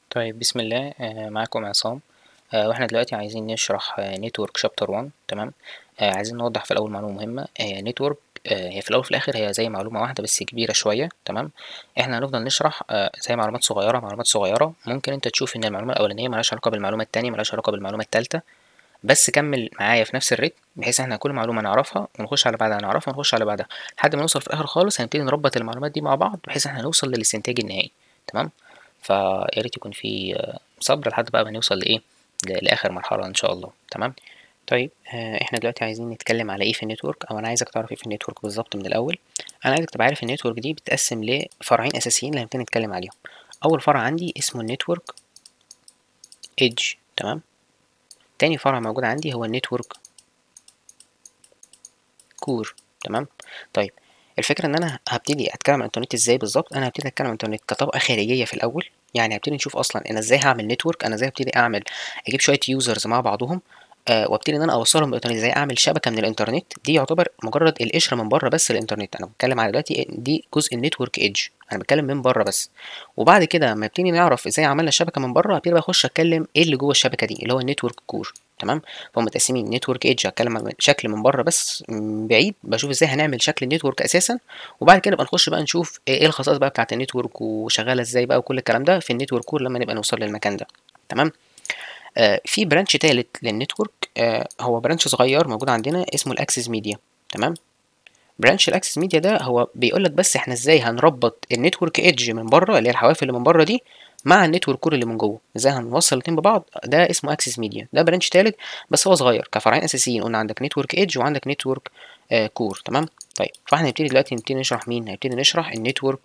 طيب بسم الله آه، معاكم عصام آه، واحنا دلوقتي عايزين نشرح نتورك شابتر 1 تمام آه، عايزين نوضح في الاول معلومه مهمه نتورك هي في الاول وفي الاخر هي زي معلومه واحده بس كبيره شويه تمام احنا هنفضل نشرح زي معلومات صغيره معلومات صغيره ممكن انت تشوف ان المعلومه الاولانيه ملهاش علاقه بالمعلومه التانية ملهاش علاقه بالمعلومه التالتة بس كمل معايا في نفس الريتم بحيث احنا كل معلومه نعرفها ونخش على بعدها نعرفها ونخش على بعدها لحد ما نوصل في الاخر خالص هنبتدي نربط المعلومات دي مع بعض بحيث احنا نوصل للاستنتاج النهائي تمام فيا ريت يكون في صبر لحد بقى ما نوصل لايه لاخر مرحله ان شاء الله تمام طيب آه، احنا دلوقتي عايزين نتكلم على ايه في النتورك او انا عايزك تعرف ايه في النتورك بالظبط من الاول انا عايزك تبقى عارف النتورك دي بتتقسم لفرعين اساسيين اللي هنبتدي نتكلم عليهم اول فرع عندي اسمه النتورك ايدج تمام تاني فرع موجود عندي هو النتورك كور تمام طيب الفكره ان انا هبتدي اتكلم عن الانترنت ازاي بالظبط انا هبتدي اتكلم عن الانترنت كطبقه خارجيه في الاول يعني هبتدي نشوف اصلا انا ازاي هعمل نتورك انا ازاي هبتدي اعمل اجيب شويه يوزرز مع بعضهم أه وابتدي ان انا اوصلهم بالانترنت ازاي اعمل شبكه من الانترنت دي يعتبر مجرد القشره من بره بس الانترنت انا بتكلم على دلوقتي دي جزء النتورك ايدج انا بتكلم من بره بس وبعد كده لما نبتدي نعرف ازاي عملنا الشبكه من بره هبتدي بقى اخش اتكلم ايه اللي جوه الشبكه دي اللي هو النتورك كور تمام فهم متقسمين نتورك ايدج هتكلم عن شكل من بره بس من بعيد بشوف ازاي هنعمل شكل النتورك اساسا وبعد كده نبقى نخش بقى نشوف ايه الخصائص بقى بتاعه النتورك وشغاله ازاي بقى وكل الكلام ده في النتورك كور لما نبقى نوصل للمكان ده تمام آه في برانش تالت للنتورك آه هو برانش صغير موجود عندنا اسمه الاكسس ميديا تمام برانش الاكسس ميديا ده هو بيقول لك بس احنا ازاي هنربط النتورك ايدج من بره اللي هي الحواف اللي من بره دي مع النتورك كور اللي من جوه ازاي هنوصل الاثنين ببعض ده اسمه اكسس ميديا ده برانش تالت بس هو صغير كفرعين اساسيين قلنا عندك نتورك ايدج وعندك نتورك آه كور تمام طيب فاحنا هنبتدي دلوقتي نبتدي نشرح مين هنبتدي نشرح النتورك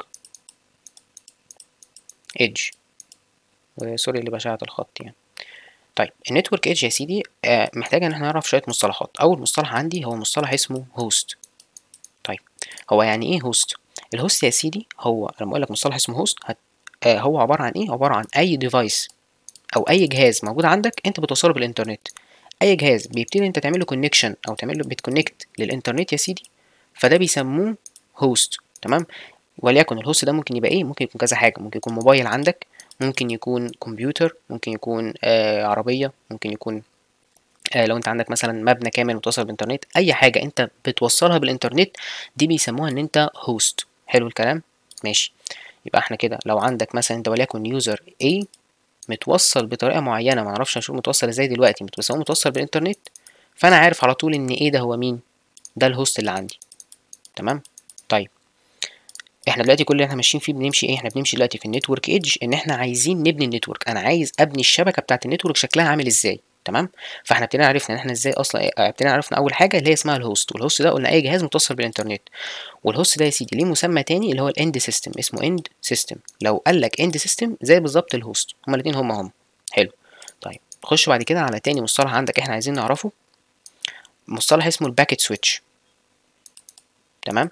ايدج سوري اللي بشاعة الخط يعني طيب النتورك ايدج يا سيدي آه محتاج ان احنا نعرف شويه مصطلحات اول مصطلح عندي هو مصطلح اسمه هوست طيب هو يعني ايه هوست الهوست يا سيدي هو لما اقول لك مصطلح اسمه هوست هت... آه هو عباره عن ايه عباره عن اي ديفايس او اي جهاز موجود عندك انت بتوصله بالانترنت اي جهاز بيبتدي انت تعمل له كونكشن او تعمل له بتكونكت للانترنت يا سيدي فده بيسموه هوست تمام وليكن الهوست ده ممكن يبقى ايه ممكن يكون كذا حاجه ممكن يكون موبايل عندك ممكن يكون كمبيوتر ممكن يكون آه عربيه ممكن يكون آه لو انت عندك مثلا مبنى كامل متصل بالانترنت اي حاجه انت بتوصلها بالانترنت دي بيسموها ان انت هوست حلو الكلام ماشي يبقى احنا كده لو عندك مثلا انت وليكن يوزر A متوصل بطريقه معينه ما اعرفش اشوف متوصل ازاي دلوقتي بس هو متوصل بالانترنت فانا عارف على طول ان ايه ده هو مين ده الهوست اللي عندي تمام طيب احنا دلوقتي كل اللي احنا ماشيين فيه بنمشي ايه احنا بنمشي دلوقتي في النتورك ايدج ان احنا عايزين نبني النتورك انا عايز ابني الشبكه بتاعه النتورك شكلها عامل ازاي تمام فاحنا ابتدينا عرفنا ان احنا ازاي اصلا ابتدينا عرفنا اول حاجه اللي هي اسمها الهوست والهوست ده قلنا اي جهاز متصل بالانترنت والهوست ده يا سيدي ليه مسمى تاني اللي هو الاند سيستم اسمه اند سيستم لو قال لك اند سيستم زي بالظبط الهوست هما الاثنين هما هم حلو طيب نخش بعد كده على تاني مصطلح عندك احنا عايزين نعرفه مصطلح اسمه الباكيت سويتش تمام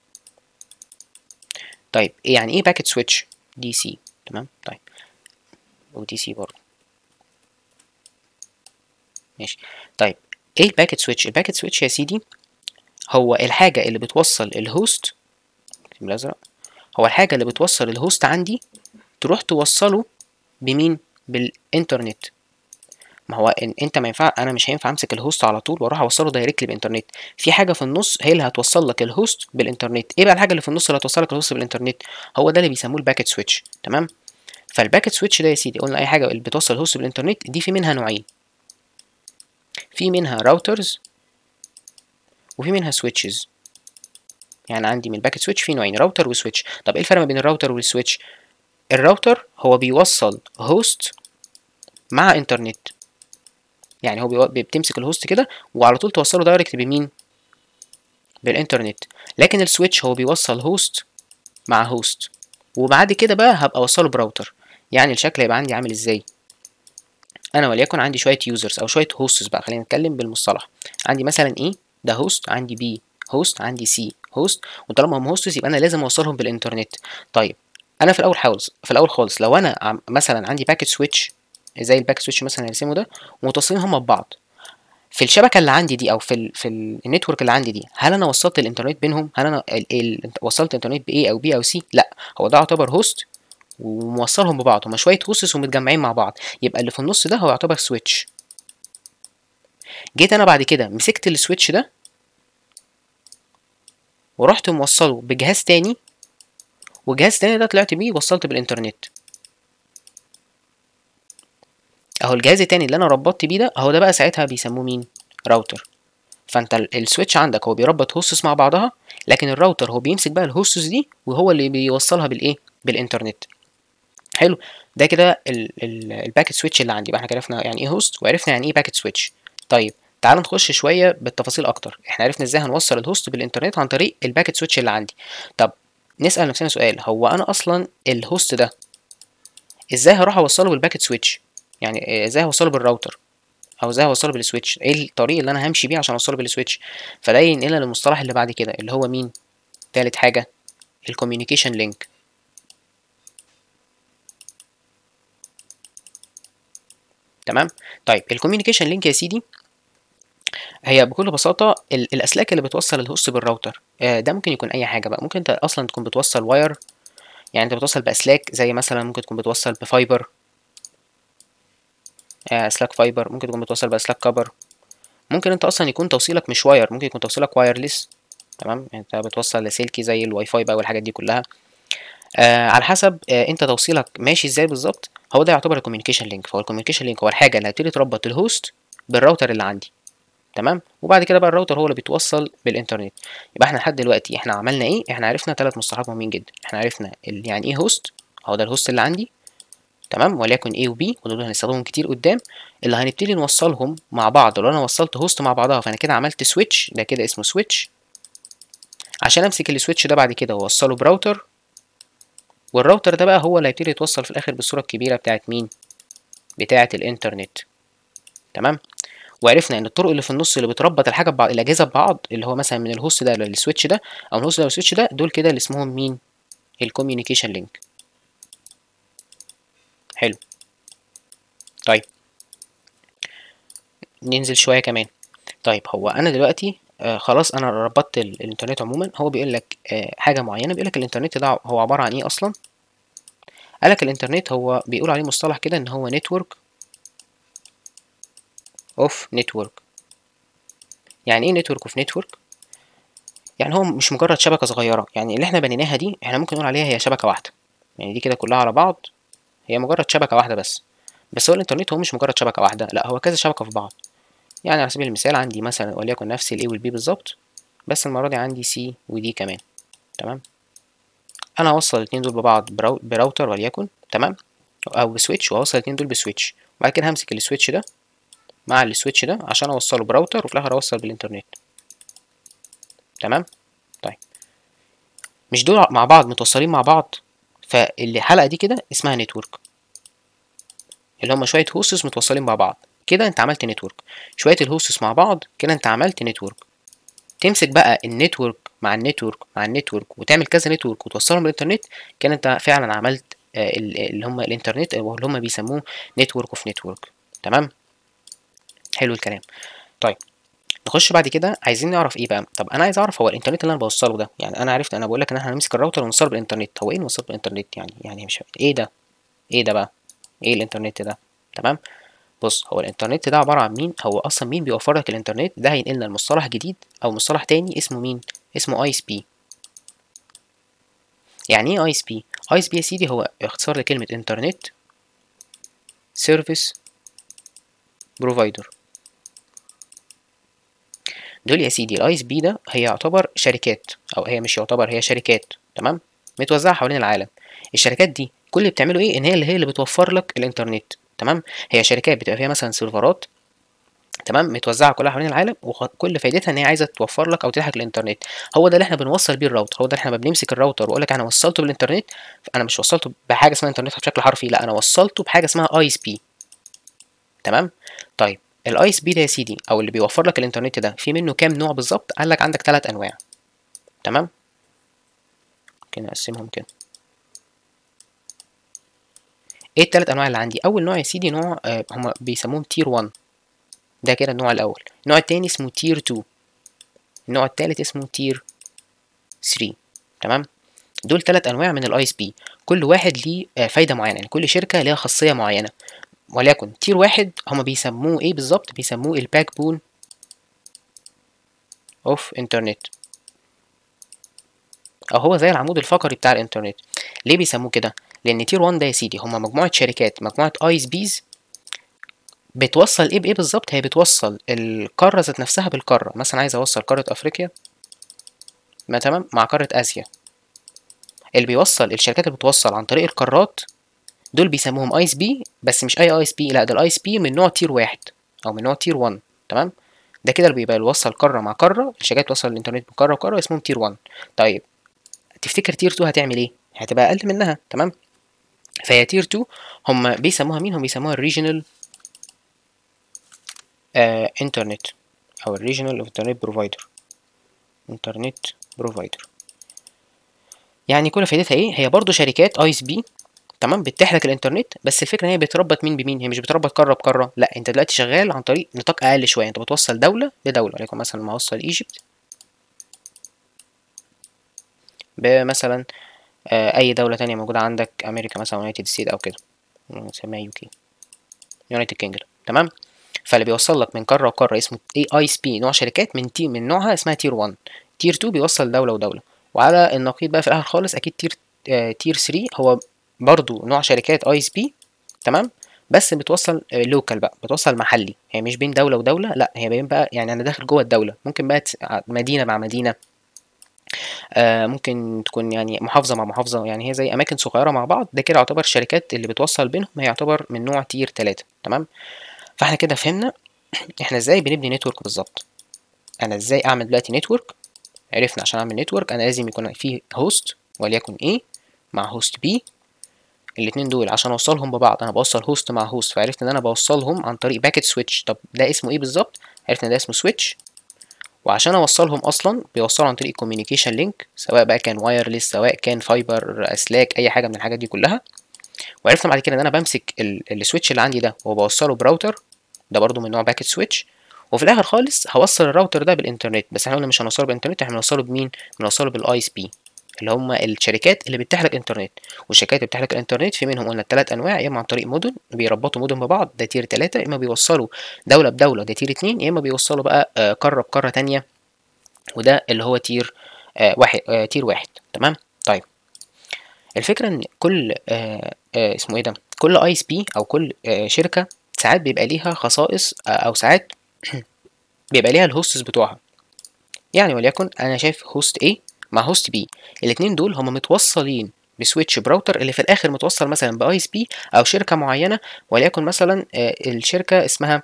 طيب يعني ايه باكيت سويتش دي سي تمام طيب ودي سي برضه ماشي طيب ايه الباكيت سويتش الباكيت سويتش يا سيدي هو الحاجه اللي بتوصل الهوست الازرق هو الحاجه اللي بتوصل الهوست عندي تروح توصله بمين بالانترنت ما هو إن انت ما ينفع انا مش هينفع امسك الهوست على طول واروح اوصله دايركتلي بالانترنت في حاجه في النص هي اللي هتوصل لك الهوست بالانترنت ايه بقى الحاجه اللي في النص اللي هتوصل لك الهوست بالانترنت هو ده اللي بيسموه الباكيت سويتش تمام فالباكيت سويتش ده يا سيدي قلنا اي حاجه اللي بتوصل الهوست بالانترنت دي في منها نوعين في منها راوترز وفي منها سويتشز يعني عندي من الباكيت سويتش في نوعين راوتر وسويتش طب ايه الفرق ما بين الراوتر والسويتش الراوتر هو بيوصل هوست مع انترنت يعني هو بتمسك الهوست كده وعلى طول توصله دايركت بمين بالانترنت لكن السويتش هو بيوصل هوست مع هوست وبعد كده بقى هبقى اوصله براوتر يعني الشكل هيبقى عندي عامل ازاي انا وليكن عندي شويه يوزرز او شويه هوستس بقى خلينا نتكلم بالمصطلح عندي مثلا ايه ده هوست عندي بي هوست عندي سي هوست وطالما هم هوستس يبقى انا لازم اوصلهم بالانترنت طيب انا في الاول خالص في الاول خالص لو انا مثلا عندي باكيت سويتش زي الباك سويتش مثلا هنرسمه ده ومتصلين هما ببعض في الشبكه اللي عندي دي او في ال في النتورك اللي عندي دي هل انا وصلت الانترنت بينهم هل انا ال ال وصلت الانترنت بايه او بي او سي لا هو ده يعتبر هوست وموصلهم ببعض هما شويه هوستس ومتجمعين مع بعض يبقى اللي في النص ده هو يعتبر سويتش جيت انا بعد كده مسكت السويتش ده ورحت موصله بجهاز تاني وجهاز تاني ده طلعت بيه وصلت بالانترنت اهو الجهاز التاني اللي انا ربطت بيه ده اهو ده بقى ساعتها بيسموه مين راوتر فانت السويتش عندك هو بيربط هوستس مع بعضها لكن الراوتر هو بيمسك بقى الهوستس دي وهو اللي بيوصلها بالايه بالانترنت حلو ده كده الباكت سويتش اللي عندي بقى احنا عرفنا يعني ايه هوست وعرفنا يعني ايه باكت سويتش طيب تعال نخش شويه بالتفاصيل اكتر احنا عرفنا ازاي هنوصل الهوست بالانترنت عن طريق الباكت سويتش اللي عندي طب نسال نفسنا سؤال هو انا اصلا الهوست ده ازاي هروح اوصله بالباكت سويتش يعني ازاي هوصله بالراوتر او ازاي هوصله بالسويتش ايه الطريق اللي انا همشي بيه عشان اوصله بالسويتش فده ينقلنا للمصطلح اللي بعد كده اللي هو مين تالت حاجه الكوميونيكيشن لينك تمام طيب الكوميونيكيشن لينك يا سيدي هي بكل بساطة الأسلاك اللي بتوصل الهوست بالراوتر ده ممكن يكون أي حاجة بقى ممكن أنت أصلا تكون بتوصل واير يعني أنت بتوصل بأسلاك زي مثلا ممكن تكون بتوصل بفايبر أسلاك فايبر ممكن تكون بتوصل بأسلاك كبر ممكن أنت أصلا يكون توصيلك مش واير ممكن يكون توصيلك وايرلس تمام أنت بتوصل لاسلكي زي الواي فاي بقى والحاجات دي كلها آه على حسب آه انت توصيلك ماشي ازاي بالظبط هو ده يعتبر الكوميونيكيشن لينك فهو الكوميونيكيشن لينك هو الحاجه اللي هتبتدي تربط الهوست بالراوتر اللي عندي تمام وبعد كده بقى الراوتر هو اللي بيتوصل بالانترنت يبقى احنا لحد دلوقتي احنا عملنا ايه احنا عرفنا ثلاث مصطلحات مهمين جدا احنا عرفنا يعني ايه هوست هو ده الهوست اللي عندي تمام وليكن A و B ودول هنستخدمهم كتير قدام اللي هنبتدي نوصلهم مع بعض لو انا وصلت هوست مع بعضها فانا كده عملت سويتش ده كده اسمه سويتش عشان امسك السويتش ده بعد كده واوصله براوتر والراوتر ده بقى هو اللي هيبتدي يتوصل في الاخر بالصوره الكبيره بتاعت مين بتاعه الانترنت تمام وعرفنا ان الطرق اللي في النص اللي بتربط الحاجه ببعض الاجهزه ببعض اللي هو مثلا من الهوست ده للسويتش ده او من الهوست ده للسويتش ده دول كده اللي اسمهم مين الكوميونيكيشن لينك حلو طيب ننزل شويه كمان طيب هو انا دلوقتي آه خلاص انا ربطت الانترنت عموما هو بيقول لك آه حاجه معينه بيقول لك الانترنت ده هو عباره عن ايه اصلا قال لك الانترنت هو بيقول عليه مصطلح كده ان هو نتورك اوف نتورك يعني ايه نتورك اوف نتورك يعني هو مش مجرد شبكه صغيره يعني اللي احنا بنيناها دي احنا ممكن نقول عليها هي شبكه واحده يعني دي كده كلها على بعض هي مجرد شبكه واحده بس بس هو الانترنت هو مش مجرد شبكه واحده لا هو كذا شبكه في بعض يعني على سبيل المثال عندي مثلا وليكن نفس ال A وال B بالظبط بس المرة دي عندي C و D كمان تمام أنا هوصل الاتنين دول ببعض براو... براوتر وليكن تمام أو بسويتش وهوصل الاتنين دول بسويتش وبعد كده همسك السويتش ده مع السويتش ده عشان أوصله براوتر وفي الآخر أوصل بالإنترنت تمام طيب مش دول مع بعض متوصلين مع بعض فالحلقة دي كده اسمها نتورك اللي هما شوية هوستس متوصلين مع بعض كده انت عملت نتورك شويه الهوستس مع بعض كده انت عملت نتورك تمسك بقى النتورك مع النتورك مع النتورك وتعمل كذا نتورك وتوصلهم بالانترنت كده انت فعلا عملت اللي هم الانترنت او اللي هم بيسموه نتورك اوف نتورك تمام حلو الكلام طيب نخش بعد كده عايزين نعرف ايه بقى طب انا عايز اعرف هو الانترنت اللي انا بوصله ده يعني انا عرفت انا بقول لك ان احنا هنمسك الراوتر ونوصله بالانترنت هو ايه نوصله بالانترنت يعني يعني مش ايه ده ايه ده بقى ايه الانترنت ده تمام بص هو الانترنت ده عباره عن مين هو اصلا مين بيوفر لك الانترنت ده هينقلنا لمصطلح جديد او مصطلح تاني اسمه مين اسمه اي اس بي يعني ايه اي اس بي اي اس بي يا سيدي هو اختصار لكلمه انترنت سيرفيس بروفايدر دول يا سيدي الاي اس بي ده هي يعتبر شركات او هي مش يعتبر هي شركات تمام متوزعه حوالين العالم الشركات دي كل اللي بتعمله ايه ان هي اللي هي اللي بتوفر لك الانترنت تمام هي شركات بتبقى فيها مثلا سيرفرات تمام متوزعه كلها حوالين العالم وكل فايدتها ان هي عايزه توفر لك او تتيح لك الانترنت هو ده اللي احنا بنوصل بيه الراوتر هو ده اللي احنا بنمسك الراوتر واقول لك انا وصلته بالانترنت انا مش وصلته بحاجه اسمها انترنت بشكل حرفي لا انا وصلته بحاجه اسمها اي اس بي تمام طيب الاي اس بي ده يا سيدي او اللي بيوفر لك الانترنت ده في منه كام نوع بالظبط قال لك عندك ثلاث انواع تمام ممكن نقسمهم كده ايه التلات انواع اللي عندي اول نوع يا سيدي نوع آه هم بيسموهم تير 1 ده كده النوع الاول النوع التاني اسمه تير 2 النوع التالت اسمه تير 3 تمام دول ثلاث انواع من الاي اس بي كل واحد ليه آه، فايده معينه يعني كل شركه ليها خاصيه معينه وليكن تير واحد هما بيسموه ايه بالظبط بيسموه الباك بون اوف انترنت او هو زي العمود الفقري بتاع الانترنت ليه بيسموه كده لان تير 1 ده يا سيدي هما مجموعه شركات مجموعه اي اس بيز بتوصل ايه بايه بالظبط هي بتوصل القاره ذات نفسها بالقاره مثلا عايز اوصل قاره افريقيا ما تمام مع قاره اسيا اللي بيوصل الشركات اللي بتوصل عن طريق القارات دول بيسموهم اي اس بي بس مش اي اي اس بي لا ده الاي اس بي من نوع تير واحد او من نوع تير 1 تمام ده كده اللي بيبقى بيوصل قاره مع قاره الشركات بتوصل الانترنت بقاره وقاره اسمهم تير 1 طيب تفتكر تير 2 هتعمل ايه هتبقى اقل منها تمام فهي تير 2 هم بيسموها مين هم بيسموها الريجنال انترنت او الريجنال انترنت بروفايدر انترنت بروفايدر يعني كل فايدتها ايه هي برضو شركات اي اس بي تمام بتتيح لك الانترنت بس الفكره ان هي بتربط مين بمين هي مش بتربط قاره بقاره لا انت دلوقتي شغال عن طريق نطاق اقل شويه انت بتوصل دوله بدوله وليكن مثلا ما اوصل ايجيبت بمثلا آه، اي دوله تانية موجوده عندك امريكا مثلا يونايتد ستيت او كده نسميها يو كي يونايتد كينجدم تمام فاللي بيوصل لك من قاره وقاره اسمه اي اي اس بي نوع شركات من تي من نوعها اسمها تير 1 تير 2 بيوصل دوله ودوله وعلى النقيض بقى في الاخر خالص اكيد تير آه تير 3 هو برضو نوع شركات اي اس بي تمام بس بتوصل لوكال بقى بتوصل محلي هي مش بين دوله ودوله لا هي بين بقى يعني انا داخل جوه الدوله ممكن بقى تس- مدينه مع مدينه آه ممكن تكون يعني محافظه مع محافظه يعني هي زي اماكن صغيره مع بعض ده كده يعتبر الشركات اللي بتوصل بينهم هي يعتبر من نوع تير 3 تمام فاحنا كده فهمنا احنا ازاي بنبني نتورك بالظبط انا ازاي اعمل دلوقتي نتورك عرفنا عشان اعمل نتورك انا لازم يكون في هوست وليكن A مع هوست B الاتنين دول عشان اوصلهم ببعض انا بوصل هوست مع هوست فعرفت ان انا بوصلهم عن طريق باكيت سويتش طب ده اسمه ايه بالظبط عرفت ان ده اسمه سويتش وعشان اوصلهم اصلا بيوصلوا عن طريق كوميونيكيشن لينك سواء بقى كان وايرلس سواء كان فايبر اسلاك اي حاجه من الحاجات دي كلها وعرفنا بعد كده ان انا بمسك ال- السويتش اللي عندي ده وبوصله براوتر ده برضو من نوع باكيت سويتش وفي الاخر خالص هوصل الراوتر ده بالانترنت بس احنا قلنا مش هنوصله بالانترنت احنا هنوصله بمين بنوصله بالاي اس بي اللي هم الشركات اللي بتتيح لك انترنت والشركات اللي بتتيح لك الانترنت في منهم قلنا الثلاث انواع يا اما عن طريق مدن بيربطوا مدن ببعض ده تير 3 يا اما بيوصلوا دوله بدوله ده تير 2 يا اما بيوصلوا بقى آه، قاره بقاره تانية وده اللي هو تير آه، واحد آه، تير واحد تمام طيب الفكره ان كل آه، آه، اسمه ايه ده كل اي اس بي او كل آه، شركه ساعات بيبقى ليها خصائص آه، او ساعات بيبقى ليها الهوستس بتوعها يعني وليكن انا شايف هوست A مع هوست B الاتنين دول هما متوصلين بسويتش براوتر اللي في الاخر متوصل مثلا باي اس بي او شركه معينه وليكن مثلا آه، الشركه اسمها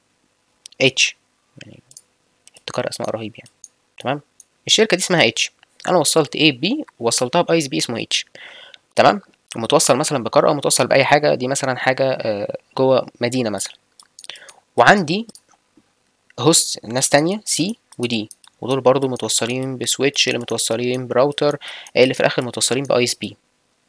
اتش يعني ابتكار اسماء رهيب يعني تمام الشركه دي اسمها اتش انا وصلت A B ووصلتها باي اس بي اسمه اتش تمام ومتوصل مثلا بقاره او متوصل باي حاجه دي مثلا حاجه آه، جوه مدينه مثلا وعندي هوست ناس تانية سي ودي ودول برضو متوصلين بسويتش اللي متوصلين براوتر اللي في الاخر متوصلين باي اس بي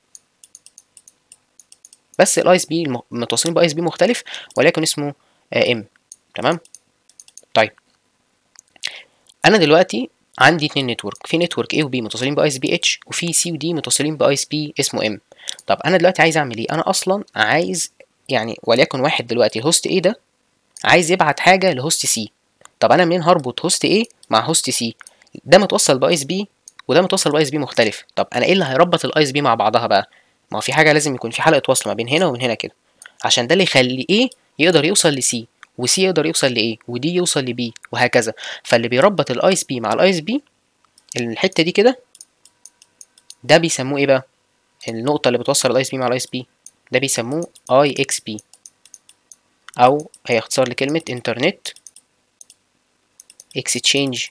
بس الاي اس بي متوصلين باي اس بي مختلف ولكن اسمه ام تمام طيب انا دلوقتي عندي اتنين نتورك في نتورك A و B متصلين باي اس بي اتش وفي سي و دي متصلين باي اس بي اسمه ام طب انا دلوقتي عايز اعمل ايه انا اصلا عايز يعني وليكن واحد دلوقتي الهوست A ده عايز يبعت حاجه لهوست سي طب انا منين هربط هوست A مع هوست سي ده متوصل باي اس بي وده متوصل باي اس بي مختلف طب انا ايه اللي هيربط الاي اس بي مع بعضها بقى ما هو في حاجه لازم يكون في حلقه وصل ما بين هنا ومن هنا كده عشان ده اللي يخلي ايه يقدر يوصل لسي وسي يقدر يوصل لايه ودي يوصل لبي وهكذا فاللي بيربط الاي اس بي مع الاي اس بي الحته دي كده ده بيسموه ايه بقى النقطه اللي بتوصل الاي اس بي مع الاي اس بي ده بيسموه اي اكس بي او هي اختصار لكلمه انترنت اكستشينج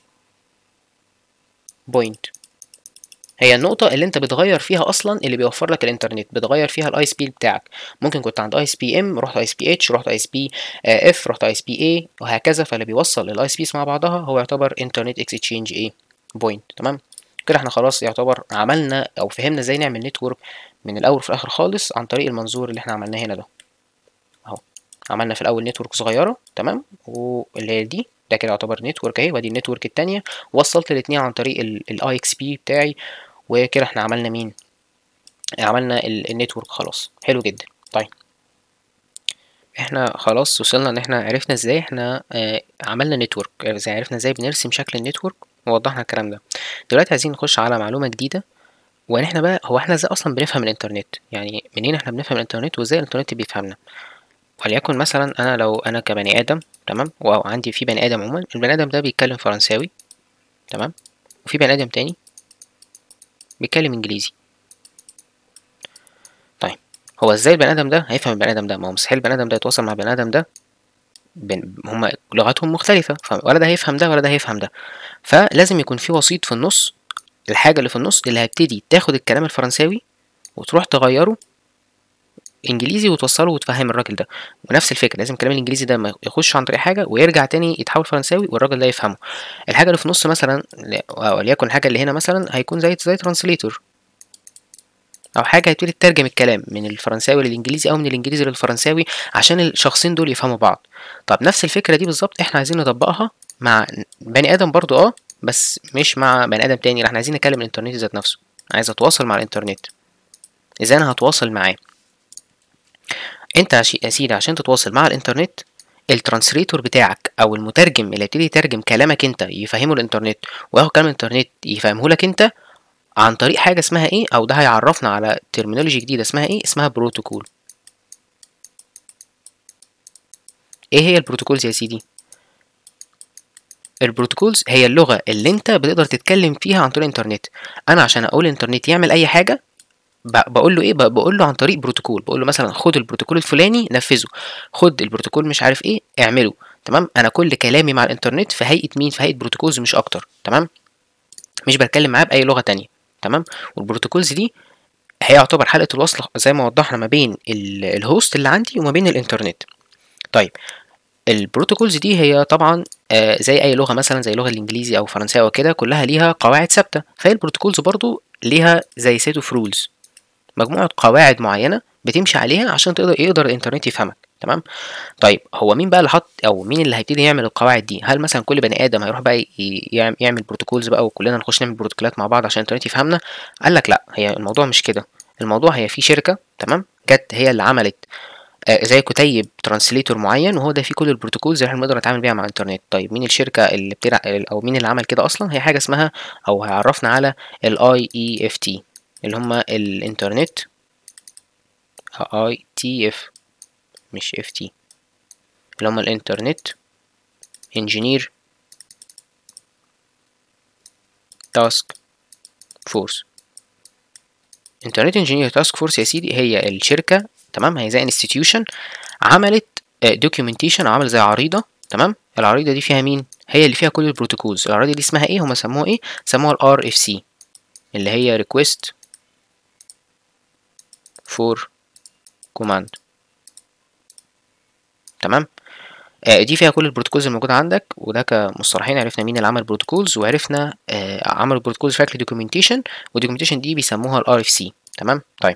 بوينت هي النقطة اللي انت بتغير فيها اصلا اللي بيوفر لك الانترنت بتغير فيها الاي اس بي بتاعك ممكن كنت عند اي اس بي ام رحت اي اس بي اتش رحت اي اس بي اف رحت اي اس بي اي وهكذا فاللي بيوصل الاي اس بيس مع بعضها هو يعتبر انترنت اكستشينج ايه بوينت تمام كده احنا خلاص يعتبر عملنا او فهمنا ازاي نعمل نتورك من الاول في الاخر خالص عن طريق المنظور اللي احنا عملناه هنا ده اهو عملنا في الاول نتورك صغيره تمام واللي هي دي ده كده يعتبر نتورك اهي ودي النتورك التانية وصلت الاتنين عن طريق الاي اكس بي بتاعي وكده احنا عملنا مين عملنا النتورك خلاص حلو جدا طيب احنا خلاص وصلنا ان احنا عرفنا ازاي احنا اه عملنا نتورك ازاي عرفنا ازاي بنرسم شكل النتورك ووضحنا الكلام ده دلوقتي عايزين نخش على معلومه جديده وان احنا بقى هو احنا ازاي اصلا بنفهم الانترنت يعني منين احنا بنفهم الانترنت وازاي الانترنت بيفهمنا وليكن مثلا انا لو انا كبني ادم تمام وعندي في بني ادم عموما البني ادم ده بيتكلم فرنساوي تمام وفي بني ادم تاني بيتكلم انجليزي طيب هو ازاي البني ادم ده هيفهم البني ادم ده ما هو مستحيل البني ادم ده يتواصل مع البني ادم ده بن... هما لغتهم مختلفة ولا ده هيفهم ده ولا ده هيفهم ده فلازم يكون في وسيط في النص الحاجة اللي في النص اللي هتبتدي تاخد الكلام الفرنساوي وتروح تغيره انجليزي وتوصله وتفهم الراجل ده ونفس الفكره لازم الكلام الانجليزي ده ما يخش عن طريق حاجه ويرجع تاني يتحول فرنساوي والراجل ده يفهمه الحاجه اللي في النص مثلا وليكن الحاجه اللي هنا مثلا هيكون زي زي ترانسليتور او حاجه هتبتدي تترجم الكلام من الفرنساوي للانجليزي او من الانجليزي للفرنساوي عشان الشخصين دول يفهموا بعض طب نفس الفكره دي بالظبط احنا عايزين نطبقها مع بني ادم برضو اه بس مش مع بني ادم تاني احنا عايزين نكلم الانترنت ذات نفسه عايز اتواصل مع الانترنت ازاي انا هتواصل معاه انت يا سيدي عشان تتواصل مع الانترنت الترانسليتور بتاعك او المترجم اللي يبتدي يترجم كلامك انت يفهمه الانترنت وياخد كلام الانترنت يفهمه لك انت عن طريق حاجه اسمها ايه او ده هيعرفنا على ترمينولوجي جديده اسمها ايه اسمها بروتوكول ايه هي البروتوكولز يا سيدي البروتوكولز هي اللغه اللي انت بتقدر تتكلم فيها عن طريق الانترنت انا عشان اقول الانترنت يعمل اي حاجه بقول له ايه بقول له عن طريق بروتوكول بقول له مثلا خد البروتوكول الفلاني نفذه خد البروتوكول مش عارف ايه اعمله تمام انا كل كلامي مع الانترنت في هيئه مين في هيئه بروتوكولز مش اكتر تمام مش بتكلم معاه باي لغه تانية تمام والبروتوكولز دي هي يعتبر حلقه الوصل زي ما وضحنا ما بين الهوست اللي عندي وما بين الانترنت طيب البروتوكولز دي هي طبعا آه زي اي لغه مثلا زي اللغه الانجليزي او فرنساوي كده كلها ليها قواعد ثابته فهي البروتوكولز برضو ليها زي سيت اوف رولز مجموعه قواعد معينه بتمشي عليها عشان تقدر يقدر الانترنت يفهمك تمام طيب هو مين بقى اللي حط او مين اللي هيبتدي يعمل القواعد دي هل مثلا كل بني ادم هيروح بقى يعمل بروتوكولز بقى وكلنا نخش نعمل بروتوكولات مع بعض عشان الانترنت يفهمنا قال لك لا هي الموضوع مش كده الموضوع هي في شركه تمام جت هي اللي عملت آه زي كتيب ترانسليتور معين وهو ده فيه كل البروتوكولز اللي احنا بنقدر نتعامل بيها مع الانترنت طيب مين الشركه اللي بتلع... او مين اللي عمل كده اصلا هي حاجه اسمها او هيعرفنا على الاي اي اف تي اللي هم الانترنت اي تي اف مش اف تي اللي هم الانترنت انجينير تاسك فورس انترنت انجينير تاسك فورس يا سيدي هي الشركه تمام هي زي انستتيوشن عملت دوكيومنتيشن عمل زي عريضه تمام العريضه دي فيها مين هي اللي فيها كل البروتوكولز العريضه دي اسمها ايه هم سموها ايه سموها الار اف سي اللي هي ريكويست فور كوماند تمام آه دي فيها كل البروتوكولز الموجوده عندك وده كمصطلحين عرفنا مين اللي عمل بروتوكولز وعرفنا آه عمل بروتوكولز شكل دوكيومنتيشن والدوكيومنتيشن دي بيسموها الار اف سي تمام طيب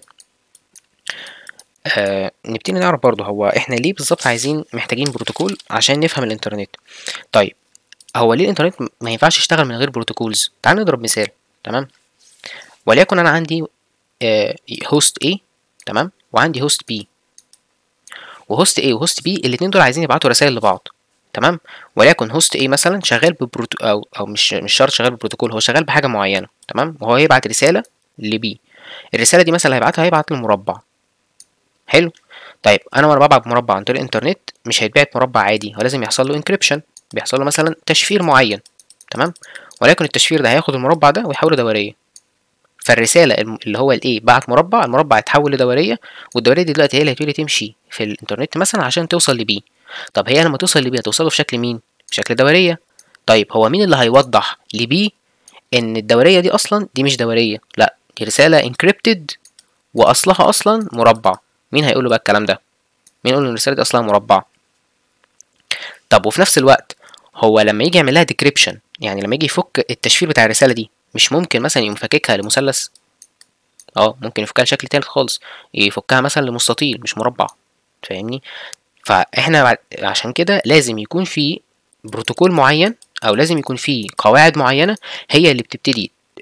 آه نبتدي نعرف برضو هو احنا ليه بالظبط عايزين محتاجين بروتوكول عشان نفهم الانترنت طيب هو ليه الانترنت ما ينفعش يشتغل من غير بروتوكولز تعال نضرب مثال تمام وليكن انا عندي آه هوست A تمام وعندي هوست B وهوست A وهوست B الاتنين دول عايزين يبعتوا رسائل لبعض تمام وليكن هوست A مثلا شغال ببروتو او او مش مش شرط شغال ببروتوكول هو شغال بحاجه معينه تمام وهو هيبعت رساله لبي الرساله دي مثلا هيبعتها هيبعت له مربع حلو طيب انا وانا ببعت مربع عن طريق الانترنت مش هيتبعت مربع عادي هو لازم يحصل له انكريبشن بيحصل له مثلا تشفير معين تمام ولكن التشفير ده هياخد المربع ده ويحوله دوريه فالرساله اللي هو الايه بعت مربع المربع يتحول لدوريه والدوريه دي دلوقتي هي اللي هتبتدي تمشي في الانترنت مثلا عشان توصل لبي طب هي لما توصل لبي هتوصله في شكل مين بشكل دوريه طيب هو مين اللي هيوضح لبي ان الدوريه دي اصلا دي مش دوريه لا دي رساله انكريبتد واصلها اصلا مربع مين هيقول له بقى الكلام ده مين يقول له ان الرساله دي اصلها مربع طب وفي نفس الوقت هو لما يجي يعمل لها ديكريبشن يعني لما يجي يفك التشفير بتاع الرساله دي مش ممكن مثلا يقوم فاككها لمثلث اه ممكن يفكها لشكل تالت خالص يفكها مثلا لمستطيل مش مربع فاهمني فاحنا عشان كده لازم يكون في بروتوكول معين او لازم يكون في قواعد معينه هي اللي بتبتدي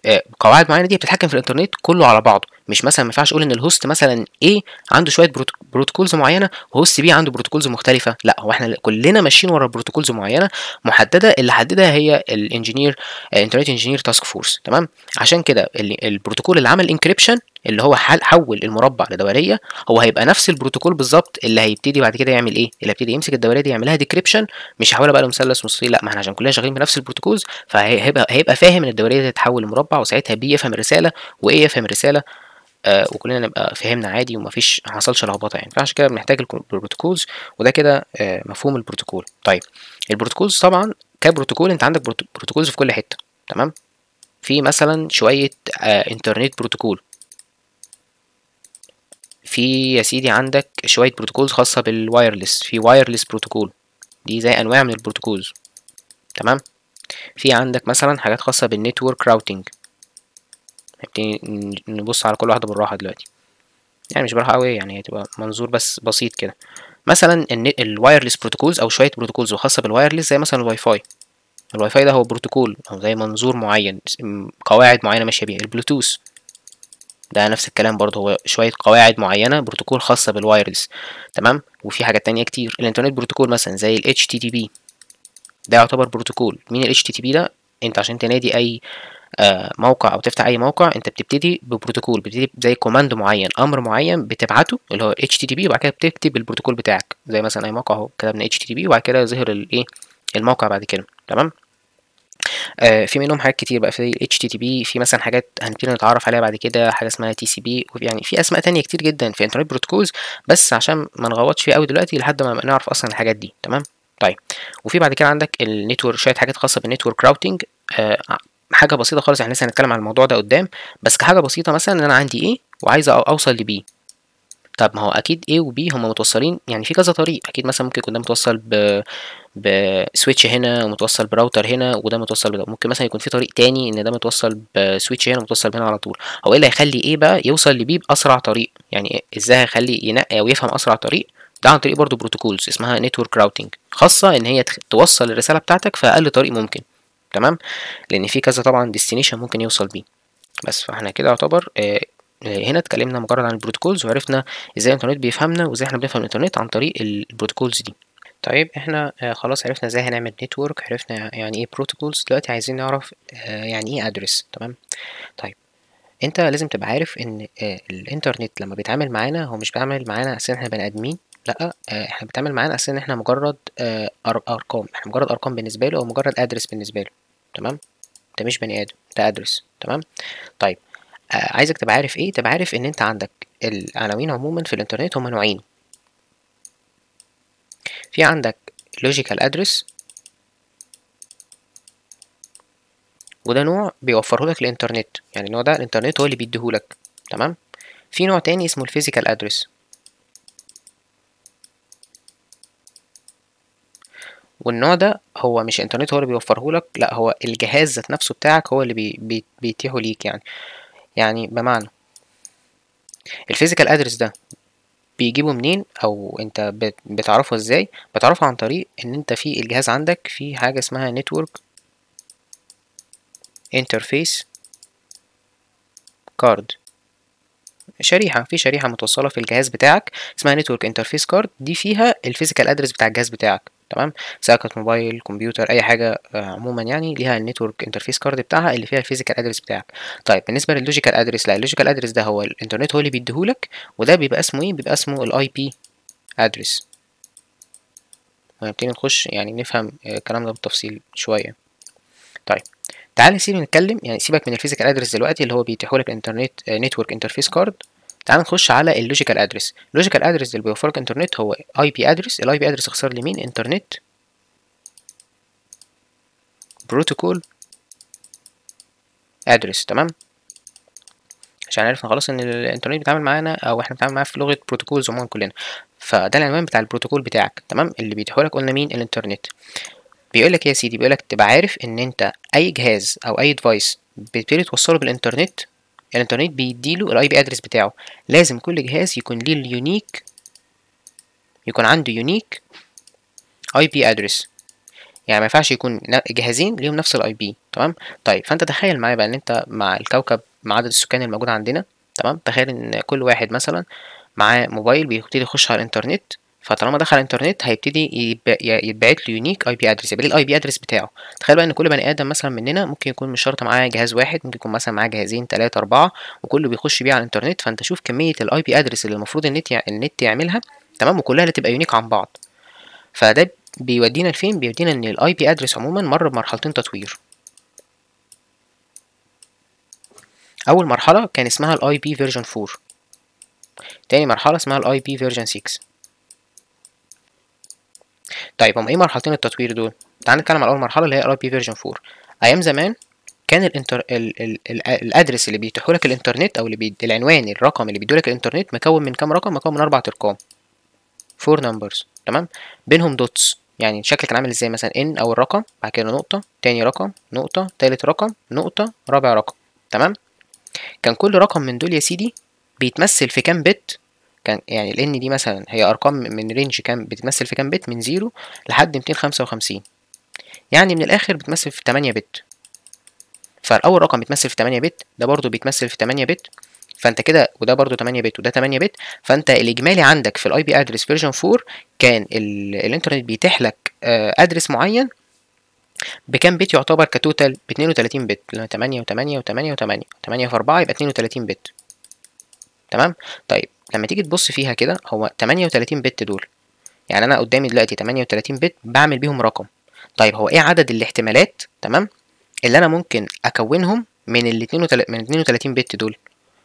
آه، قواعد معينه دي بتتحكم في الانترنت كله على بعضه مش مثلا ما ينفعش اقول ان الهوست مثلا A عنده شويه بروت- بروتوكولز معينه وهوست B عنده بروتوكولز مختلفه لا هو احنا كلنا ماشيين ورا بروتوكولز معينه محدده اللي حددها هي الانجينير الانترنت انجينير تاسك فورس تمام عشان كده ال- البروتوكول اللي عمل انكريبشن اللي هو حل حول المربع لدوريه هو هيبقى نفس البروتوكول بالظبط اللي هيبتدي بعد كده يعمل ايه اللي هيبتدي يمسك الدوريه دي يعملها ديكريبشن مش هيحولها بقى لمثلث مستطيل لا ما احنا عشان كلنا شغالين بنفس البروتوكولز فهيبقى هيبقى فاهم ان الدوريه دي تتحول لمربع وساعتها بي يفهم الرساله وايه يفهم الرساله آه وكلنا نبقى فهمنا عادي ومفيش ما حصلش لخبطه يعني فعشان كده بنحتاج البروتوكولز وده كده آه مفهوم البروتوكول طيب البروتوكولز طبعا كبروتوكول انت عندك بروتو- بروتوكولز في كل حته تمام في مثلا شويه آه انترنت بروتوكول في يا سيدي عندك شويه بروتوكولز خاصه بالوايرلس في وايرلس بروتوكول دي زي انواع من البروتوكولز تمام في عندك مثلا حاجات خاصه بالنتورك راوتنج نبتدي ن- نبص على كل واحده بالراحه دلوقتي يعني مش بالراحه قوي يعني هتبقى منظور بس بسيط كده مثلا الوايرلس بروتوكولز او شويه بروتوكولز خاصه بالوايرلس زي مثلا الواي فاي الواي فاي ده هو بروتوكول او زي منظور معين م- قواعد معينه ماشيه بيه البلوتوث ده نفس الكلام برضه هو شويه قواعد معينه بروتوكول خاصه بالوايرلس تمام وفي حاجات تانية كتير الانترنت بروتوكول مثلا زي ال HTTP ده يعتبر بروتوكول مين ال HTTP ده انت عشان تنادي اي آه، موقع او تفتح اي موقع انت بتبتدي ببروتوكول بتبتدي زي كوماند معين امر معين بتبعته اللي هو HTTP وبعد كده بتكتب البروتوكول بتاعك زي مثلا اي موقع اهو كتبنا HTTP وبعد كده ظهر الايه الموقع بعد كده تمام آه في منهم حاجات كتير بقى في HTTP في مثلا حاجات هنبتدي نتعرف عليها بعد كده حاجه اسمها TCP يعني في اسماء تانية كتير جدا في انترنت بروتوكولز بس عشان ما نغوطش فيه قوي دلوقتي لحد ما نعرف اصلا الحاجات دي تمام طيب وفي بعد كده عندك النتورك شويه حاجات خاصه بالنتورك راوتنج آه حاجه بسيطه خالص احنا لسه هنتكلم عن الموضوع ده قدام بس كحاجه بسيطه مثلا ان انا عندي ايه وعايز أو- اوصل لبي طب ما هو اكيد A و B هما متوصلين يعني في كذا طريق اكيد مثلا ممكن يكون ده متوصل ب بسويتش هنا ومتوصل براوتر هنا وده متوصل بده ممكن مثلا يكون في طريق تاني ان ده متوصل بسويتش هنا ومتوصل هنا على طول هو ايه اللي هيخلي ايه بقى يوصل لبي باسرع طريق يعني ازاي هيخلي ينقي او يفهم اسرع طريق ده عن طريق برضه بروتوكولز اسمها نتورك راوتنج خاصه ان هي تخ- توصل الرساله بتاعتك في اقل طريق ممكن تمام لان في كذا طبعا ديستنيشن ممكن يوصل بيه بس فاحنا كده يعتبر آه، آه، هنا اتكلمنا مجرد عن البروتوكولز وعرفنا ازاي الانترنت بيفهمنا وازاي احنا بنفهم الانترنت عن طريق البروتوكولز دي طيب احنا آه، خلاص عرفنا ازاي هنعمل نتورك عرفنا يعني ايه بروتوكولز دلوقتي عايزين نعرف آه، يعني ايه ادرس تمام طيب انت لازم تبقى عارف ان آه، الانترنت لما بيتعامل معانا هو مش بيتعامل معانا اساسا احنا بني ادمين لا آه، احنا بنتعامل معانا اساسا ان احنا مجرد آه، أر- ارقام احنا مجرد ارقام بالنسبه له او مجرد ادرس بالنسبه له تمام انت مش بني ادم ده ادرس تمام طيب آه، عايزك تبقى عارف ايه تبقى عارف ان انت عندك العناوين عموما في الانترنت هما نوعين في عندك logical address وده نوع بيوفره لك الانترنت يعني النوع ده الانترنت هو اللي بيديهولك تمام في نوع تاني اسمه الفيزيكال ادرس والنوع ده هو مش الانترنت هو اللي بيوفره لك لا هو الجهاز ذات نفسه بتاعك هو اللي بي بي بيتيحه ليك يعني يعني بمعنى الفيزيكال ادرس ده بيجيبه منين او انت بت- بتعرفه ازاي بتعرفه عن طريق ان انت في الجهاز عندك في حاجه اسمها نتورك انترفيس كارد شريحه في شريحه متوصله في الجهاز بتاعك اسمها نتورك انترفيس كارد دي فيها الفيزيكال ادرس بتاع الجهاز بتاعك تمام سواء كانت موبايل كمبيوتر اي حاجه آه، عموما يعني ليها النتورك انترفيس كارد بتاعها اللي فيها الفيزيكال ادرس بتاعك طيب بالنسبه للوجيكال ادرس لا اللوجيكال ادرس ده هو الانترنت هو اللي بيديهولك وده بيبقى اسمه ايه بيبقى اسمه الاي بي ادرس هنبتدي نخش يعني نفهم آه، الكلام ده بالتفصيل شويه طيب تعال نسيب نتكلم يعني سيبك من الفيزيكال ادرس دلوقتي اللي هو بيتيحولك الانترنت نتورك انترفيس كارد تعال نخش على اللوجيكال ادرس اللوجيكال ادرس اللي بيوفرك انترنت هو اي بي ادرس الاي بي ادرس اختصار لمين انترنت بروتوكول ادرس تمام عشان عرفنا خلاص ان الانترنت بيتعامل معانا او احنا بنتعامل معاه في لغه بروتوكولز عموما كلنا فده العنوان بتاع البروتوكول بتاعك تمام اللي بيتيحولك قلنا مين الانترنت بيقول لك يا سيدي بيقول لك تبقى عارف ان انت اي جهاز او اي ديفايس بتبتدي توصله بالانترنت الانترنت بيديله الاي بي ادرس بتاعه لازم كل جهاز يكون ليه اليونيك يكون عنده يونيك اي بي ادرس يعني ما ينفعش يكون ن- جهازين ليهم نفس الاي بي تمام طيب فانت تخيل معايا بقى ان انت مع الكوكب مع عدد السكان الموجود عندنا تمام تخيل ان كل واحد مثلا معاه موبايل بيبتدي يخش على الانترنت فطالما دخل الانترنت هيبتدي يتب- يتبعت له يونيك اي بي ادرس يبقى ليه الاي بي ادرس بتاعه تخيل بقى ان كل بني ادم مثلا مننا ممكن يكون مش شرط معاه جهاز واحد ممكن يكون مثلا معاه جهازين ثلاثة أربعة وكله بيخش بيه على الانترنت فانت شوف كمية الاي بي ادرس اللي المفروض النت يع- النت يعملها تمام وكلها اللي تبقى يونيك عن بعض فده بيودينا لفين بيودينا ان الاي بي ادرس عموما مر بمرحلتين تطوير اول مرحله كان اسمها الاي بي فيرجن 4 تاني مرحله اسمها الاي بي فيرجن 6 طيب هم ايه مرحلتين التطوير دول تعال نتكلم على اول مرحله اللي هي الاي بي فيرجن 4 ايام زمان كان الانتر ال... ال... ال... الادرس اللي بيتيحوا لك الانترنت او اللي بي... العنوان الرقم اللي بيدولك الانترنت مكون من كام رقم مكون من اربع ارقام 4 نمبرز تمام بينهم دوتس يعني الشكل كان عامل ازاي مثلا ان اول رقم بعد كده نقطه تاني رقم نقطه تالت رقم نقطه رابع رقم تمام كان كل رقم من دول يا سيدي بيتمثل في كام بت كان يعني ال n دي مثلا هي ارقام من رينج كام بتتمثل في كام بت من 0 لحد 255 يعني من الاخر بتمثل في 8 بت فالاول رقم بيتمثل في 8 بت ده برضو بيتمثل في 8 بت فانت كده وده برضو 8 بت وده 8 بت فانت الاجمالي عندك في الاي بي ادرس فيرجن 4 كان ال- الانترنت بيتيح لك ادرس معين بكام بت يعتبر كتوتال ب 32 بت اللي هو 8 و8 و8 و8 8 في 4 يبقى 32 بت تمام طيب لما تيجي تبص فيها كده هو 38 بت دول يعني انا قدامي دلوقتي 38 بت بعمل بيهم رقم طيب هو ايه عدد الاحتمالات تمام اللي انا ممكن اكونهم من ال 32 من 32 بت دول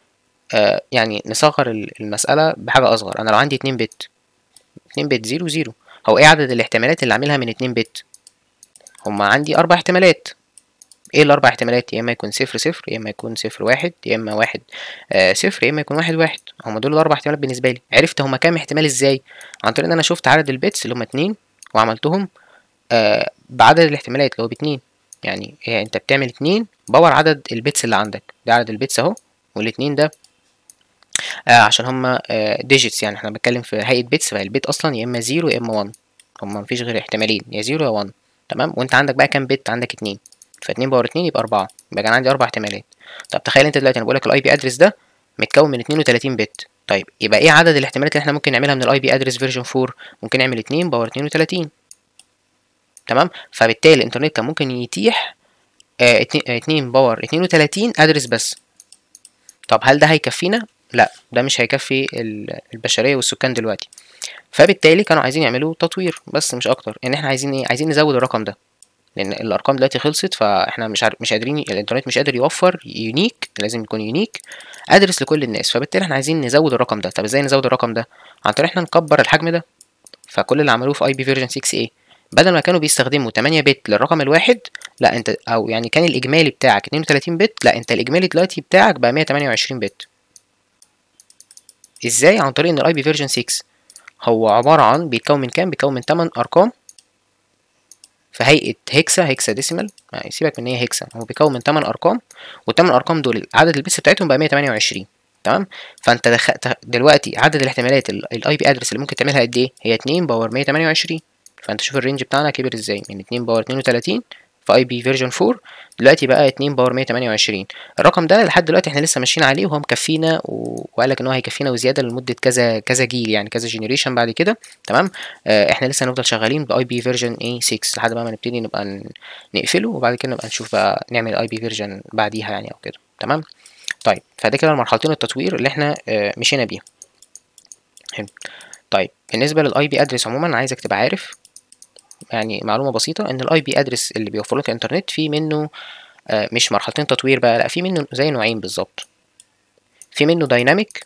آه يعني نصغر ال- المسألة بحاجة أصغر أنا لو عندي 2 بت 2 بت 0 0 هو إيه عدد الاحتمالات اللي أعملها من 2 بت هما عندي أربع احتمالات إيه الأربع احتمالات يا إما يكون صفر صفر يا إما يكون صفر واحد يا إما واحد آه صفر يا إما يكون واحد واحد هما دول الأربع احتمالات بالنسبة لي عرفت هما كام احتمال إزاي عن طريق إن أنا شفت عدد البيتس اللي هما اتنين وعملتهم آه بعدد الاحتمالات اللي هو باتنين يعني هي انت بتعمل اتنين باور عدد البيتس اللي عندك ده عدد البيتس اهو والاتنين ده آه عشان هما آه ديجيتس يعني احنا بنتكلم في هيئة بيتس فالبيت اصلا يا اما زيرو يا اما 1 هما مفيش غير احتمالين يا زيرو يا 1 تمام وانت عندك بقى كام بت عندك اتنين فاتنين باور اتنين يبقى اربعة يبقى كان عندي اربع احتمالات طب تخيل انت دلوقتي انا بقولك الاي بي ادرس ده متكون من 32 بت طيب يبقى ايه عدد الاحتمالات اللي احنا ممكن نعملها من الاي بي ادرس فيرجن 4 ممكن نعمل 2 باور 32 تمام فبالتالي الانترنت كان ممكن يتيح آه، اتنين- آه، 2 باور 32 ادرس بس طب هل ده هيكفينا لا ده مش هيكفي ال- البشريه والسكان دلوقتي فبالتالي كانوا عايزين يعملوا تطوير بس مش اكتر ان احنا عايزين ايه عايزين نزود الرقم ده لان الارقام دلوقتي خلصت فاحنا مش عارف مش قادرين الانترنت مش قادر يوفر يونيك لازم يكون يونيك ادرس لكل الناس فبالتالي احنا عايزين نزود الرقم ده طب ازاي نزود الرقم ده عن طريق احنا نكبر الحجم ده فكل اللي عملوه في اي بي فيرجن 6 ايه بدل ما كانوا بيستخدموا 8 بت للرقم الواحد لا انت او يعني كان الاجمالي بتاعك 32 بت لا انت الاجمالي دلوقتي بتاعك بقى 128 بت ازاي عن طريق ان الاي بي فيرجن 6 هو عباره عن بيتكون من كام بيتكون من 8 ارقام في هيئه هيكسا هيكسا ديسيمال يعني سيبك من ان هي هيكسا هو بيتكون من 8 ارقام والثمان ارقام دول عدد البيتس بتاعتهم بقى 128 تمام فانت دخ... تخ- دلوقتي عدد الاحتمالات الاي بي ادرس اللي ممكن تعملها قد ايه هي 2 باور 128 فانت شوف الرينج بتاعنا كبر ازاي من 2 باور 32 في اي بي فيرجن 4 دلوقتي بقى 2 باور 128 الرقم ده لحد دلوقتي احنا لسه ماشيين عليه وهو مكفينا و... وقال لك ان هو هيكفينا وزياده لمده كذا كذا جيل يعني كذا جينيريشن بعد كده تمام آه احنا لسه هنفضل شغالين باي بي فيرجن ايه 6 لحد بقى ما نبتدي نبقى ن- نقفله وبعد كده نبقى نشوف بقى نعمل اي بي فيرجن بعديها يعني او كده تمام طيب فده كده المرحلتين التطوير اللي احنا آه مشينا بيها حلو طيب بالنسبه للاي بي ادرس عموما عايزك تبقى عارف يعني معلومه بسيطه ان الاي بي ادرس اللي بيوفر لك الانترنت في منه آه، مش مرحلتين تطوير بقى لا في منه زي نوعين بالظبط في منه دايناميك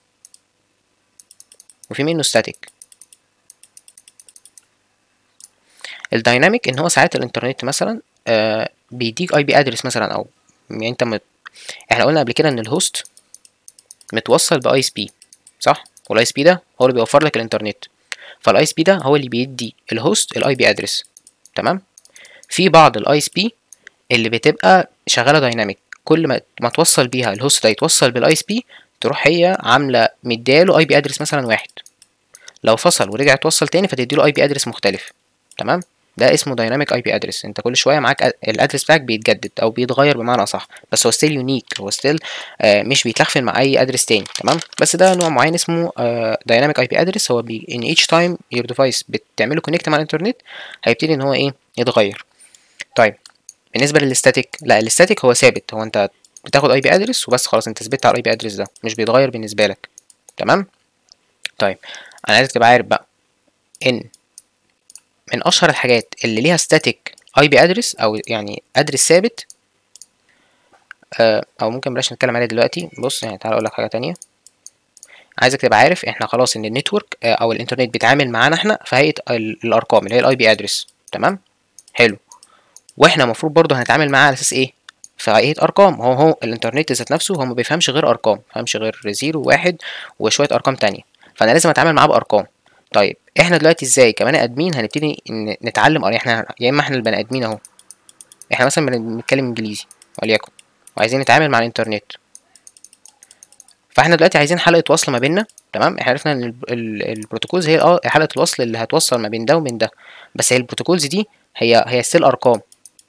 وفي منه ستاتيك الدايناميك ان هو ساعات الانترنت مثلا آه، بيديك اي بي ادرس مثلا او يعني انت مت... احنا قلنا قبل كده ان الهوست متوصل باي اس بي صح والاي اس بي ده هو اللي بيوفر لك الانترنت فالاي اس بي ده هو اللي بيدي الهوست الاي بي ادرس تمام في بعض الاي اس بي اللي بتبقى شغاله دايناميك كل ما ما توصل بيها الهوست ده يتوصل بالاي اس بي تروح هي عامله مدياله اي بي ادرس مثلا واحد لو فصل ورجع يتوصل تاني فتديله اي بي ادرس مختلف تمام ده اسمه دايناميك اي بي ادرس انت كل شويه معاك الادرس بتاعك بيتجدد او بيتغير بمعنى اصح بس هو ستيل يونيك هو ستيل مش بيتلخفن مع اي ادرس تاني تمام بس ده نوع معين اسمه دايناميك اي بي ادرس هو بي ان each تايم يور ديفايس بتعمله كونكت مع الانترنت هيبتدي ان هو ايه يتغير طيب بالنسبه للستاتيك لا الستاتيك هو ثابت هو انت بتاخد اي بي ادرس وبس خلاص انت ثبت على الاي بي ادرس ده مش بيتغير بالنسبه لك تمام طيب انا عايزك تبقى عارف بقى ان من اشهر الحاجات اللي ليها ستاتيك اي بي ادرس او يعني ادرس ثابت آه، او ممكن بلاش نتكلم عليه دلوقتي بص يعني تعالى اقول لك حاجه تانية عايزك تبقى عارف احنا خلاص ان النتورك آه، او الانترنت بيتعامل معانا احنا في هيئه ال- الارقام اللي هي الاي بي ادرس تمام حلو واحنا المفروض برضو هنتعامل معاه على اساس ايه في هيئه ارقام هو هو الانترنت ذات نفسه هو ما بيفهمش غير ارقام ما بيفهمش غير زيرو واحد وشويه ارقام تانية فانا لازم اتعامل معاه بارقام طيب احنا دلوقتي ازاي كبني ادمين هنبتدي ن- نتعلم يعني احنا يا اما احنا البني ادمين اهو احنا مثلا بن- بنتكلم انجليزي وليكن وعايزين نتعامل مع الانترنت فاحنا دلوقتي عايزين حلقه وصل ما بيننا تمام احنا عرفنا ان ال- ال- البروتوكولز هي اه حلقه الوصل اللي هتوصل ما بين ده وبين ده بس هي البروتوكولز دي هي هي ستيل ارقام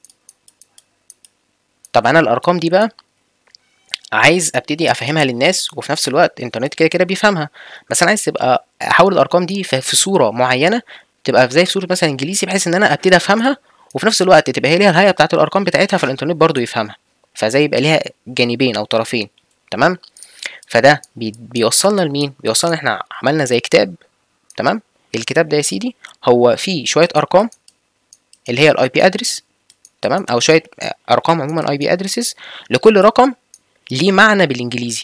طب انا الارقام دي بقى عايز ابتدي افهمها للناس وفي نفس الوقت الانترنت كده كده بيفهمها بس انا عايز تبقى احول الارقام دي في في صوره معينه تبقى زي في صوره مثلا انجليزي بحيث ان انا ابتدي افهمها وفي نفس الوقت تبقى هي ليها الهيئه بتاعت الارقام بتاعتها فالانترنت برضو يفهمها فزي يبقى ليها جانبين او طرفين تمام فده بي بيوصلنا لمين بيوصلنا احنا عملنا زي كتاب تمام الكتاب ده يا سيدي هو فيه شويه ارقام اللي هي الاي بي ادرس تمام او شويه ارقام عموما اي بي ادرسز لكل رقم ليه معنى بالانجليزي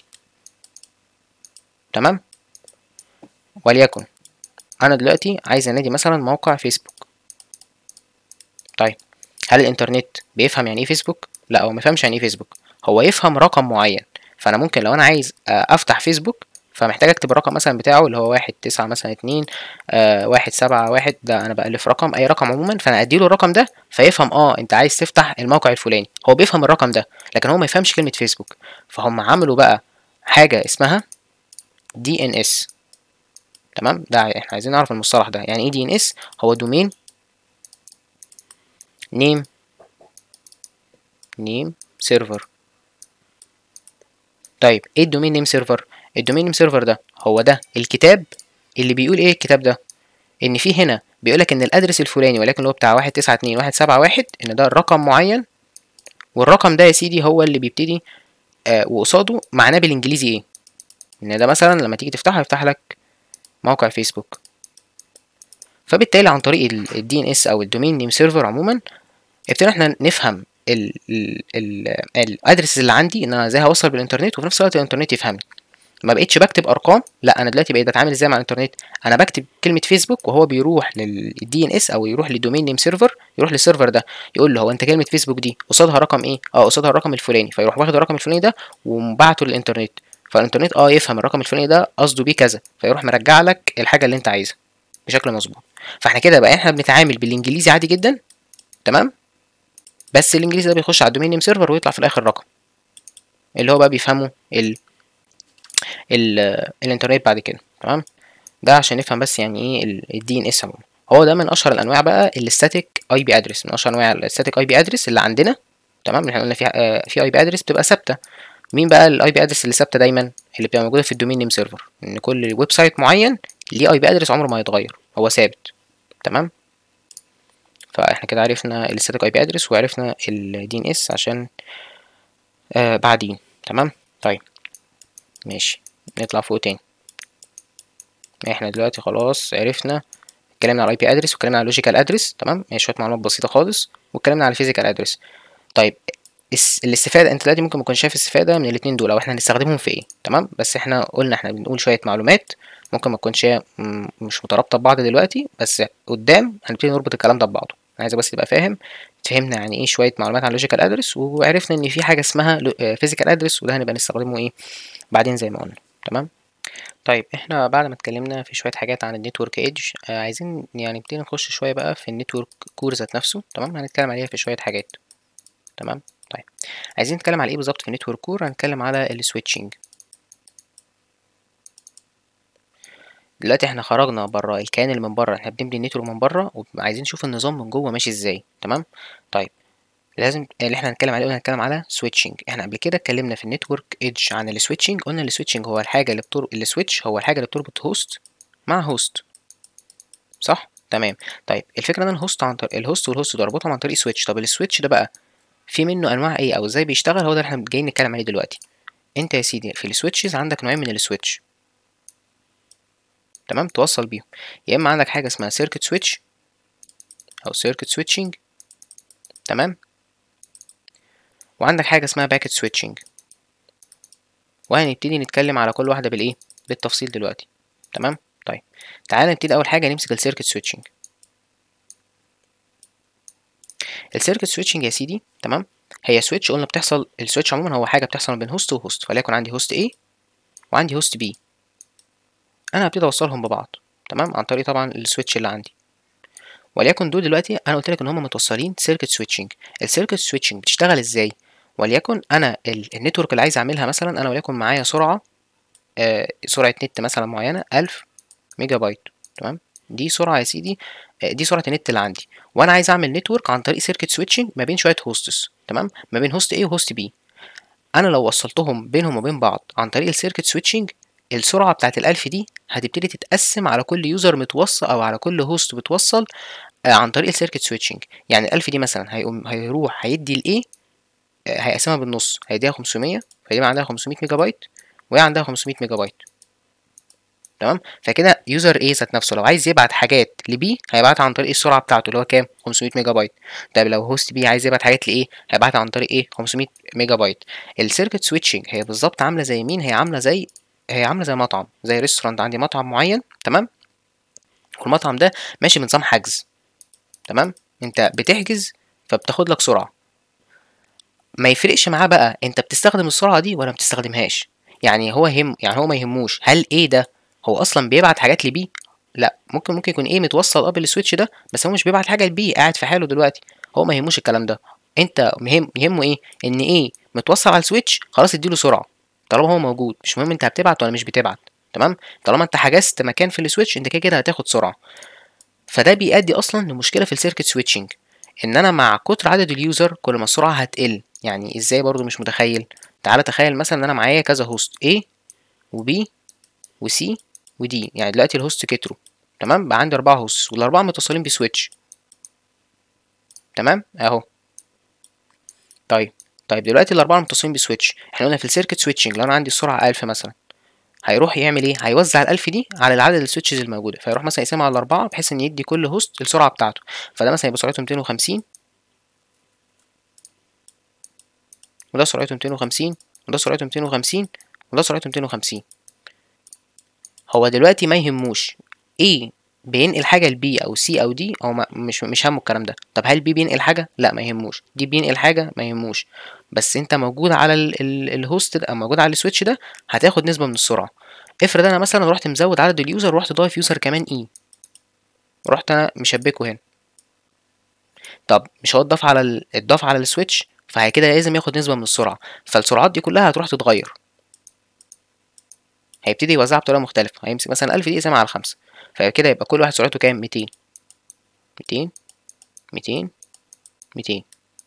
تمام وليكن انا دلوقتي عايز انادي مثلا موقع فيسبوك طيب هل الانترنت بيفهم يعني ايه فيسبوك لا هو ما يفهمش يعني ايه فيسبوك هو يفهم رقم معين فانا ممكن لو انا عايز آه، افتح فيسبوك فمحتاج اكتب الرقم مثلا بتاعه اللي هو واحد تسعة مثلا اتنين آه واحد سبعة واحد ده انا بألف رقم اي رقم عموما فانا اديله الرقم ده فيفهم اه انت عايز تفتح الموقع الفلاني هو بيفهم الرقم ده لكن هو ما يفهمش كلمة فيسبوك فهم عملوا بقى حاجة اسمها دي ان اس تمام ده احنا عايزين نعرف المصطلح ده يعني ايه دي ان اس هو دومين نيم نيم سيرفر طيب ايه الدومين نيم سيرفر الدومين نيم سيرفر ده هو ده الكتاب اللي بيقول ايه الكتاب ده ان في هنا بيقولك ان الادرس الفلاني ولكن اللي هو بتاع واحد تسعة اتنين واحد سبعة واحد ان ده رقم معين والرقم ده يا سيدي هو اللي بيبتدي آه وقصاده معناه بالانجليزي ايه ان ده مثلا لما تيجي تفتحه يفتح لك موقع فيسبوك فبالتالي عن طريق الدي ان اس او الدومين نيم سيرفر عموما ابتدينا احنا نفهم الادرس اللي عندي ان انا ازاي هوصل بالانترنت وفي نفس الوقت الانترنت يفهمني ما بقتش بكتب ارقام لا انا دلوقتي بقيت بتعامل ازاي مع الانترنت انا بكتب كلمه فيسبوك وهو بيروح للدي ان اس او يروح للدومين نيم سيرفر يروح للسيرفر ده يقول له هو انت كلمه فيسبوك دي قصادها رقم ايه اه قصادها الرقم الفلاني فيروح واخد الرقم الفلاني ده ومبعته للانترنت فالانترنت اه يفهم الرقم الفلاني ده قصده بيه كذا فيروح مرجع لك الحاجه اللي انت عايزها بشكل مظبوط فاحنا كده بقى احنا بنتعامل بالانجليزي عادي جدا تمام بس الانجليزي ده بيخش على الدومين نيم سيرفر ويطلع في الاخر رقم اللي هو بقى بيفهمه ال ال الانترنت بعد كده تمام ده عشان نفهم بس يعني ايه الدي ان اس عموما هو ده من اشهر الانواع بقى الستاتيك اي بي ادرس من اشهر انواع الستاتيك اي بي ادرس اللي عندنا تمام اللي احنا قلنا في آه في اي بي ادرس بتبقى ثابته مين بقى الاي بي ادرس اللي ثابته دايما اللي بتبقى موجوده في الدومين نيم سيرفر ان كل ويب سايت معين ليه اي بي ادرس عمره ما يتغير هو ثابت تمام فاحنا كده عرفنا الستاتيك اي بي ادرس وعرفنا الدي ان اس عشان آه بعدين تمام طيب ماشي نطلع فوق تاني احنا دلوقتي خلاص عرفنا اتكلمنا على الاي بي ادرس واتكلمنا على اللوجيكال ادرس تمام هي شويه معلومات بسيطه خالص واتكلمنا على الفيزيكال ادرس طيب الاستفاده انت دلوقتي ممكن ما تكونش شايف استفاده من الاثنين دول او احنا هنستخدمهم في ايه تمام بس احنا قلنا احنا بنقول شويه معلومات ممكن ما تكونش مش مترابطه ببعض دلوقتي بس قدام هنبتدي نربط الكلام ده ببعضه انا عايزك بس تبقى فاهم فهمنا يعني ايه شويه معلومات عن اللوجيكال ادرس وعرفنا ان في حاجه اسمها فيزيكال ادرس وده هنبقى نستخدمه ايه بعدين زي ما قلنا تمام طيب احنا بعد ما اتكلمنا في شويه حاجات عن النتورك ايدج آه عايزين يعني نبتدي نخش شويه بقى في النتورك كور ذات نفسه تمام هنتكلم عليها في شويه حاجات تمام طيب عايزين نتكلم على ايه بالظبط في النتورك كور هنتكلم على السويتشنج دلوقتي احنا خرجنا بره الكيان اللي من بره احنا بنبني النتورك من بره وعايزين نشوف النظام من جوه ماشي ازاي تمام طيب لازم اللي احنا هنتكلم عليه قلنا هنتكلم على سويتشنج احنا قبل كده اتكلمنا في النتورك ايدج عن السويتشنج قلنا السويتشنج هو الحاجه اللي بتربط السويتش هو الحاجه اللي بتربط هوست مع هوست صح تمام طيب الفكره ان الهوست عن طريق الهوست والهوست ده اربطهم عن طريق سويتش طب السويتش ده بقى في منه انواع ايه او ازاي بيشتغل هو ده اللي احنا جايين نتكلم عليه دلوقتي انت يا سيدي في السويتشز عندك نوعين من السويتش تمام توصل بيهم يا اما عندك حاجه اسمها سيركت سويتش او سيركت سويتشنج تمام وعندك حاجه اسمها باكت سويتشنج وهنبتدي نتكلم على كل واحده بالايه بالتفصيل دلوقتي تمام طيب تعالى نبتدي اول حاجه نمسك السيركت سويتشنج السيركت سويتشنج يا سيدي تمام هي سويتش قلنا بتحصل السويتش عموما هو حاجه بتحصل ما بين هوست وهوست فليكن عندي هوست A وعندي هوست B انا هبتدي اوصلهم ببعض تمام عن طريق طبعا السويتش اللي عندي وليكن دول دلوقتي انا قلت لك ان هم متوصلين سيركت سويتشنج السيركت سويتشنج بتشتغل ازاي وليكن انا النتورك اللي عايز اعملها مثلا انا وليكن معايا سرعه آه سرعه نت مثلا معينه 1000 ميجا بايت تمام دي سرعه يا سيدي آه دي سرعه النت اللي عندي وانا عايز اعمل نتورك عن طريق سيركت سويتشنج ما بين شويه هوستس تمام ما بين هوست A وهوست B انا لو وصلتهم بينهم وبين بعض عن طريق السيركت سويتشنج السرعه بتاعت الألف دي هتبتدي تتقسم على كل يوزر متوصل او على كل هوست بتوصل آه عن طريق السيركت سويتشنج يعني الألف دي مثلا هيقوم هيروح هيدي لايه آه هيقسمها بالنص هيديها 500 فيبقى عندها 500 ميجا بايت وهي عندها 500 ميجا بايت تمام فكده يوزر ايه ذات نفسه لو عايز يبعت حاجات لبي هيبعتها عن طريق السرعه بتاعته اللي هو كام 500 ميجا بايت طيب لو هوست بي عايز يبعت حاجات لايه هيبعتها عن طريق ايه 500 ميجا بايت السيركت سويتشنج هي بالظبط عامله زي مين هي عامله زي هي عامله زي مطعم زي ريستورانت عندي مطعم معين تمام والمطعم ده ماشي بنظام حجز تمام انت بتحجز فبتاخد لك سرعه ما يفرقش معاه بقى انت بتستخدم السرعه دي ولا ما بتستخدمهاش يعني هو هم يعني هو ما يهموش هل ايه ده هو اصلا بيبعت حاجات لبي لا ممكن ممكن يكون ايه متوصل قبل السويتش ده بس هو مش بيبعت حاجه لبي قاعد في حاله دلوقتي هو ما يهموش الكلام ده انت مهم يهمه ايه ان ايه متوصل على السويتش خلاص اديله سرعه طالما هو موجود مش مهم انت بتبعت ولا مش بتبعت تمام طالما انت حجزت مكان في السويتش انت كده كده هتاخد سرعه فده بيؤدي اصلا لمشكله في السيركت سويتشنج ان انا مع كتر عدد اليوزر كل ما السرعه هتقل يعني ازاي برضو مش متخيل تعالى تخيل مثلا ان انا معايا كذا هوست A وB وC ودي يعني دلوقتي الهوست كتروا تمام بقى عندي أربعة هوست والأربعة متصلين بسويتش تمام أهو طيب طيب دلوقتي الأربعة متصلين بسويتش احنا قلنا في السيركت سويتشنج لو أنا عندي السرعة ألف مثلا هيروح يعمل ايه هيوزع الألف دي على العدد السويتشز الموجودة فيروح مثلا يقسمها على الأربعة بحيث إن يدي كل هوست السرعة بتاعته فده مثلا يبقى سرعته ميتين وخمسين وده سرعته ميتين وخمسين وده سرعته ميتين وخمسين وده سرعته ميتين وخمسين هو دلوقتي ما يهموش ايه بينقل حاجه لبي او سي او دي او ما مش مش همه الكلام ده طب هل بي بينقل حاجه لا ما يهموش دي بينقل حاجه ما يهموش بس انت موجود على ال ال الهوست ده او موجود على السويتش ده هتاخد نسبه من السرعه افرض انا مثلا رحت مزود عدد اليوزر ورحت ضايف يوزر كمان اي رحت انا مشبكه هنا طب مش هو اتضاف على ال... اتضاف على السويتش فهي كده لازم ياخد نسبه من السرعه فالسرعات دي كلها هتروح تتغير هيبتدي يوزعها بطريقه مختلفه هيمسك مثلا 1000 دي يقسمها على خمسة فكده يبقى كل واحد سرعته كام 200 200 200 200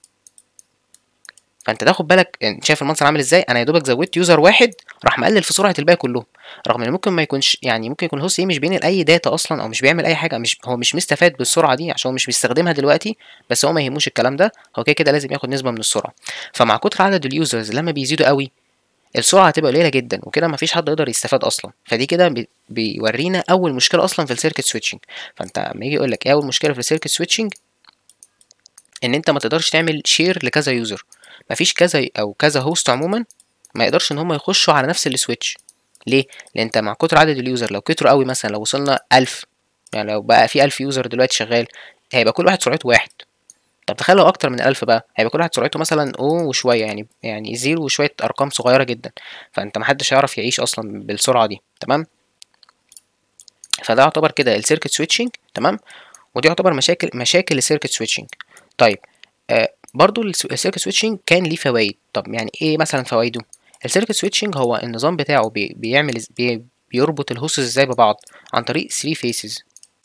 فانت تاخد بالك يعني شايف المنظر عامل ازاي انا يا دوبك زودت يوزر واحد راح مقلل في سرعه الباقي كلهم رغم ان ممكن ما يكونش يعني ممكن يكون الهوست ايه مش بينقل اي داتا اصلا او مش بيعمل اي حاجه مش هو مش مستفاد بالسرعه دي عشان هو مش بيستخدمها دلوقتي بس هو ما يهموش الكلام ده هو كده كده لازم ياخد نسبه من السرعه فمع كتر عدد اليوزرز لما بيزيدوا قوي السرعه هتبقى قليله جدا وكده مفيش حد يقدر يستفاد اصلا فدي كده بي بيورينا اول مشكله اصلا في السيركت سويتشنج فانت لما يجي يقول لك ايه اول مشكله في السيركت سويتشنج ان انت ما تقدرش تعمل شير لكذا يوزر مفيش كذا او كذا هوست عموما ما يقدرش ان هم يخشوا على نفس السويتش ليه لان انت مع كتر عدد اليوزر لو كتروا قوي مثلا لو وصلنا 1000 يعني لو بقى في 1000 يوزر دلوقتي شغال هيبقى كل واحد سرعته واحد طب تخيل لو اكتر من 1000 بقى هيبقى كل واحد سرعته مثلا او وشويه يعني يعني زيرو وشويه ارقام صغيره جدا فانت محدش هيعرف يعيش اصلا بالسرعه دي تمام فده يعتبر كده السيركت سويتشنج تمام ودي يعتبر مشاكل مشاكل السيركت سويتشنج طيب آه برضو السيركت سويتشنج كان ليه فوائد طب يعني ايه مثلا فوائده السيركت سويتشنج هو النظام بتاعه بي بيعمل بي بيربط الهوستس ازاي ببعض عن طريق 3 فيسز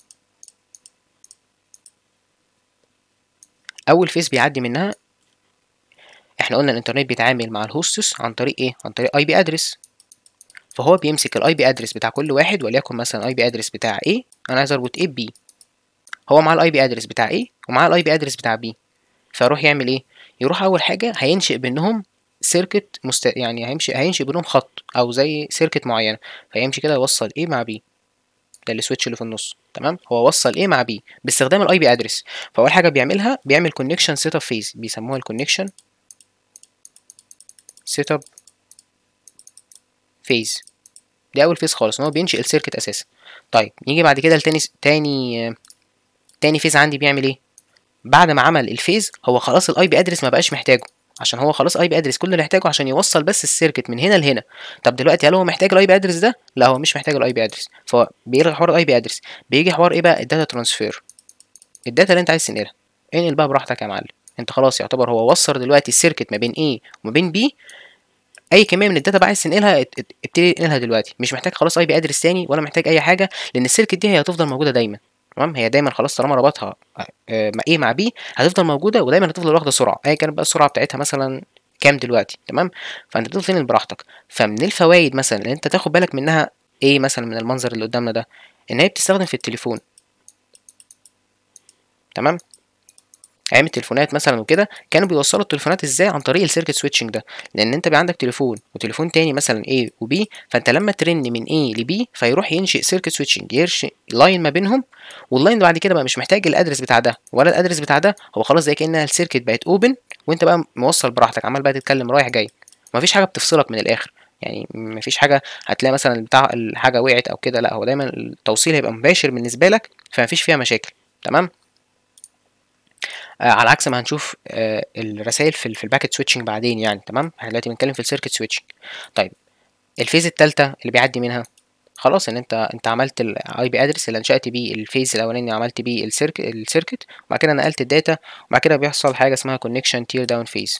اول فيس بيعدي منها احنا قلنا الانترنت بيتعامل مع الهوستس عن طريق ايه عن طريق اي بي ادرس فهو بيمسك الاي بي ادرس بتاع كل واحد وليكن مثلا اي بي ادرس بتاع A انا عايز اربط A ب B هو معاه الاي بي ادرس بتاع A ومعاه الاي بي ادرس بتاع B فيروح يعمل ايه يروح اول حاجه هينشئ بينهم سيركت مست... يعني هيمشي هينشئ بينهم خط او زي سيركت معينه فيمشي كده يوصل A مع B ده السويتش اللي في النص تمام هو وصل A مع B باستخدام الاي بي ادرس فاول حاجه بيعملها بيعمل كونكشن سيت اب فيز بيسموها الكونكشن سيت اب فيز دي اول فيز خالص ان هو بينشئ السيركت اساسا طيب نيجي بعد كده لتاني تاني تاني فيز عندي بيعمل ايه بعد ما عمل الفيز هو خلاص الاي بي ادرس ما بقاش محتاجه عشان هو خلاص اي بي ادرس كل اللي محتاجه عشان يوصل بس السيركت من هنا لهنا طب دلوقتي هل هو محتاج الاي بي ادرس ده لا هو مش محتاج الاي بي ادرس فهو بيلغي حوار الاي بي ادرس بيجي حوار ايه بقى الداتا ترانسفير الداتا اللي انت عايز تنقلها انقل بقى براحتك يا معلم انت خلاص يعتبر هو وصل دلوقتي السيركت ما بين A وما بين B اي كميه من الداتا بقى عايز تنقلها ابتدي انقلها دلوقتي مش محتاج خلاص اي بي ادرس تاني ولا محتاج اي حاجه لان السيركت دي هي هتفضل موجوده دايما تمام هي دايما خلاص طالما ربطها مع ايه مع بي هتفضل موجوده ودايما هتفضل واخده سرعه ايا كانت بقى السرعه بتاعتها مثلا كام دلوقتي تمام فانت بتفضل تنقل براحتك فمن الفوائد مثلا اللي انت تاخد بالك منها ايه مثلا من المنظر اللي قدامنا ده ان هي بتستخدم في التليفون تمام ايام التليفونات مثلا وكده كانوا بيوصلوا التليفونات ازاي عن طريق السيركت سويتشنج ده لان انت بقى عندك تليفون وتليفون تاني مثلا A وB فانت لما ترن من A لB فيروح ينشئ سيركت سويتشنج يرشئ لاين ما بينهم واللاين ده بعد كده بقى مش محتاج الادرس بتاع ده ولا الادرس بتاع ده هو خلاص زي كانها السيركت بقت اوبن وانت بقى موصل براحتك عمال بقى تتكلم رايح جاي مفيش حاجه بتفصلك من الاخر يعني مفيش حاجه هتلاقي مثلا بتاع الحاجه وقعت او كده لا هو دايما التوصيل هيبقى مباشر بالنسبه لك فمفيش فيها مشاكل تمام آه على عكس ما هنشوف آه الرسائل في, في الباكت سويتشنج بعدين يعني تمام احنا دلوقتي بنتكلم في السيركت سويتشنج طيب الفيز الثالثه اللي بيعدي منها خلاص ان انت انت عملت الاي بي ادرس اللي انشات بيه الفيز الاولاني عملت بيه السيركت السيركت وبعد كده نقلت الداتا وبعد كده بيحصل حاجه اسمها كونكشن تير داون فيز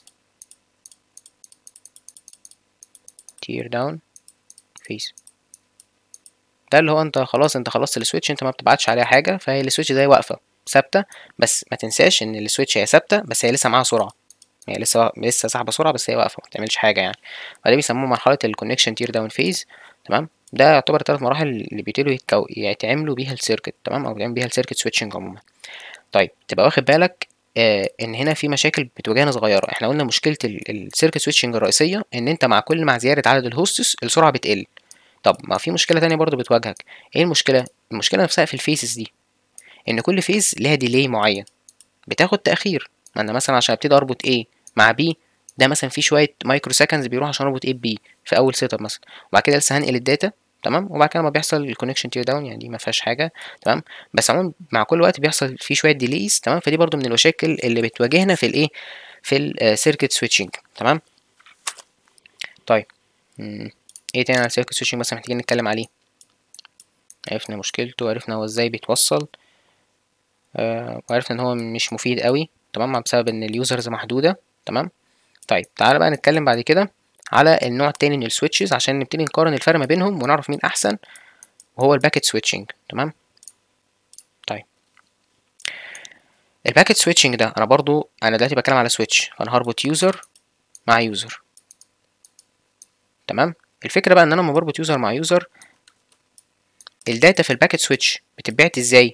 تير داون فيز ده اللي هو انت خلاص انت خلصت السويتش انت ما بتبعتش عليها حاجه فهي السويتش زي واقفه ثابته بس ما تنساش ان السويتش هي ثابته بس هي لسه معاها سرعه هي لسه لسه ساحبه سرعه بس هي واقفه ما بتعملش حاجه يعني فده بيسموه مرحله الكونكشن تير داون فيز تمام ده يعتبر الثلاث مراحل اللي بيبتدوا يتكو... يتعملوا بيها السيركت تمام او بيعمل بيها السيركت سويتشنج عموما طيب تبقى واخد بالك آه ان هنا في مشاكل بتواجهنا صغيره احنا قلنا مشكله السيركت سويتشنج الرئيسيه ان انت مع كل مع زياده عدد الهوستس السرعه بتقل طب ما في مشكله تانية برضو بتواجهك ايه المشكله المشكله نفسها في الفيسز دي ان كل فيز ليها ديلي معين بتاخد تاخير ما انا مثلا عشان ابتدي اربط A مع B ده مثلا في شويه مايكرو سكندز بيروح عشان اربط A ب في اول سيت اب مثلا وبعد كده لسه هنقل الداتا تمام وبعد كده لما بيحصل الكونكشن تير داون يعني دي ما فيهاش حاجه تمام بس عموما مع كل وقت بيحصل فيه شويه ديليز تمام فدي برضو من المشاكل اللي بتواجهنا في الايه في السيركت سويتشنج تمام طيب مم. ايه تاني على السيركت سويتشنج مثلا محتاجين نتكلم عليه عرفنا مشكلته وعرفنا هو ازاي بيتوصل آه وعرفنا ان هو مش مفيد قوي تمام بسبب ان اليوزرز محدوده تمام طيب تعالى بقى نتكلم بعد كده على النوع التاني من السويتشز عشان نبتدي نقارن الفرق ما بينهم ونعرف مين احسن وهو الباكت سويتشنج تمام طيب الباكت سويتشنج ده انا برضو انا دلوقتي بتكلم على سويتش فانا هربط يوزر مع يوزر تمام الفكره بقى ان انا لما بربط يوزر مع يوزر الداتا في الباكت سويتش بتتبعت ازاي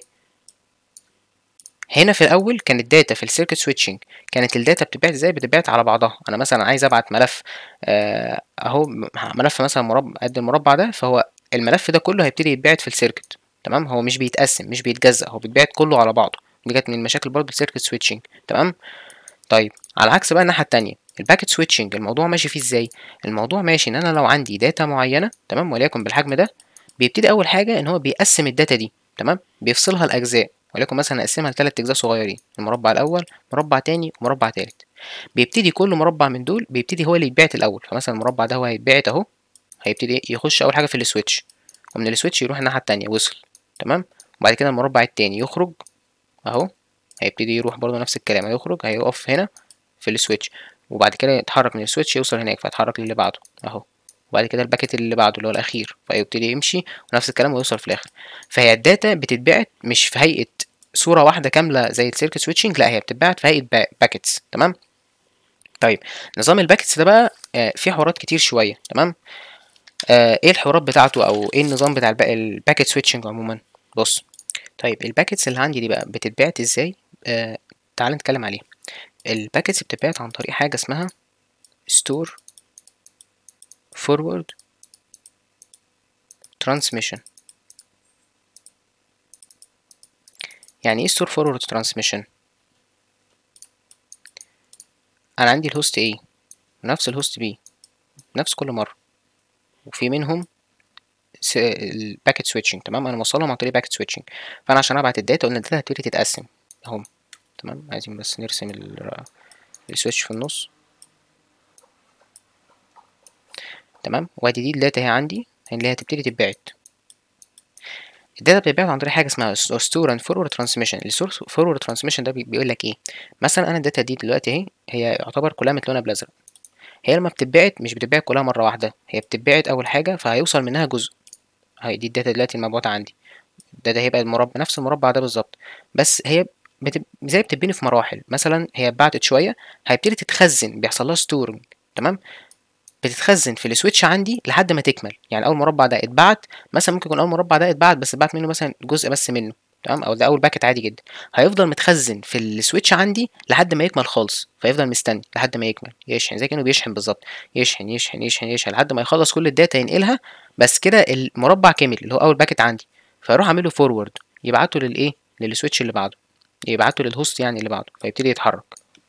هنا في الاول كانت الداتا في السيركت سويتشنج كانت الداتا بتتبعت ازاي بتتبعت على بعضها انا مثلا عايز ابعت ملف آه اهو ملف مثلا مربع قد المربع ده فهو الملف ده كله هيبتدي يتبعت في السيركت تمام هو مش بيتقسم مش بيتجزأ هو بيتبعت كله على بعضه دي كانت من المشاكل برضه السيركت سويتشنج تمام طيب على عكس بقى الناحيه التانية الباكت سويتشنج الموضوع ماشي فيه ازاي الموضوع ماشي ان انا لو عندي داتا معينه تمام وليكن بالحجم ده بيبتدي اول حاجه ان هو بيقسم الداتا دي تمام بيفصلها لاجزاء وليكن مثلا نقسمها لثلاث اجزاء صغيرين المربع الاول مربع تاني ومربع تالت بيبتدي كل مربع من دول بيبتدي هو اللي يتبعت الاول فمثلا المربع ده هو هيتبعت اهو هيبتدي يخش اول حاجه في السويتش ومن السويتش يروح الناحيه التانية وصل تمام وبعد كده المربع التاني يخرج اهو هيبتدي يروح برضو نفس الكلام هيخرج هيقف هنا في السويتش وبعد كده يتحرك من السويتش يوصل هناك فيتحرك للي بعده اهو وبعد كده الباكت اللي بعده اللي هو الاخير فيبتدي يمشي ونفس الكلام ويوصل في الاخر فهي الداتا بتتبعت مش في هيئه صوره واحده كامله زي السيركت سويتشنج لا هي بتتبعت في هيئه باكتس تمام طيب نظام الباكتس ده بقى آه فيه حوارات كتير شويه تمام آه ايه الحوارات بتاعته او ايه النظام بتاع الباكت سويتشنج عموما بص طيب الباكتس اللي عندي دي بقى بتتبعت ازاي آه تعال نتكلم عليها الباكتس بتتبعت عن طريق حاجه اسمها store forward transmission يعني ايه store forward transmission انا عندي الهوست A ونفس الهوست B نفس كل مره وفي منهم الباكت سويتشنج تمام انا موصلهم عن طريق باكت سويتشنج فانا عشان ابعت الداتا قلنا الداتا هتبتدي تتقسم اهو تمام عايزين بس نرسم السويتش في النص تمام وادي دي الداتا هي عندي اللي هي هتبتدي تتبعت الداتا بتتبعت عن طريق حاجه اسمها ستور اند فورورد ترانسميشن الستور فورورد ترانسميشن ده بيقول لك ايه مثلا انا الداتا دي دلوقتي اهي هي يعتبر كلها متلونه بالازرق هي لما بتتبعت مش بتتبعت كلها مره واحده هي بتتبعت اول حاجه فهيوصل منها جزء هي دي الداتا دلوقتي المبعوثه عندي الداتا هيبقى المربع نفس المربع ده بالظبط بس هي بتب... زي بتتبني في مراحل مثلا هي اتبعتت شويه هيبتدي تتخزن بيحصل لها ستورنج تمام بتتخزن في السويتش عندي لحد ما تكمل يعني اول مربع ده اتبعت مثلا ممكن يكون اول مربع ده اتبعت بس اتبعت منه مثلا جزء بس منه تمام او ده اول باكت عادي جدا هيفضل متخزن في السويتش عندي لحد ما يكمل خالص فيفضل مستني لحد ما يكمل يشحن زي كانه بيشحن بالظبط يشحن يشحن يشحن يشحن لحد ما يخلص كل الداتا ينقلها بس كده المربع كامل اللي هو اول باكت عندي فيروح اعمله فورورد يبعته للايه للسويتش اللي بعده يبعته للهوست يعني اللي بعده فيبتدي يتحرك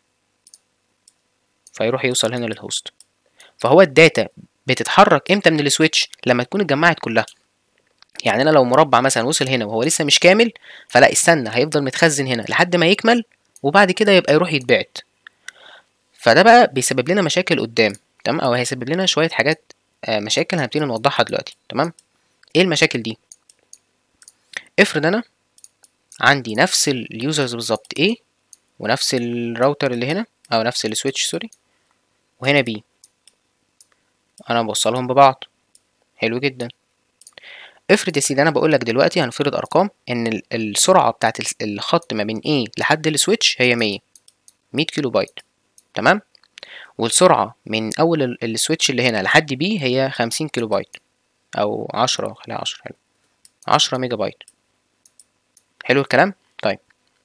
فيروح يوصل هنا للهوست فهو الداتا بتتحرك امتى من السويتش لما تكون اتجمعت كلها يعني انا لو مربع مثلا وصل هنا وهو لسه مش كامل فلا استنى هيفضل متخزن هنا لحد ما يكمل وبعد كده يبقى يروح يتبعت فده بقى بيسبب لنا مشاكل قدام تمام او هيسبب لنا شويه حاجات آه مشاكل هنبتدي نوضحها دلوقتي تمام ايه المشاكل دي افرض انا عندي نفس اليوزرز بالظبط A ونفس الراوتر اللي هنا او نفس السويتش سوري وهنا B انا بوصلهم ببعض حلو جدا افرض يا سيدي انا بقول لك دلوقتي هنفرض ارقام ان السرعه بتاعت الخط ما بين A لحد السويتش هي 100 100 كيلو بايت تمام والسرعه من اول السويتش اللي هنا لحد B هي 50 كيلو بايت او 10 خليها 10 حلو 10 ميجا بايت حلو الكلام طيب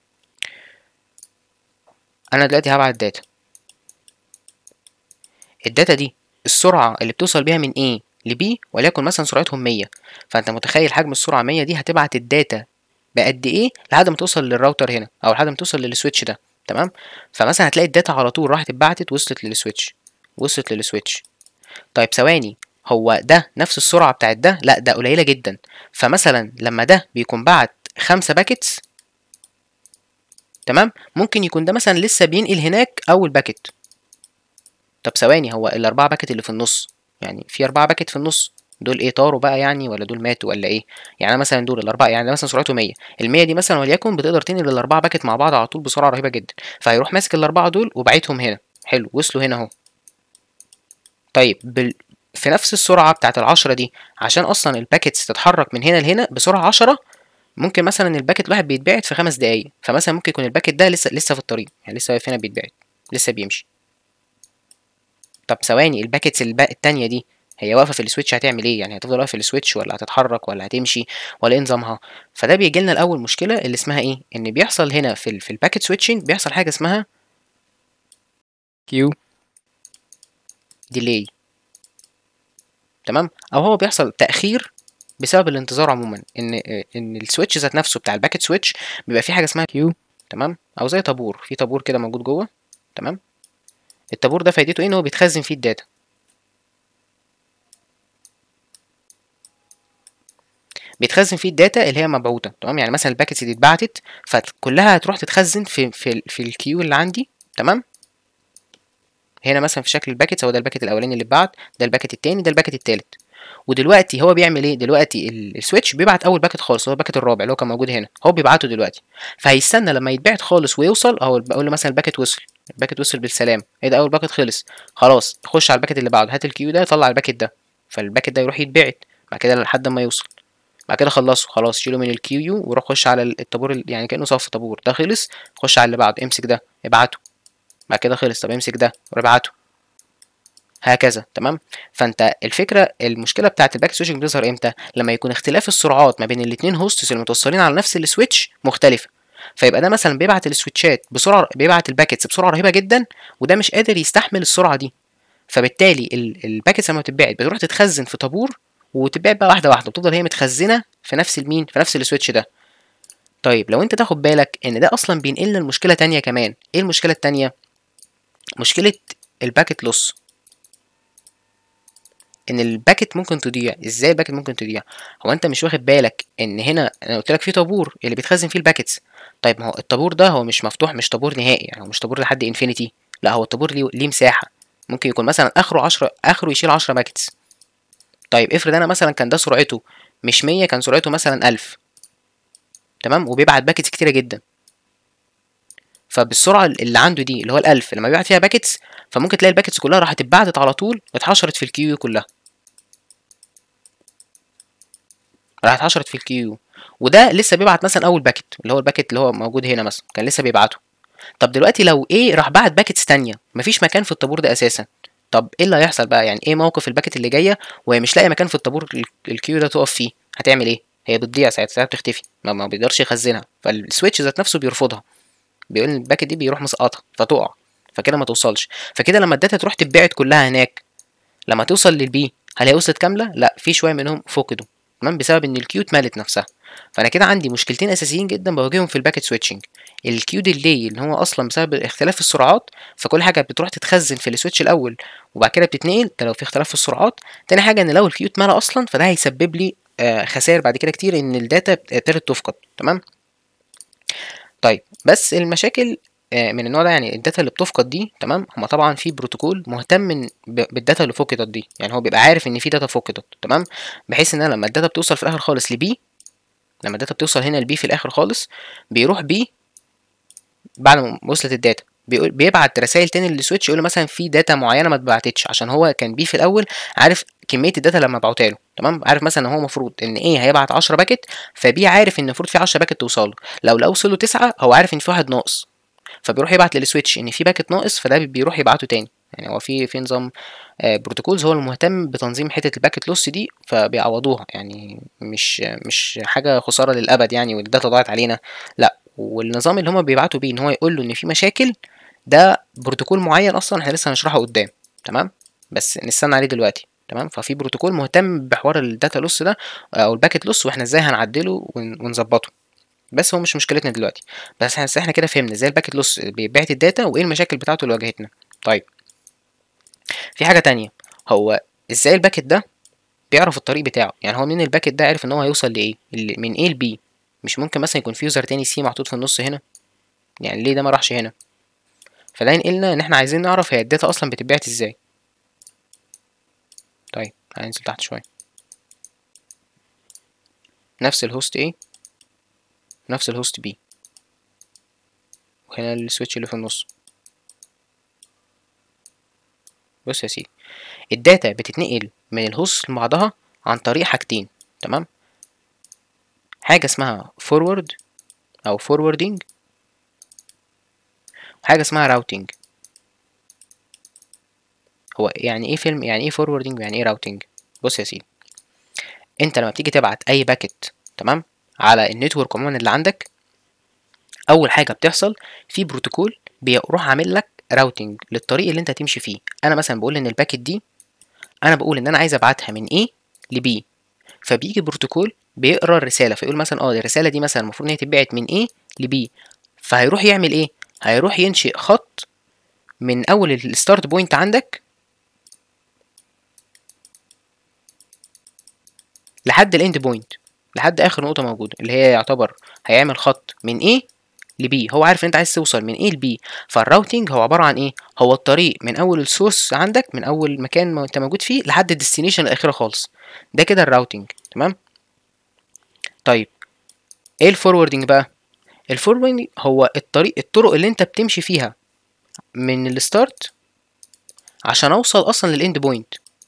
انا دلوقتي هبعت داتا الداتا دي السرعة اللي بتوصل بيها من A ل B وليكن مثلا سرعتهم 100 فانت متخيل حجم السرعة 100 دي هتبعت الداتا بقد ايه لحد ما توصل للراوتر هنا او لحد ما توصل للسويتش ده تمام فمثلا هتلاقي الداتا على طول راحت اتبعتت وصلت للسويتش وصلت للسويتش طيب ثواني هو ده نفس السرعة بتاعت ده لا ده قليلة جدا فمثلا لما ده بيكون بعت خمسة باكتس تمام ممكن يكون ده مثلا لسه بينقل هناك اول باكت طب ثواني هو الاربعه باكت اللي في النص يعني في اربعه باكت في النص دول ايه طاروا بقى يعني ولا دول ماتوا ولا ايه يعني مثلا دول الاربعه يعني مثلا سرعته 100 ال 100 دي مثلا وليكن بتقدر تنقل الاربعه باكت مع بعض على طول بسرعه رهيبه جدا فهيروح ماسك الاربعه دول وبعتهم هنا حلو وصلوا هنا اهو طيب بال... في نفس السرعه بتاعت العشرة دي عشان اصلا الباكتس تتحرك من هنا لهنا بسرعه 10 ممكن مثلا الباكت الواحد بيتبعت في خمس دقايق فمثلا ممكن يكون الباكت ده لسه لسه في الطريق يعني لسه واقف هنا بيتبعت لسه بيمشي طب ثواني الباكتس الب... التانية دي هي واقفه في السويتش هتعمل ايه يعني هتفضل واقفه في السويتش ولا هتتحرك ولا هتمشي ولا ايه نظامها فده بيجي لنا الاول مشكله اللي اسمها ايه ان بيحصل هنا في ال في الباكت سويتشنج بيحصل حاجه اسمها كيو ديلي تمام او هو بيحصل تاخير بسبب الانتظار عموما ان ان السويتش ذات نفسه بتاع الباكت سويتش بيبقى فيه حاجه اسمها كيو تمام او زي طابور في طابور كده موجود جوه تمام الطابور ده فايدته ايه ان هو بيتخزن فيه الداتا بيتخزن فيه الداتا اللي هي مبعوثه تمام يعني مثلا الباكتس دي اتبعتت فكلها هتروح تتخزن في في في الكيو اللي عندي تمام هنا مثلا في شكل الباكتس هو ده الباكت الاولاني اللي اتبعت ده الباكت التاني ده الباكت التالت ودلوقتي هو بيعمل ايه دلوقتي السويتش بيبعت اول باكت خالص هو الباكت الرابع اللي هو كان موجود هنا هو بيبعته دلوقتي فهيستنى لما يتبعت خالص ويوصل اهو بقول له مثلا الباكت وصل الباكت وصل بالسلام ايه ده اول باكت خلص خلاص خش على الباكت اللي بعده هات الكيو ده طلع الباكت ده فالباكت ده يروح يتبعت بعد كده لحد ما يوصل بعد كده خلصه خلاص شيله من الكيو يو وروح خش على الطابور ال- يعني كانه صف طابور ده خلص خش على اللي بعده امسك ده ابعته بعد كده خلص طب امسك ده وروح ابعته هكذا تمام فانت الفكره المشكله بتاعت الباك سويتشنج بتظهر امتى لما يكون اختلاف السرعات ما بين الاثنين هوستس اللي متوصلين على نفس السويتش مختلفه فيبقى ده مثلا بيبعت السويتشات بسرعه بيبعت الباكتس بسرعه رهيبه جدا وده مش قادر يستحمل السرعه دي فبالتالي ال- الباكتس لما بتتبعت بتروح تتخزن في طابور وتتبعت بقى واحده واحده وتفضل هي متخزنه في نفس المين في نفس السويتش ده طيب لو انت تاخد بالك ان ده اصلا بينقلنا لمشكله تانية كمان ايه المشكله التانية مشكله الباكت لوس ان الباكت ممكن تضيع ازاي الباكت ممكن تضيع هو انت مش واخد بالك ان هنا انا قلت لك في طابور اللي بيتخزن فيه الباكتس طيب ما هو الطابور ده هو مش مفتوح مش طابور نهائي يعني هو مش طابور لحد انفينيتي لا هو الطابور ليه, ليه مساحه ممكن يكون مثلا اخره 10 اخره يشيل 10 باكتس طيب افرض انا مثلا كان ده سرعته مش 100 كان سرعته مثلا 1000 تمام وبيبعت باكتس كتيره جدا فبالسرعه اللي عنده دي اللي هو ال1000 لما بيبعت فيها باكتس فممكن تلاقي الباكتس كلها راحت اتبعتت على طول اتحشرت في الكيو كلها راحت اتحشرت في الكيو وده لسه بيبعت مثلا اول باكت اللي هو الباكت اللي هو موجود هنا مثلا كان لسه بيبعته طب دلوقتي لو ايه راح بعت باكتس تانية مفيش مكان في الطابور ده اساسا طب ايه اللي هيحصل بقى يعني ايه موقف الباكت اللي جايه وهي مش لاقيه مكان في الطابور ال- الكيو ده تقف فيه هتعمل ايه هي بتضيع ساعتها ساعتها بتختفي ما, ما بيقدرش يخزنها فالسويتش ذات نفسه بيرفضها بيقول ان الباكت دي بيروح مسقطها فتقع فكده ما توصلش فكده لما الداتا تروح تتبعت كلها هناك لما توصل للبي هل هي وصلت كامله لا في شويه منهم فقدوا تمام بسبب ان الكيو اتملت نفسها فانا كده عندي مشكلتين اساسيين جدا بواجههم في الباكت سويتشنج الكيو ديلي اللي هو اصلا بسبب اختلاف السرعات فكل حاجه بتروح تتخزن في السويتش الاول وبعد كده بتتنقل ده لو في اختلاف في السرعات تاني حاجه ان لو الكيو اتملى اصلا فده هيسبب لي آه، خسائر بعد كده كتير ان الداتا ابتدت تفقد تمام طيب بس المشاكل آه، من النوع ده يعني الداتا اللي بتفقد دي تمام هما طبعا في بروتوكول مهتم من- ب- بالداتا اللي فقدت دي يعني هو بيبقى عارف ان في داتا فقدت تمام بحيث ان أنا لما الداتا بتوصل في الاخر خالص لبي لما الداتا بتوصل هنا لبي في الاخر خالص بيروح بي بعد ما وصلت الداتا بيقول بيبعت رسائل تاني للسويتش يقول له مثلا في داتا معينه ما اتبعتتش عشان هو كان بي في الاول عارف كميه الداتا لما بعتها له تمام عارف مثلا ان هو المفروض ان ايه هيبعت 10 باكت فبي عارف ان المفروض في 10 باكت توصل له لو لو وصل له 9 هو عارف ان في واحد ناقص فبيروح يبعت للسويتش ان في باكت ناقص فده بيروح يبعته تاني يعني هو في في نظام بروتوكولز هو المهتم بتنظيم حته الباكت لوس دي فبيعوضوها يعني مش مش حاجه خساره للابد يعني والداتا ضاعت علينا لا والنظام اللي هما بيبعتوا بيه ان هو يقول له ان في مشاكل ده بروتوكول معين اصلا احنا لسه هنشرحه قدام تمام بس نستنى عليه دلوقتي تمام ففي بروتوكول مهتم بحوار الداتا لوس ده او الباكت لوس واحنا ازاي هنعدله ون- ونظبطه بس هو مش مشكلتنا دلوقتي بس احنا احنا كده فهمنا ازاي الباكت لوس بيبعت الداتا وايه المشاكل بتاعته اللي واجهتنا طيب في حاجه تانية هو ازاي الباكت ده بيعرف الطريق بتاعه يعني هو منين الباكت ده عرف ان هو هيوصل لايه اللي- من ايه لبي مش ممكن مثلا يكون في يوزر تاني سي محطوط في النص هنا يعني ليه ده ما راحش هنا فده ينقلنا ان احنا عايزين نعرف هي الداتا اصلا بتتبعت ازاي طيب هننزل تحت شويه نفس الهوست A نفس الهوست B وهنا السويتش اللي في النص بص يا سيدي الداتا بتتنقل من الهوست لبعضها عن طريق حاجتين تمام حاجة اسمها forward أو forwarding وحاجة اسمها routing هو يعني ايه فيلم يعني ايه forwarding ويعني ايه routing بص يا سيدي انت لما بتيجي تبعت اي باكت تمام على النتورك عموما اللي عندك اول حاجه بتحصل في بروتوكول بيروح عامل لك راوتنج للطريق اللي انت هتمشي فيه انا مثلا بقول ان الباكت دي انا بقول ان انا عايز ابعتها من A ل B فبيجي بروتوكول بيقرا الرساله فيقول مثلا اه الرساله دي مثلا المفروض ان هي تتبعت من A ل B فهيروح يعمل ايه هيروح ينشئ خط من اول الستارت بوينت عندك لحد الاند بوينت لحد اخر نقطه موجوده اللي هي يعتبر هيعمل خط من A ل B هو عارف ان انت عايز توصل من A ل B فالراوتنج هو عباره عن ايه هو الطريق من اول السورس عندك من اول مكان ما انت موجود فيه لحد الديستنيشن الاخيره خالص ده كده الراوتنج تمام طيب ايه الفوروردنج بقى الفوروردنج هو الطريق الطرق اللي انت بتمشي فيها من الستارت عشان اوصل اصلا للاند بوينت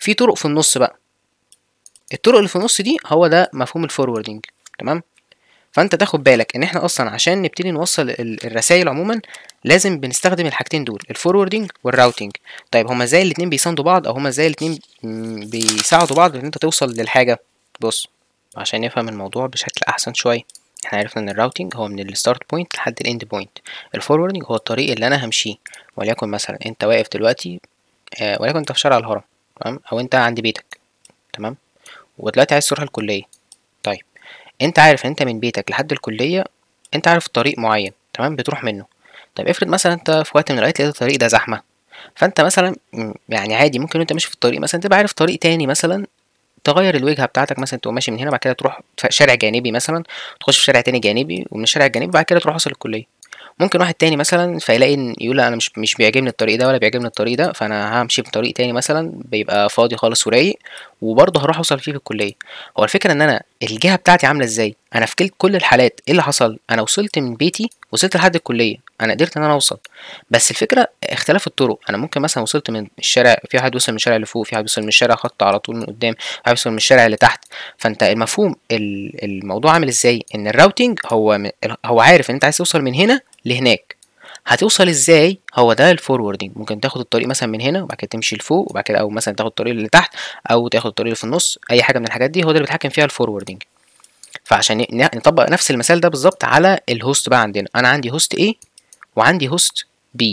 في طرق في النص بقى الطرق اللي في النص دي هو ده مفهوم الفوروردنج تمام فانت تاخد بالك ان احنا اصلا عشان نبتدي نوصل الرسائل عموما لازم بنستخدم الحاجتين دول الفوروردنج والراوتنج طيب هما ازاي الاتنين بيساندوا بعض او هما ازاي الاتنين م- بيساعدوا بعض ان انت توصل للحاجه بص عشان نفهم الموضوع بشكل احسن شويه احنا عرفنا ان الراوتنج هو من الستارت بوينت لحد الاند بوينت الفوروردنج هو الطريق اللي انا همشيه وليكن مثلا انت واقف دلوقتي آه وليكن انت في شارع الهرم تمام او انت عند بيتك تمام ودلوقتي عايز تروح الكليه طيب انت عارف ان انت من بيتك لحد الكليه انت عارف طريق معين تمام بتروح منه طيب افرض مثلا انت في وقت من الاوقات لقيت الطريق ده زحمه فانت مثلا م- يعني عادي ممكن وانت ماشي في الطريق مثلا تبقى عارف طريق تاني مثلا تغير الوجهه بتاعتك مثلا تبقى ماشي من هنا بعد كده تروح في شارع جانبي مثلا تخش في شارع تاني جانبي ومن الشارع الجانبي بعد كده تروح وصل الكليه ممكن واحد تاني مثلا فيلاقي ان يقول لا انا مش مش بيعجبني الطريق ده ولا بيعجبني الطريق ده فانا همشي في طريق تاني مثلا بيبقى فاضي خالص ورايق وبرضه هروح اوصل فيه في الكليه هو الفكره ان انا الجهه بتاعتي عامله ازاي انا في كل كل الحالات ايه اللي حصل انا وصلت من بيتي وصلت لحد الكليه انا قدرت ان انا اوصل بس الفكره اختلاف الطرق انا ممكن مثلا وصلت من الشارع في واحد وصل من الشارع اللي فوق في واحد وصل من الشارع خط على طول من قدام في واحد وصل من الشارع اللي تحت فانت المفهوم ال- الموضوع عامل ازاي ان الراوتينج هو م- هو عارف ان انت عايز توصل من هنا لهناك هتوصل ازاي هو ده الفوروردنج ممكن تاخد الطريق مثلا من هنا وبعد كده تمشي لفوق وبعد كده او مثلا تاخد الطريق اللي تحت او تاخد الطريق اللي في النص اي حاجه من الحاجات دي هو ده اللي بيتحكم فيها الفوروردنج فعشان ن- نطبق نفس المثال ده بالظبط على الهوست بقى عندنا انا عندي هوست A وعندي هوست B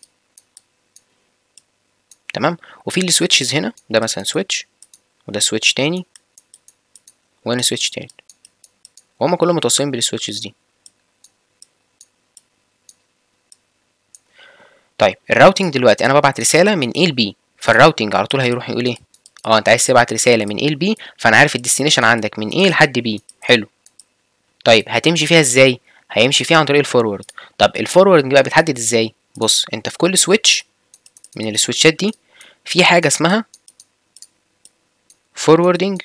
تمام وفي السويتشز هنا ده مثلا سويتش وده سويتش تاني وهنا سويتش تاني وهما كلهم متوصلين بالسويتشز دي طيب الراوتينج دلوقتي انا ببعت رساله من A ل B فالراوتينج على طول هيروح يقول ايه اه انت عايز تبعت رساله من A ل B فانا عارف الديستنيشن عندك من A لحد B حلو طيب هتمشي فيها ازاي هيمشي فيها عن طريق الفورورد طب الفورورد بقى بتحدد ازاي بص انت في كل سويتش من السويتشات دي في حاجه اسمها فوروردنج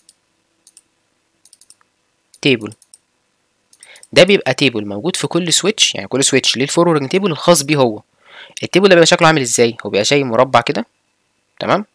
تيبل ده بيبقى تيبل موجود في كل سويتش يعني كل سويتش ليه الفوروردنج تيبل الخاص بيه هو التيبل ده بيبقى شكله عامل ازاي هو بيبقى زي مربع كده تمام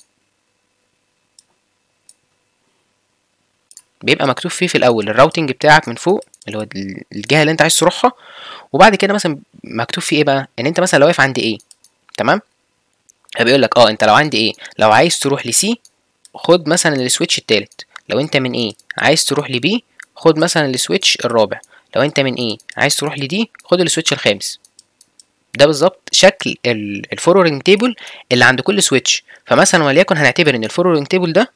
بيبقى مكتوب فيه في الاول الراوتنج بتاعك من فوق اللي هو ال- الجهه اللي انت عايز تروحها وبعد كده مثلا مكتوب فيه ايه بقى ان انت مثلا لو واقف عند ايه تمام فبيقول لك اه انت لو عند ايه لو عايز تروح لسي خد مثلا السويتش التالت لو انت من ايه عايز تروح لبي خد مثلا السويتش الرابع لو انت من ايه عايز تروح لدي خد السويتش الخامس ده بالظبط شكل الفورورنج تيبل اللي عند كل سويتش فمثلا وليكن هنعتبر ان الفورورنج تيبل ده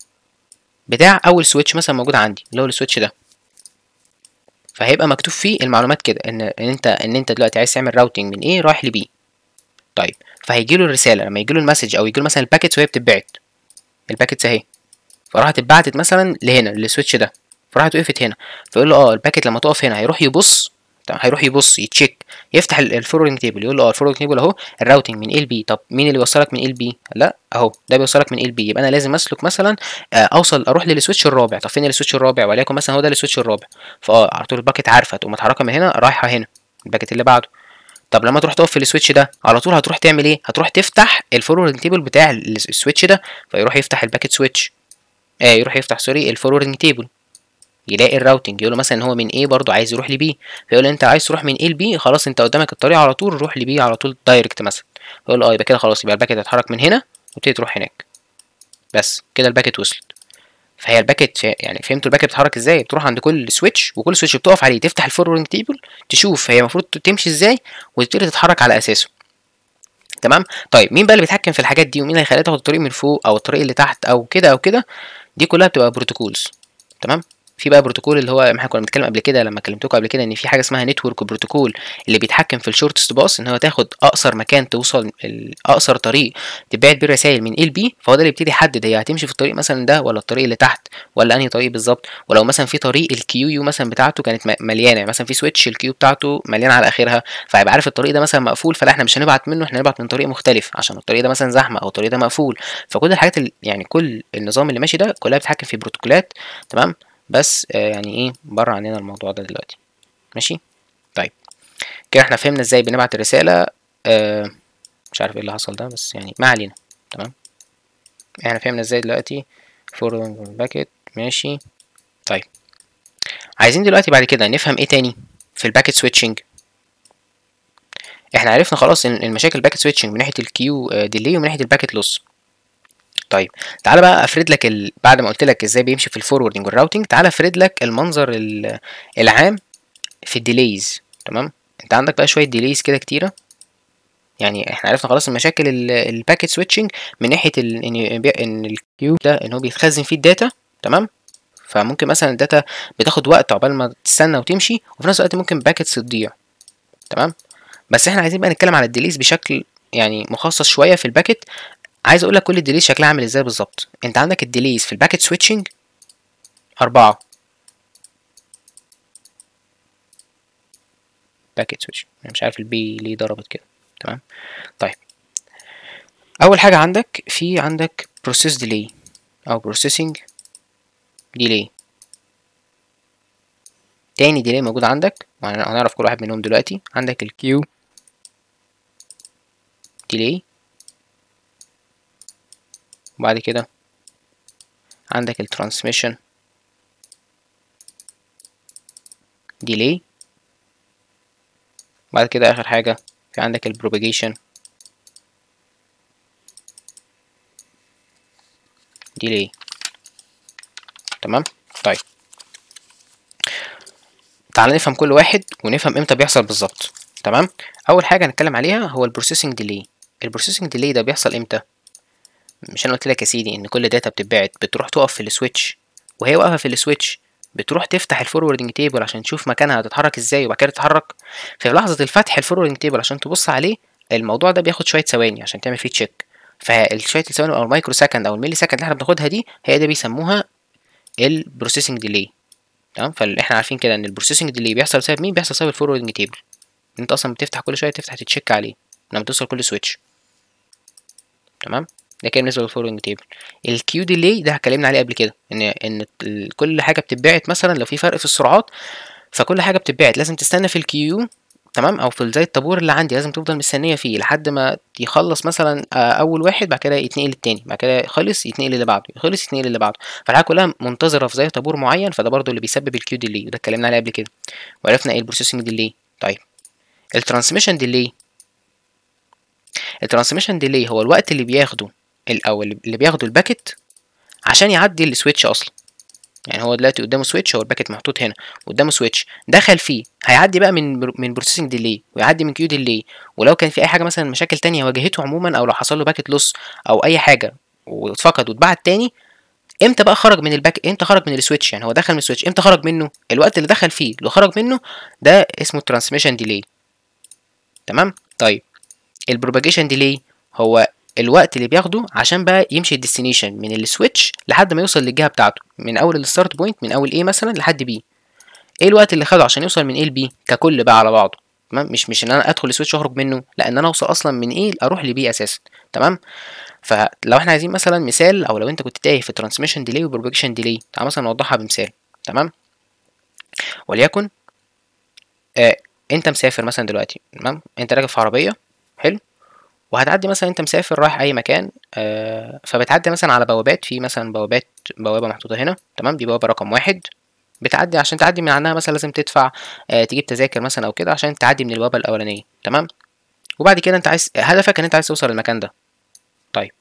بتاع اول سويتش مثلا موجود عندي اللي هو السويتش ده فهيبقى مكتوب فيه المعلومات كده ان ان انت ان انت دلوقتي عايز تعمل راوتنج من ايه رايح لبي طيب فهيجي له الرساله لما يجي له المسج او يجي له مثلا الباكيتس وهي بتتبعت الباكيتس اهي فراحت اتبعتت مثلا لهنا للسويتش ده فراحت وقفت هنا فيقول له اه الباكيت لما تقف هنا هيروح يبص تمام، هيروح يبص يتشيك يفتح الفورورنج تيبل يقول له اه الفورورنج تيبل اهو الراوتنج من ال بي طب مين اللي بيوصلك من ال بي لا اهو ده بيوصلك من ال بي يبقى انا لازم اسلك مثلا آه، اوصل اروح للسويتش الرابع طب فين السويتش الرابع وليكن مثلا هو ده السويتش الرابع فاه على طول الباكيت عارفه تقوم متحركه من هنا رايحه هنا الباكيت اللي بعده طب لما تروح تقف في السويتش ده على طول هتروح تعمل ايه هتروح تفتح الفورورنج تيبل بتاع ال- السويتش ده فيروح يفتح الباكيت سويتش آه يروح يفتح سوري الفورورنج تيبل يلاقي الراوتنج يقول له مثلا ان هو من A برضه عايز يروح لبي فيقول له انت عايز تروح من A لبي خلاص انت قدامك الطريق على طول روح لبي على طول دايركت مثلا يقول له اه يبقى كده خلاص يبقى الباكيت هيتحرك من هنا وتبتدي تروح هناك بس كده الباكيت وصلت فهي الباكيت فا- يعني فهمتوا الباكيت بتتحرك ازاي بتروح عند كل سويتش وكل سويتش بتقف عليه تفتح الفورورنج تيبل تشوف هي المفروض تمشي ازاي وتبتدي تتحرك على اساسه تمام طيب مين بقى اللي بيتحكم في الحاجات دي ومين اللي هيخليها تاخد الطريق من فوق او الطريق اللي تحت او كده او كده دي كلها بتبقى بروتوكولز تمام في بقى بروتوكول اللي هو احنا كنا بنتكلم قبل كده لما كلمتكم قبل كده ان في حاجه اسمها نتورك بروتوكول اللي بيتحكم في الشورتست باص ان هو تاخد اقصر مكان توصل ال- اقصر طريق تبعت بيه الرسائل من ال بي فهو ده اللي يبتدي يحدد هي هتمشي في الطريق مثلا ده ولا الطريق اللي تحت ولا انهي طريق بالظبط ولو مثلا في طريق الكيو يو مثلا بتاعته كانت م- مليانه يعني مثلا في سويتش الكيو بتاعته مليانه على اخرها فهيبقى عارف الطريق ده مثلا مقفول فلا احنا مش هنبعت منه احنا هنبعت من طريق مختلف عشان الطريق ده مثلا زحمه او الطريق ده مقفول فكل الحاجات اللي يعني كل النظام اللي ماشي ده كلها بتتحكم في بروتوكولات تمام بس آه يعني ايه بره عننا الموضوع ده دلوقتي ماشي طيب كده احنا فهمنا ازاي بنبعت الرساله آه مش عارف ايه اللي حصل ده بس يعني ما علينا تمام احنا فهمنا ازاي دلوقتي forwarding باكيت ماشي طيب عايزين دلوقتي بعد كده نفهم ايه تاني في الباكيت سويتشنج احنا عرفنا خلاص ان المشاكل الباكيت سويتشنج من ناحيه الكيو ديلي ومن ناحيه الباكيت لوس طيب تعالى بقى افرد لك ال... بعد ما قلت لك ازاي بيمشي في الفوروردنج والراوتنج تعالى افرد لك المنظر ال... العام في الديليز تمام انت عندك بقى شويه ديليز كده كتيره يعني احنا عرفنا خلاص المشاكل الباكيت سويتشنج من ناحيه ال... ان ان الكيو ده ان هو بيتخزن فيه الداتا تمام فممكن مثلا الداتا بتاخد وقت عقبال ما تستنى وتمشي وفي نفس الوقت ممكن باكيتس تضيع تمام بس احنا عايزين بقى نتكلم على الديليز بشكل يعني مخصص شويه في الباكيت عايز اقول لك كل الديليز شكلها عامل ازاي بالظبط انت عندك الديليز في الباكيت سويتشنج أربعة باكيت سويتش انا مش عارف البي ليه ضربت كده تمام طيب اول حاجه عندك في عندك بروسيس ديلي او بروسيسنج ديلي تاني ديلي موجود عندك هنعرف كل واحد منهم دلوقتي عندك الكيو ديلي وبعد كده عندك الترانسميشن ديلي بعد كده اخر حاجة في عندك البروباجيشن ديلي تمام طيب تعال نفهم كل واحد ونفهم امتى بيحصل بالظبط تمام اول حاجه هنتكلم عليها هو البروسيسنج ديلي البروسيسنج ديلي ده بيحصل امتى مش انا قلت لك يا سيدي ان كل داتا بتتبعت بتروح تقف في السويتش وهي واقفه في السويتش بتروح تفتح الفوروردنج تيبل عشان تشوف مكانها هتتحرك ازاي وبعد كده تتحرك في لحظه الفتح الفوروردنج تيبل عشان تبص عليه الموضوع ده بياخد شويه ثواني عشان تعمل فيه تشيك فشويه الثواني او المايكرو سكند او الميلي سكند اللي احنا بناخدها دي هي ده بيسموها البروسيسنج ديلي تمام فاحنا عارفين كده ان البروسيسنج ديلي بيحصل بسبب مين بيحصل بسبب الفوروردنج تيبل انت اصلا بتفتح كل شويه تفتح تتشيك عليه لما توصل كل سويتش تمام ده كده بالنسبه للفوروردنج تيبل الكيو ديلي ده اتكلمنا عليه قبل كده ان ان كل حاجه بتتبعت مثلا لو في فرق في السرعات فكل حاجه بتتبعت لازم تستنى في الكيو تمام او في زي الطابور اللي عندي لازم تفضل مستنيه فيه لحد ما يخلص مثلا اول واحد بعد كده يتنقل التاني بعد كده خلص يتنقل اللي بعده خلص يتنقل اللي بعده فالحاجه كلها منتظره في زي طابور معين فده برضو اللي بيسبب الكيو ديلي وده اتكلمنا عليه قبل كده وعرفنا ايه البروسيسنج ديلي طيب الترانسميشن ديلي الترانسميشن ديلي هو الوقت اللي بياخده او اللي بياخده الباكت عشان يعدي السويتش اصلا يعني هو دلوقتي قدامه سويتش هو الباكت محطوط هنا قدامه سويتش دخل فيه هيعدي بقى من من بروسيسنج ديلي ويعدي من كيو ديلي ولو كان في اي حاجه مثلا مشاكل تانية واجهته عموما او لو حصل له باكت لوس او اي حاجه واتفقد واتبعت تاني امتى بقى خرج من الباك امتى خرج من السويتش يعني هو دخل من السويتش امتى خرج منه الوقت اللي دخل فيه اللي خرج منه ده اسمه ترانسميشن ديلي تمام طيب البروباجيشن ديلي هو الوقت اللي بياخده عشان بقى يمشي الديستنيشن من السويتش لحد ما يوصل للجهه بتاعته من اول الستارت بوينت من اول A مثلا لحد B ايه الوقت اللي خده عشان يوصل من A ل B ككل بقى على بعضه تمام مش مش ان انا ادخل السويتش واخرج منه لا ان انا اوصل اصلا من A اروح ل B اساسا تمام فلو احنا عايزين مثلا مثال او لو انت كنت تايه في ترانسميشن ديلي وبروباجيشن ديلي تعال مثلا نوضحها بمثال تمام وليكن آه انت مسافر مثلا دلوقتي تمام انت راكب في عربيه حلو وهتعدي مثلا انت مسافر رايح اي مكان آه فبتعدي مثلا على بوابات في مثلا بوابات بوابه محطوطه هنا تمام دي بوابه رقم واحد بتعدي عشان تعدي من عنها مثلا لازم تدفع آه تجيب تذاكر مثلا او كده عشان تعدي من البوابه الاولانيه تمام وبعد كده انت عايز هدفك ان انت عايز توصل المكان ده طيب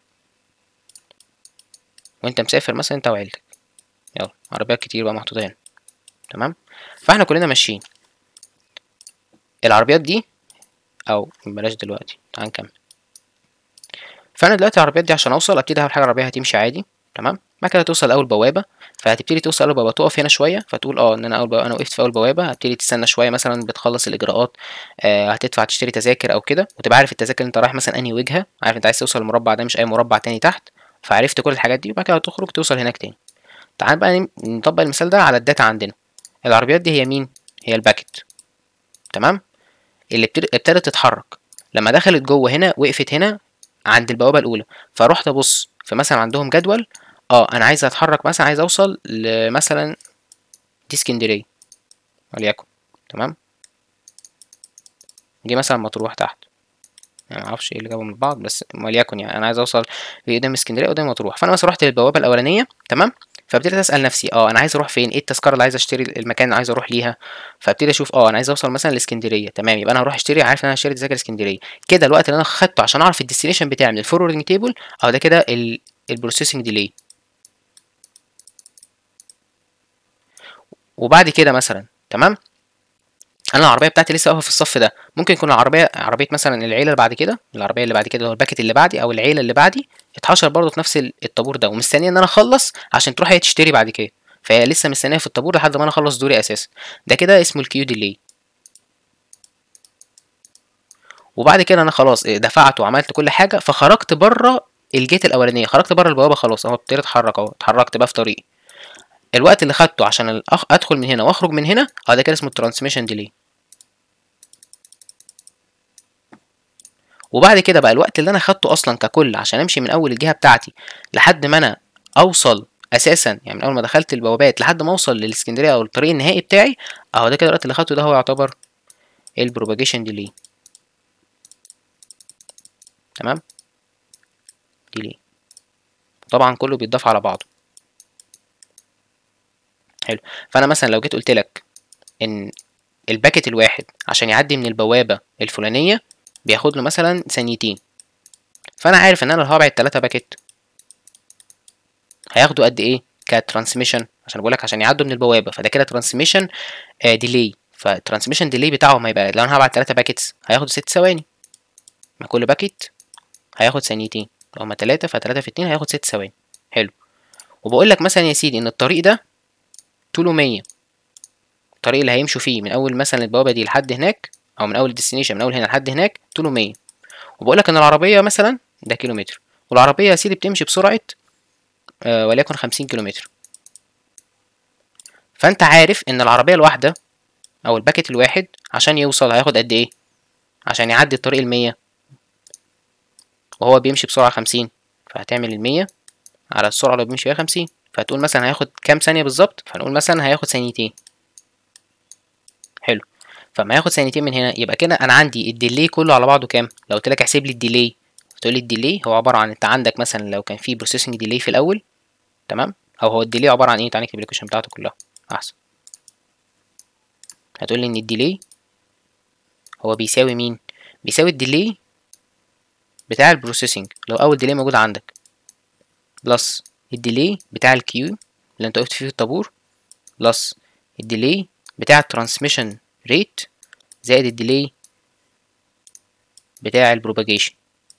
وانت مسافر مثلا انت وعيلتك يلا عربيات كتير بقى محطوطه هنا تمام فاحنا كلنا ماشيين العربيات دي او بلاش دلوقتي تعال نكمل فانا دلوقتي العربيات دي عشان اوصل ابتدي اول حاجه العربيه هتمشي عادي تمام بعد كده توصل اول بوابه فهتبتدي توصل اول بوابه تقف هنا شويه فتقول اه ان انا اول بوابة انا وقفت في اول بوابه هتبتدي تستنى شويه مثلا بتخلص الاجراءات آه هتدفع تشتري تذاكر او كده وتبقى عارف التذاكر انت رايح مثلا انهي وجهه عارف انت عايز توصل المربع ده مش اي مربع تاني تحت فعرفت كل الحاجات دي وبعد كده هتخرج توصل هناك تاني تعال بقى نطبق المثال ده على الداتا عندنا العربيات دي هي مين هي الباكت تمام اللي ابتدت تتحرك لما دخلت جوه هنا وقفت هنا عند البوابه الاولى فروحت ابص فمثلا عندهم جدول اه انا عايز اتحرك مثلا عايز اوصل لمثلا دي اسكندريه وليكن تمام جه مثلا مطروح تحت يعني معرفش ايه اللي جابهم لبعض بس وليكن يعني انا عايز اوصل قدام اسكندريه قدام مطروح فانا مثلا رحت للبوابه الاولانيه تمام فابتديت اسال نفسي اه انا عايز اروح فين ايه التذكره اللي عايز اشتري المكان اللي عايز اروح ليها فابتدي اشوف اه انا عايز اوصل مثلا لاسكندريه تمام يبقى انا هروح اشتري عارف ان انا هشتري تذاكر اسكندريه كده الوقت اللي انا خدته عشان اعرف الديستنيشن بتاعي من الفورورنج تيبل اه ده كده البروسيسنج ديلي وبعد كده مثلا تمام انا العربيه بتاعتي لسه واقفه في الصف ده ممكن يكون العربيه عربيه مثلا العيله اللي بعد كده العربيه اللي بعد كده هو الباكت اللي بعدي او العيله اللي بعدي اتحشر برضه في نفس الطابور ده ومستنيه ان انا اخلص عشان تروح هي تشتري بعد كده فهي لسه مستنيه في الطابور لحد ما انا اخلص دوري اساسا ده كده اسمه الكيو ديلي وبعد كده انا خلاص دفعت وعملت كل حاجه فخرجت بره الجيت الاولانيه خرجت بره البوابه خلاص اهو ابتديت اتحرك اهو اتحركت بقى في طريقي الوقت اللي خدته عشان الأخ... ادخل من هنا واخرج من هنا اه ده كده اسمه الترانسميشن ديلي وبعد كده بقى الوقت اللي انا خدته اصلا ككل عشان امشي من اول الجهه بتاعتي لحد ما انا اوصل اساسا يعني من اول ما دخلت البوابات لحد ما اوصل للاسكندريه او الطريق النهائي بتاعي اهو ده كده الوقت اللي خدته ده هو يعتبر البروباجيشن ديلي تمام ديلي طبعا كله بيتضاف على بعضه حلو فانا مثلا لو جيت قلت لك ان الباكت الواحد عشان يعدي من البوابه الفلانيه بياخد له مثلا ثانيتين فانا عارف ان انا لو هبعت 3 باكت هياخدوا قد ايه كترانسميشن عشان بقول لك عشان يعدوا من البوابه فده كده ترانسميشن آه ديلي فالترانسميشن ديلي بتاعهم هيبقى لو انا هبعت 3 باكيتس هياخدوا 6 ثواني ما كل باكيت هياخد ثانيتين لو هما 3 ف3 في 2 هياخد 6 ثواني حلو وبقول لك مثلا يا سيدي ان الطريق ده طوله 100 الطريق اللي هيمشوا فيه من اول مثلا البوابه دي لحد هناك او من اول الديستنيشن من اول هنا لحد هناك طوله 100 وبقول لك ان العربيه مثلا ده كيلومتر والعربيه يا سيدي بتمشي بسرعه آه وليكن 50 كيلومتر فانت عارف ان العربيه الواحده او الباكت الواحد عشان يوصل هياخد قد ايه عشان يعدي الطريق المية وهو بيمشي بسرعة خمسين فهتعمل المية على السرعة اللي بيمشي فيها خمسين فهتقول مثلا هياخد كام ثانية بالظبط فهنقول مثلا هياخد ثانيتين حلو فما ياخد ثانيتين من هنا يبقى كده انا عندي الديلي كله على بعضه كام لو قلت لك احسب لي الديلي تقول لي الديلي هو عباره عن انت عندك مثلا لو كان في بروسيسنج ديلي في الاول تمام او هو الديلي عباره عن ايه تعالى نكتب الايكويشن بتاعته كلها احسن هتقول لي ان الديلي هو بيساوي مين بيساوي الديلي بتاع البروسيسنج لو اول ديلي موجود عندك بلس الديلي بتاع الكيو اللي انت وقفت فيه في الطابور بلس الديلي بتاع الترانسميشن ريت زائد الديلي بتاع البروباجيشن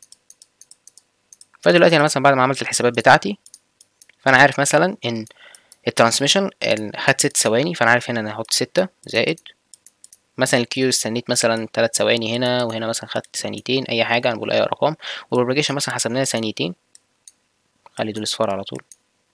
فدلوقتي انا مثلا بعد ما عملت الحسابات بتاعتي فانا عارف مثلا ان الترانسميشن خد ست ثواني فانا عارف هنا انا هحط ستة زائد مثلا الكيو استنيت مثلا تلات ثواني هنا وهنا مثلا خدت ثانيتين اي حاجه هنقول اي ارقام والبروباجيشن مثلا حسبناها ثانيتين خلي دول اصفار على طول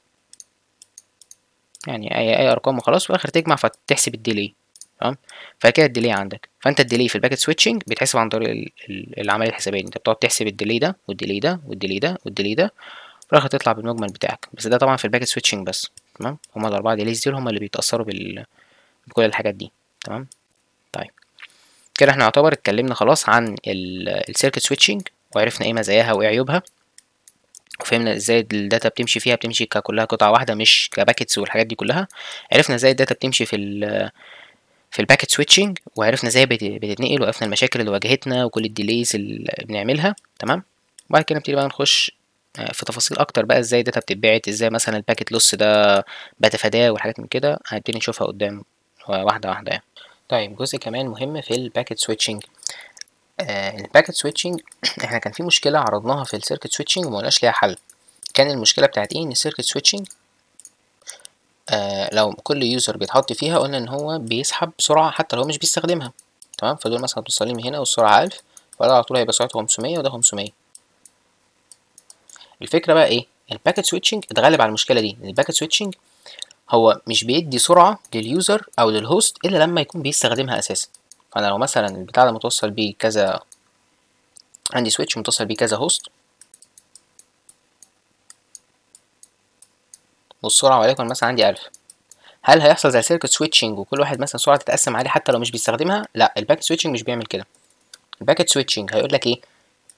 يعني اي اي ارقام وخلاص وفي الاخر تجمع فتحسب الديلي تمام فكده الديلي عندك فانت الديلي في الباكت سويتشنج بيتحسب عن طريق العمليه الحسابيه انت بتقعد تحسب الديلي ده والديلي ده والديلي ده والديلي ده في الاخر تطلع بالمجمل بتاعك بس ده طبعا في الباكت سويتشنج بس تمام هما الاربعه ديليز دول هما اللي بيتاثروا بال بكل الحاجات دي تمام طيب كده احنا يعتبر اتكلمنا خلاص عن السيركت سويتشنج وعرفنا ايه مزاياها وايه عيوبها وفهمنا ازاي الداتا بتمشي فيها بتمشي ككلها قطعه واحده مش كباكيتس والحاجات دي كلها عرفنا ازاي الداتا بتمشي في ال في الباكيت سويتشنج وعرفنا ازاي بتتنقل وعرفنا المشاكل اللي واجهتنا وكل الديليز اللي بنعملها تمام وبعد كده نبتدي بقى نخش في تفاصيل اكتر بقى ازاي الداتا بتتبعت ازاي مثلا الباكيت لوس ده بتفاداه وحاجات من كده هنبتدي نشوفها قدام واحده واحده يعني طيب جزء كمان مهم في الباكيت سويتشنج آه الباكيت سويتشنج احنا كان في مشكله عرضناها في السيركت سويتشنج وما ليها حل كان المشكله بتاعت ايه ان السيركت سويتشنج آه لو كل يوزر بيتحط فيها قلنا ان هو بيسحب بسرعه حتى لو مش بيستخدمها تمام فدول مثلا هتوصل من هنا والسرعه 1000 فده على طول هيبقى سرعته 500 وده 500 الفكره بقى ايه الباكيت سويتشنج اتغلب على المشكله دي الباكيت سويتشنج هو مش بيدي سرعه لليوزر او للهوست الا لما يكون بيستخدمها اساسا فانا لو مثلا البتاع ده متوصل بيه كذا عندي سويتش متصل بيه كذا هوست والسرعه وليكن مثلا عندي 1000 هل هيحصل زي سيركت سويتشنج وكل واحد مثلا سرعه تتقسم عليه حتى لو مش بيستخدمها لا الباكت سويتشنج مش بيعمل كده الباكت سويتشنج هيقول لك ايه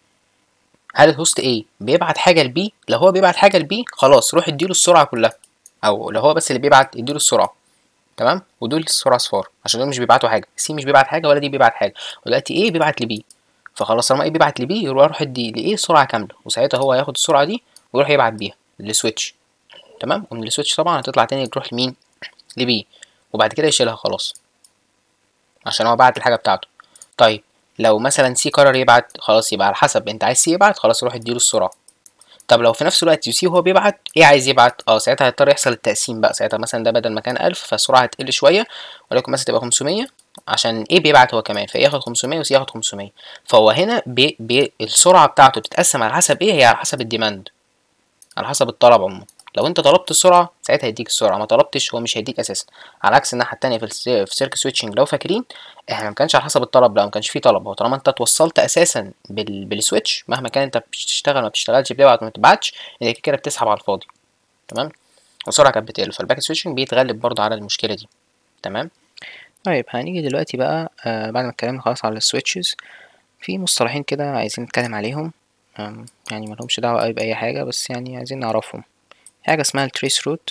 هل الهوست A بيبعت حاجه لبي لو هو بيبعت حاجه لبي خلاص روح اديله السرعه كلها او لو هو بس اللي بيبعت اديله السرعه تمام ودول السرعه صفار عشان دول مش بيبعتوا حاجه سي مش بيبعت حاجه ولا دي بيبعت حاجه ودلوقتي ايه بيبعت لبي فخلاص طالما ايه بيبعت لبي يروح يروح يدي لايه سرعه كامله وساعتها هو هياخد السرعه دي ويروح يبعت بيها للسويتش تمام ومن السويتش طبعا هتطلع تاني تروح لمين لبي وبعد كده يشيلها خلاص عشان هو بعت الحاجه بتاعته طيب لو مثلا سي قرر يبعت خلاص يبقى على حسب انت عايز سي يبعت خلاص روح اديله السرعه طب لو في نفس الوقت سي وهو بيبعت ايه عايز يبعت اه ساعتها هيضطر يحصل التقسيم بقى ساعتها مثلا ده بدل ما كان 1000 فالسرعه هتقل شويه ولكن مثلا تبقى 500 عشان ايه بيبعت هو كمان فايه ياخد 500 وسي ياخد 500 فهو هنا بي بي السرعه بتاعته بتتقسم على حسب ايه هي على حسب الديماند على حسب الطلب عموما لو انت طلبت السرعه ساعتها هيديك السرعه ما طلبتش هو مش هيديك اساسا على عكس الناحيه التانية في الس- في سيرك سويتشنج لو فاكرين احنا ما كانش على حسب الطلب لا ما كانش فيه طلب هو طالما انت اتوصلت اساسا بال... بالسويتش مهما كان انت بتشتغل ما بتشتغلش بتبعت ما بتبعتش انت كده كده بتسحب على الفاضي تمام والسرعه كانت بتقل فالباكت سويتشنج بيتغلب برضه على المشكله دي تمام طيب هنيجي دلوقتي بقى آه بعد ما اتكلمنا خلاص على السويتشز في مصطلحين كده عايزين نتكلم عليهم آم، يعني ملهمش دعوة أوي بأي حاجة بس يعني عايزين نعرفهم حاجة اسمها التريس روت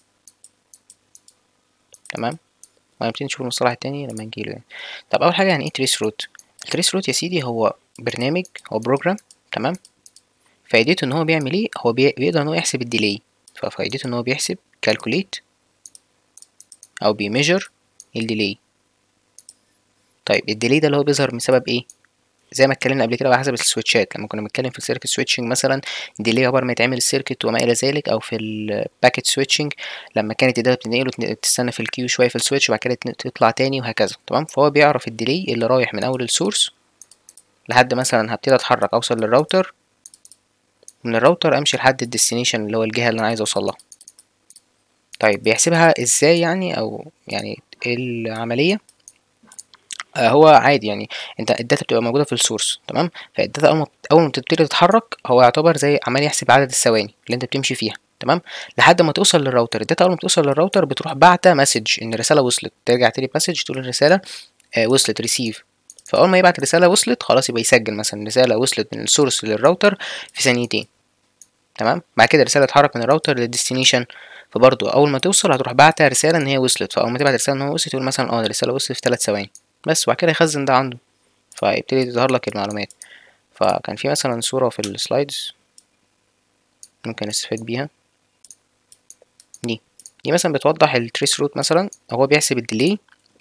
تمام وهنبتدي نشوف المصطلح التاني لما نجيله يعني طب أول حاجة يعني ايه تريس روت التريس روت يا سيدي هو برنامج هو بروجرام تمام فايدته ان هو بيعمل ايه هو بي... بيقدر ان هو يحسب الديلي ففايدته ان هو بيحسب calculate او بيميجر الديلي طيب الديلي ده اللي هو بيظهر بسبب ايه زي ما اتكلمنا قبل كده على حسب السويتشات لما كنا بنتكلم في السيركت سويتشنج مثلا الديلي عباره ما يتعمل السيركت وما الى ذلك او في الباكيت سويتشنج لما كانت الداتا بتنقله تن- تستنى في الكيو شويه في السويتش وبعد كده تن- تطلع تاني وهكذا تمام فهو بيعرف الديلي اللي رايح من اول السورس لحد مثلا هبتدي اتحرك اوصل للراوتر من الراوتر امشي لحد الديستنيشن اللي هو الجهه اللي انا عايز اوصل لها طيب بيحسبها ازاي يعني او يعني ايه العمليه آه، هو عادي يعني انت الداتا بتبقى موجوده في السورس تمام فالداتا اول ما اول ما بتبتدي تتحرك هو يعتبر زي عمال يحسب عدد الثواني اللي انت بتمشي فيها تمام لحد ما توصل للراوتر الداتا اول ما توصل للراوتر بتروح باعته مسج ان الرساله وصلت ترجع تاني مسج تقول الرساله آه وصلت ريسيف فاول ما يبعت رساله وصلت خلاص يبقى يسجل مثلا رساله وصلت من السورس للراوتر في ثانيتين تمام بعد كده الرساله تتحرك من الراوتر للديستنيشن فبرضه اول ما توصل هتروح باعته رساله ان هي وصلت فاول ما تبعت رساله ان هو وصلت تقول مثلا اه الرساله وصلت في 3 ثواني بس وبعد كده يخزن ده عنده فيبتدي تظهر لك المعلومات فكان في مثلا صورة في السلايدز ممكن نستفاد بيها دي دي مثلا بتوضح التريس روت مثلا هو بيحسب الديلي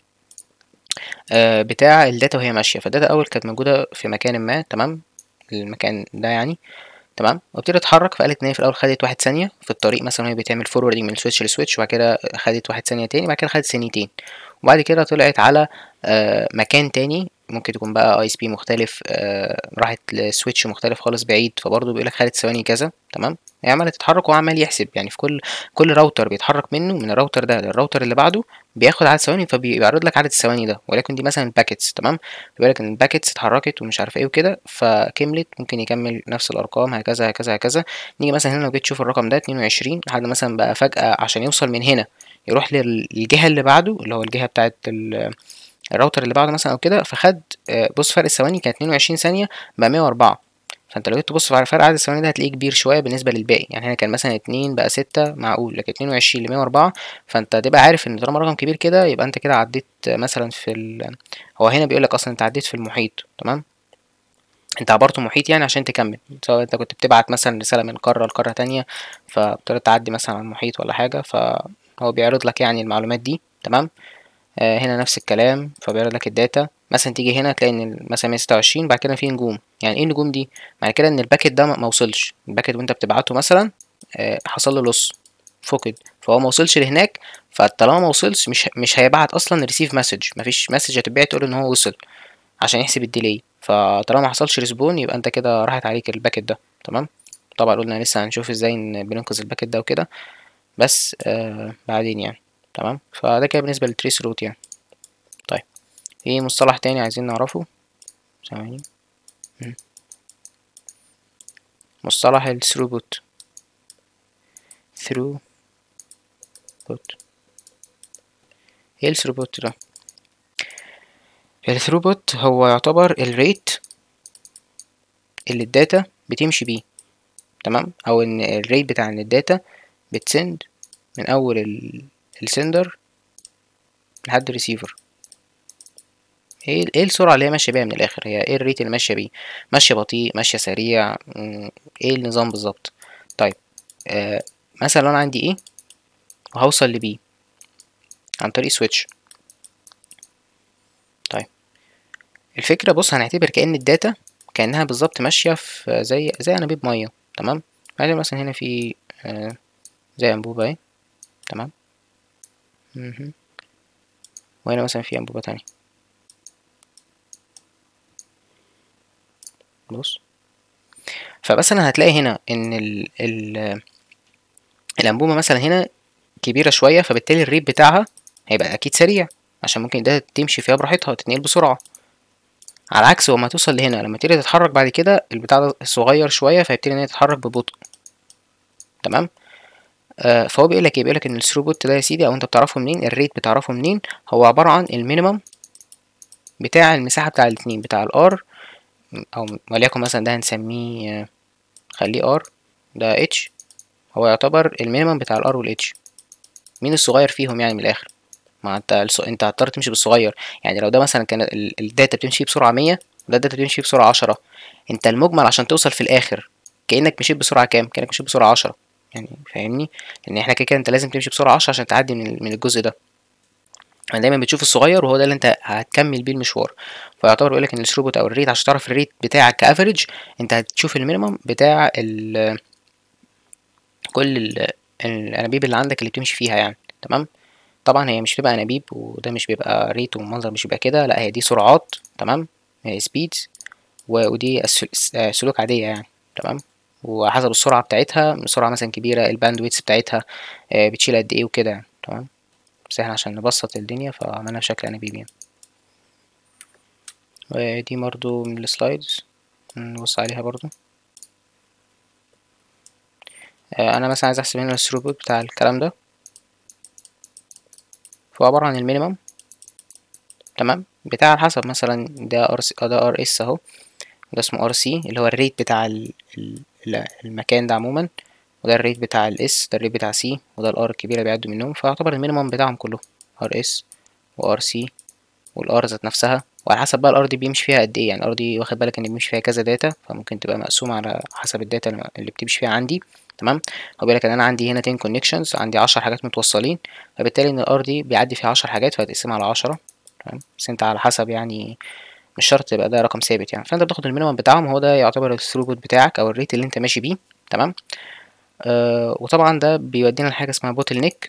آه بتاع الداتا وهي ماشية فالداتا أول كانت موجودة في مكان ما تمام المكان ده يعني تمام وابتدت تتحرك فقالت ان هي في الاول خدت واحد ثانيه في الطريق مثلا وهي بتعمل فوروردنج من سويتش لسويتش وبعد كده خدت واحد ثانيه تاني بعد كده خدت ثانيتين وبعد كده طلعت على آه مكان تاني ممكن تكون بقى اي اس بي مختلف آه راحت لسويتش مختلف خالص بعيد فبرضه بيقولك خدت ثواني كذا تمام هي عماله تتحرك وهو عمال يحسب يعني في كل كل راوتر بيتحرك منه من الراوتر ده للراوتر اللي بعده بياخد عدد ثواني فبيعرض لك عدد الثواني ده ولكن دي مثلا باكيتس تمام بالك ان الباكيتس اتحركت ومش عارف ايه وكده فكملت ممكن يكمل نفس الارقام هكذا هكذا هكذا نيجي مثلا هنا لو جيت تشوف الرقم ده 22 لحد مثلا بقى فجأة عشان يوصل من هنا يروح لل- للجهة اللي بعده اللي هو الجهة بتاعت ال- الراوتر اللي بعده مثلا او كده فخد آه، بص فرق الثواني كانت 22 ثانية بقى 104 فانت لو جيت تبص على فرق عدد الثواني ده هتلاقيه كبير شويه بالنسبه للباقي يعني هنا كان مثلا 2 بقى 6 معقول لكن 22 ل 104 فانت تبقى عارف ان طالما رقم كبير كده يبقى انت كده عديت مثلا في ال... هو هنا بيقول لك اصلا انت عديت في المحيط تمام انت عبرت محيط يعني عشان تكمل سواء انت كنت بتبعت مثلا رسالة من قارة لقارة تانية فابتدت تعدي مثلا على المحيط ولا حاجة فهو بيعرض لك يعني المعلومات دي تمام آه هنا نفس الكلام فبيعرض لك الداتا مثلا تيجي هنا تلاقي ان ال- مثلا 126 بعد كده في نجوم يعني ايه النجوم دي معنى كده ان الباكت ده ما ما وصلش الباكت وانت بتبعته مثلا آه حصل له لص فقد فهو ما وصلش لهناك فطالما ما وصلش مش مش هيبعت اصلا ريسيف مسج مفيش مسج هتتبعت تقول ان هو وصل عشان يحسب الديلي فطالما ما حصلش ريسبون يبقى انت كده راحت عليك الباكت ده تمام طبعا قلنا لسه هنشوف ازاي ان بننقذ الباكت ده وكده بس آه بعدين يعني تمام فده كده بالنسبه للتريس روت يعني طيب في مصطلح تاني عايزين نعرفه ثواني مم. مصطلح الثروبوت ثرو بوت ايه الثروبوت ده الثروبوت هو يعتبر الريت اللي الداتا بتمشي بيه تمام او ان الريت بتاع ان الداتا بتسند من اول السندر لحد الريسيفر ايه ايه السرعة اللي هي ماشية بيها من الآخر هي ايه الريت اللي ماشية بيه ماشية بطيء ماشية سريع ايه النظام بالظبط طيب آه مثلا لو انا عندي ايه وهوصل لبي عن طريق سويتش طيب الفكرة بص هنعتبر كأن الداتا كأنها بالظبط ماشية في زي زي أنابيب مية تمام بعدين مثلا هنا في آه زي أنبوبة اهي تمام وهنا مثلا في أنبوبة تانية بص فمثلا هتلاقي هنا ان ال ال الانبوبه مثلا هنا كبيره شويه فبالتالي الريت بتاعها هيبقى اكيد سريع عشان ممكن ده تمشي فيها براحتها تتنقل بسرعه على عكس وما توصل لهنا لما تيجي تتحرك بعد كده البتاع ده صغير شويه فيبتدي ان هي تتحرك ببطء تمام آه فهو بيقول لك ايه بيقول لك ان الثروبوت ده يا سيدي او انت بتعرفه منين الريت بتعرفه منين هو عباره عن المينيمم بتاع المساحه بتاع الاتنين بتاع الار او وليكن مثلا ده هنسميه خليه ار ده اتش هو يعتبر المينيمم بتاع الار والاتش مين الصغير فيهم يعني من الاخر ما انت الص... انت هتضطر تمشي بالصغير يعني لو ده مثلا كان ال... الداتا بتمشي بسرعه 100 وده الداتا بتمشي بسرعه 10 انت المجمل عشان توصل في الاخر كانك مشيت بسرعه كام كانك مشيت بسرعه 10 يعني فاهمني ان احنا كده كده انت لازم تمشي بسرعه 10 عشان تعدي من من الجزء ده يعني دايما بتشوف الصغير وهو ده اللي انت هتكمل بيه المشوار فيعتبر يقول لك ان الثروبوت او الريت عشان تعرف الريت بتاعك كافريج انت هتشوف المينيمم بتاع ال كل ال الانابيب اللي عندك اللي بتمشي فيها يعني تمام طبعا هي مش بتبقى انابيب وده مش بيبقى ريت والمنظر مش بيبقى كده لا هي دي سرعات تمام سبيدز ودي سلوك عاديه يعني تمام وحسب السرعه بتاعتها سرعه مثلا كبيره الباندويتس بتاعتها بتشيل قد ايه وكده يعني تمام بس احنا عشان نبسط الدنيا فعملنا بشكل انابيب يعني ودي برضو من السلايدز نبص عليها برضو انا مثلا عايز احسب هنا الثروبوت بتاع الكلام ده فهو عبارة عن المينيمم تمام بتاع على حسب مثلا ده ار ده ار اس اهو ده اسمه ار سي اللي هو الريت بتاع ال ال المكان ده عموما وده الريت بتاع الاس ده الريت بتاع سي وده الار الكبيرة بيعدوا منهم فيعتبر المينيمم بتاعهم كله ار اس وار سي والار ذات نفسها وعلى حسب بقى الار دي بيمشي فيها قد ايه يعني الار دي واخد بالك ان بيمشي فيها كذا داتا فممكن تبقى مقسومة على حسب الداتا اللي بتمشي فيها عندي تمام هو بيقولك ان انا عندي هنا 10 كونكشنز عندي 10 حاجات متوصلين فبالتالي ان الار دي بيعدي فيها 10 حاجات فهتقسمها على 10 تمام بس انت على حسب يعني مش شرط تبقى ده رقم ثابت يعني فانت بتاخد المينيمم بتاعهم هو ده يعتبر الثروبوت بتاعك او الريت اللي انت ماشي بيه تمام آه وطبعا ده بيودينا لحاجه اسمها بوتل نيك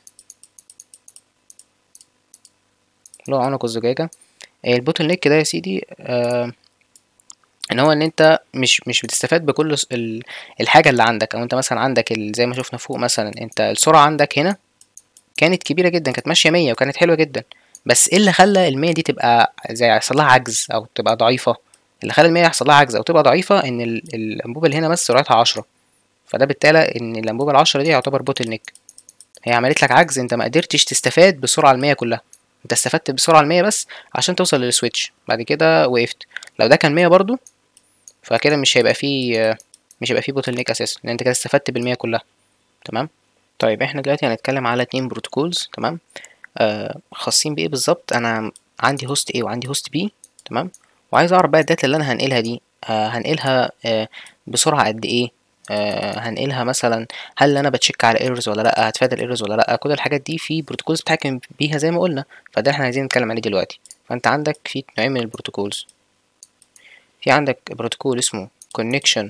اللي هو عنق الزجاجه البوتل نيك ده يا سيدي آه ان هو ان انت مش مش بتستفاد بكل الحاجه اللي عندك او انت مثلا عندك زي ما شفنا فوق مثلا انت السرعه عندك هنا كانت كبيره جدا كانت ماشيه 100 وكانت حلوه جدا بس ايه اللي خلى ال100 دي تبقى زي يحصل لها عجز او تبقى ضعيفه اللي خلى ال100 يحصل لها عجز او تبقى ضعيفه ان الانبوبه اللي هنا بس سرعتها 10 فده بالتالي ان الانبوبه ال10 دي يعتبر بوتل نيك هي عملت لك عجز انت ما قدرتش تستفاد بالسرعه ال100 كلها انت استفدت بالسرعه ال100 بس عشان توصل للسويتش بعد كده وقفت لو ده كان 100 برضو فكده مش هيبقى فيه مش هيبقى فيه بوتل نيك اساسا لان انت كده استفدت بالمية كلها تمام طيب احنا دلوقتي هنتكلم على اتنين بروتوكولز تمام آه خاصين بايه بالظبط انا عندي هوست A وعندي هوست B تمام وعايز اعرف بقى الداتا اللي انا هنقلها دي آه هنقلها آه بسرعه قد ايه آه هنقلها مثلا هل انا بتشيك على ايرورز ولا لا هتفادى الايرورز ولا لا كل الحاجات دي في بروتوكولز بتحكم بيها زي ما قلنا فده احنا عايزين نتكلم عليه دلوقتي فانت عندك في نوعين من البروتوكولز في عندك بروتوكول اسمه connection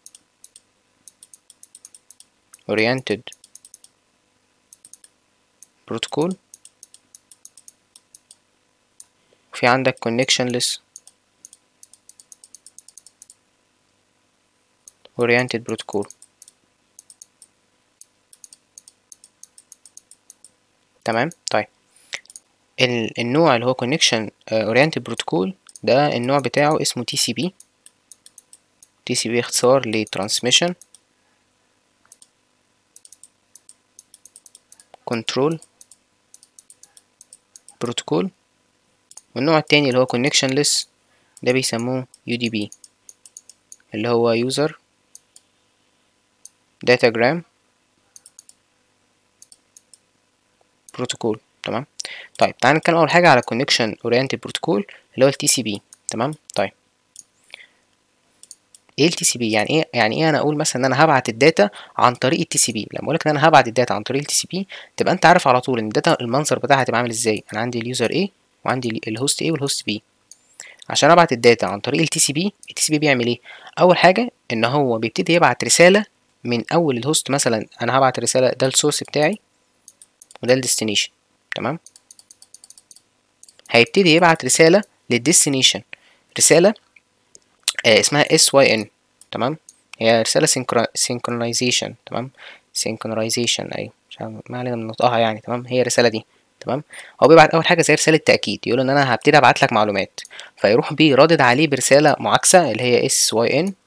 oriented protocol وفي عندك connectionless oriented protocol تمام طيب النوع اللي هو connection oriented protocol ده النوع بتاعه اسمه تي سي بي تي سي بي اختصار ل transmission control protocol والنوع التاني اللي هو connectionless ده بيسموه UDP اللي هو user datagram بروتوكول تمام طيب تعال نتكلم اول حاجه على connection oriented protocol اللي هو التي سي بي تمام طيب ايه التي سي بي يعني ايه يعني ايه انا اقول مثلا ان انا هبعت الداتا عن طريق التي سي بي لما اقول لك ان انا هبعت الداتا عن طريق التي سي بي تبقى انت عارف على طول ان الداتا المنظر بتاعها هتبقى عامل ازاي انا عندي اليوزر ايه وعندي الهوست ايه والهوست بي عشان ابعت الداتا عن طريق التي سي بي التي سي بي بيعمل ايه اول حاجه ان هو بيبتدي يبعت رساله من اول الهوست مثلا انا هبعت رساله ده السورس بتاعي وده الديستنيشن تمام هيبتدي يبعت رساله للديستنيشن رساله آه اسمها اس واي ان تمام هي رساله سينكرونايزيشن تمام سينكرونايزيشن ايوه مش عارف ما علينا من نطقها يعني تمام هي الرساله دي تمام هو بيبعت اول حاجه زي رساله تاكيد يقول ان انا هبتدي ابعت لك معلومات فيروح بيه رادد عليه برساله معاكسه اللي هي اس واي ان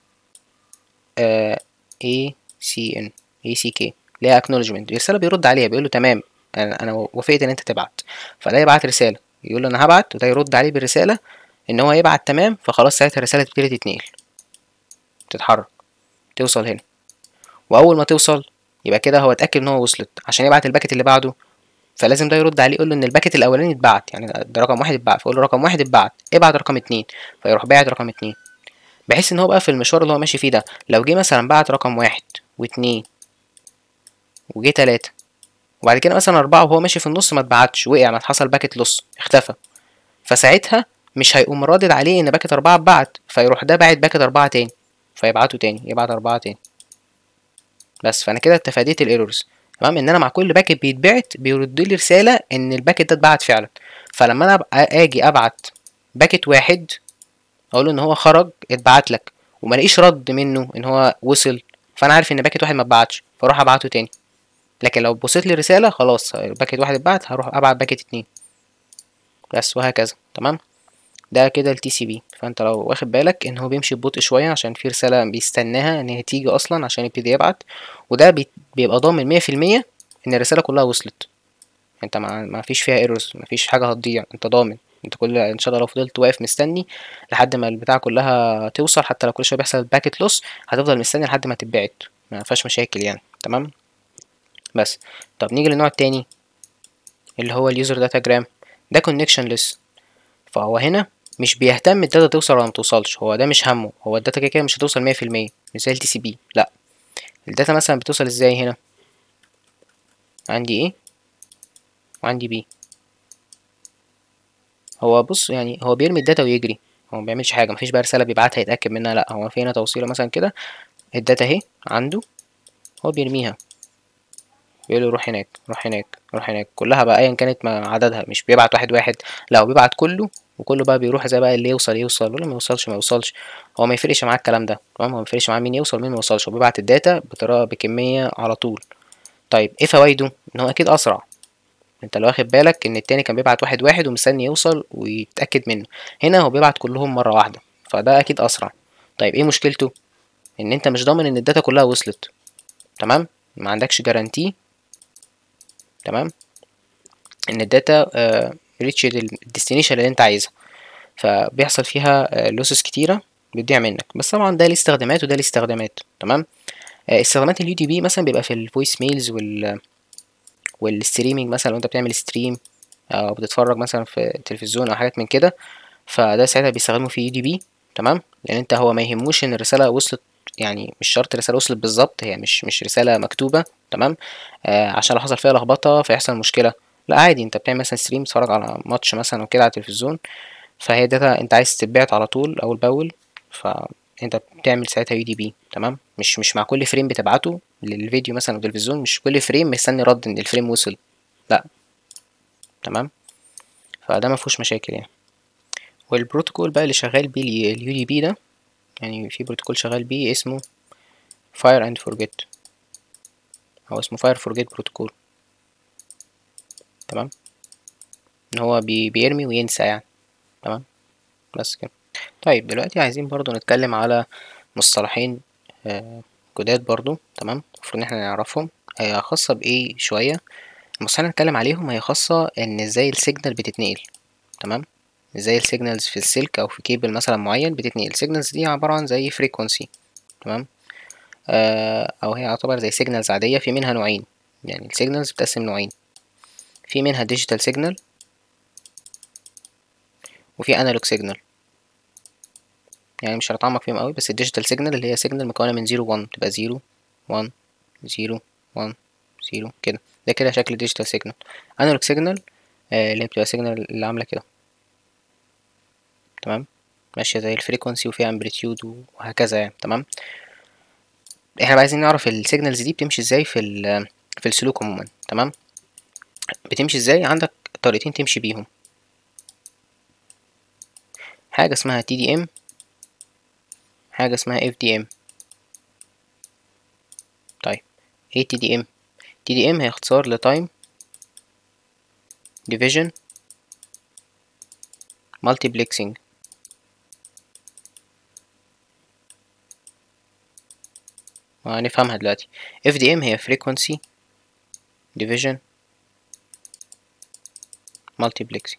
اي سي ان اي سي كي اللي هي اكنولجمنت الرساله بيرد عليها بيقول له تمام انا انا وافقت ان انت تبعت فده يبعت رساله يقول له انا هبعت وده يرد عليه بالرساله ان هو يبعت تمام فخلاص ساعتها الرساله تبتدي تتنقل تتحرك توصل هنا واول ما توصل يبقى كده هو اتاكد ان هو وصلت عشان يبعت الباكت اللي بعده فلازم ده يرد عليه يقول له ان الباكت الاولاني اتبعت يعني ده رقم واحد اتبعت فيقول له رقم واحد اتبعت ابعت رقم اتنين فيروح باعت رقم اتنين بحيث ان هو بقى في المشوار اللي هو ماشي فيه ده لو جه مثلا بعت رقم واحد واتنين وجه تلاتة وبعد كده مثلا أربعة وهو ماشي في النص ما اتبعتش وقع ما حصل باكت لص اختفى فساعتها مش هيقوم رادد عليه ان باكت أربعة اتبعت فيروح ده باعت باكت أربعة تاني فيبعته تاني يبعت أربعة تاني بس فأنا كده تفاديت الايرورز تمام ان انا مع كل باكت بيتبعت بيرد لي رساله ان الباكت ده اتبعت فعلا فلما انا اجي ابعت باكت واحد اقول له ان هو خرج اتبعت لك وما الاقيش رد منه ان هو وصل فانا عارف ان باكت واحد ما اتبعتش فاروح ابعته تاني لكن لو بصيت لي رساله خلاص باكت واحد اتبعت هروح ابعت باكت اتنين بس وهكذا تمام ده كده التي سي بي فانت لو واخد بالك ان هو بيمشي ببطء شويه عشان في رساله بيستناها ان هي تيجي اصلا عشان يبتدي يبعت وده بيبقى ضامن مية في المية ان الرساله كلها وصلت انت ما, ما فيش فيها ايرورز ما فيش حاجه هتضيع انت ضامن انت كل ان شاء الله لو فضلت واقف مستني لحد ما البتاع كلها توصل حتى لو كل شويه بيحصل باكت لوس هتفضل مستني لحد ما تتبعت ما فيهاش مشاكل يعني تمام بس طب نيجي للنوع التاني اللي هو اليوزر داتاجرام ده كونكشن ليس فهو هنا مش بيهتم الداتا توصل ولا متوصلش هو ده مش همه هو الداتا كده كده مش هتوصل مية في المية مش زي التي سي بي لا الداتا مثلا بتوصل ازاي هنا عندي ايه وعندي بي هو بص يعني هو بيرمي الداتا ويجري هو ما بيعملش حاجه مفيش بقى رساله بيبعتها يتاكد منها لا هو في هنا توصيله مثلا كده الداتا اهي عنده هو بيرميها بيقول له روح هناك روح هناك روح هناك كلها بقى ايا كانت ما عددها مش بيبعت واحد واحد لا هو بيبعت كله وكله بقى بيروح زي بقى اللي يوصل يوصل واللي ما يوصلش ما يوصلش هو ما يفرقش معاه الكلام ده تمام هو ما يفرقش معاه مين يوصل مين ما يوصلش هو بيبعت الداتا بطريقه بكميه على طول طيب ايه فوائده ان هو اكيد اسرع انت لو واخد بالك ان التاني كان بيبعت واحد واحد ومستني يوصل ويتاكد منه هنا هو بيبعت كلهم مره واحده فده اكيد اسرع طيب ايه مشكلته ان انت مش ضامن ان الداتا كلها وصلت تمام ما عندكش جارانتي تمام ان الداتا ريتش الديستنيشن اللي انت عايزها فبيحصل فيها لوسز كتيره بتضيع منك بس طبعا ده ليه استخدامات وده ليه استخدامات تمام استخدامات اليو دي بي مثلا بيبقى في الفويس ميلز وال والستريمينج مثلا لو انت بتعمل ستريم او بتتفرج مثلا في التلفزيون او حاجات من كده فده ساعتها بيستخدموا في يو دي بي تمام لان انت هو ما يهموش ان الرساله وصلت يعني مش شرط الرساله وصلت بالظبط هي مش مش رساله مكتوبه تمام آه عشان لو حصل فيها لخبطه فيحصل مشكله لا عادي انت بتعمل مثلا ستريم تتفرج على ماتش مثلا وكده على التلفزيون فهي داتا انت عايز تتبعت على طول اول باول فانت بتعمل ساعتها يو دي بي تمام مش مش مع كل فريم بتبعته للفيديو مثلا او التلفزيون مش كل فريم مستني رد ان الفريم وصل لا تمام فده ما فيهوش مشاكل يعني والبروتوكول بقى اللي شغال بيه اليو دي بي ده يعني في بروتوكول شغال بيه اسمه fire and forget هو اسمه fire forget بروتوكول تمام ان هو بي بيرمي وينسى يعني تمام بس كده طيب دلوقتي عايزين برضو نتكلم على مصطلحين آه جداد برضو تمام المفروض ان احنا نعرفهم هي خاصة بايه شوية المصطلحين هنتكلم عليهم هي خاصة ان ازاي السيجنال بتتنقل تمام ازاي السيجنالز في السلك او في كيبل مثلا معين بتتنقل السيجنالز دي عبارة عن زي فريكونسي تمام آه او هي يعتبر زي سيجنالز عاديه في منها نوعين يعني السيجنالز بتقسم نوعين في منها ديجيتال سيجنال وفي انالوج سيجنال يعني مش هنتعمق فيهم قوي بس الديجيتال سيجنال اللي هي سيجنال مكونه من 0 1 تبقى 0 1 0 1 0 كده ده كده شكل ديجيتال سيجنال انالوج سيجنال اللي هي بتبقى سيجنال اللي عامله كده تمام ماشيه زي الفريكونسي وفيها امبليتيود وهكذا يعني تمام احنا بقى عايزين نعرف السيجنالز دي بتمشي ازاي في ال في السلوك عموما تمام بتمشي ازاي عندك طريقتين تمشي بيهم حاجه اسمها تي دي ام حاجه اسمها اف دي ام طيب ايه تي دي ام تي دي ام هي اختصار لتايم division multiplexing هنفهمها دلوقتي FDM هي frequency division multiplexing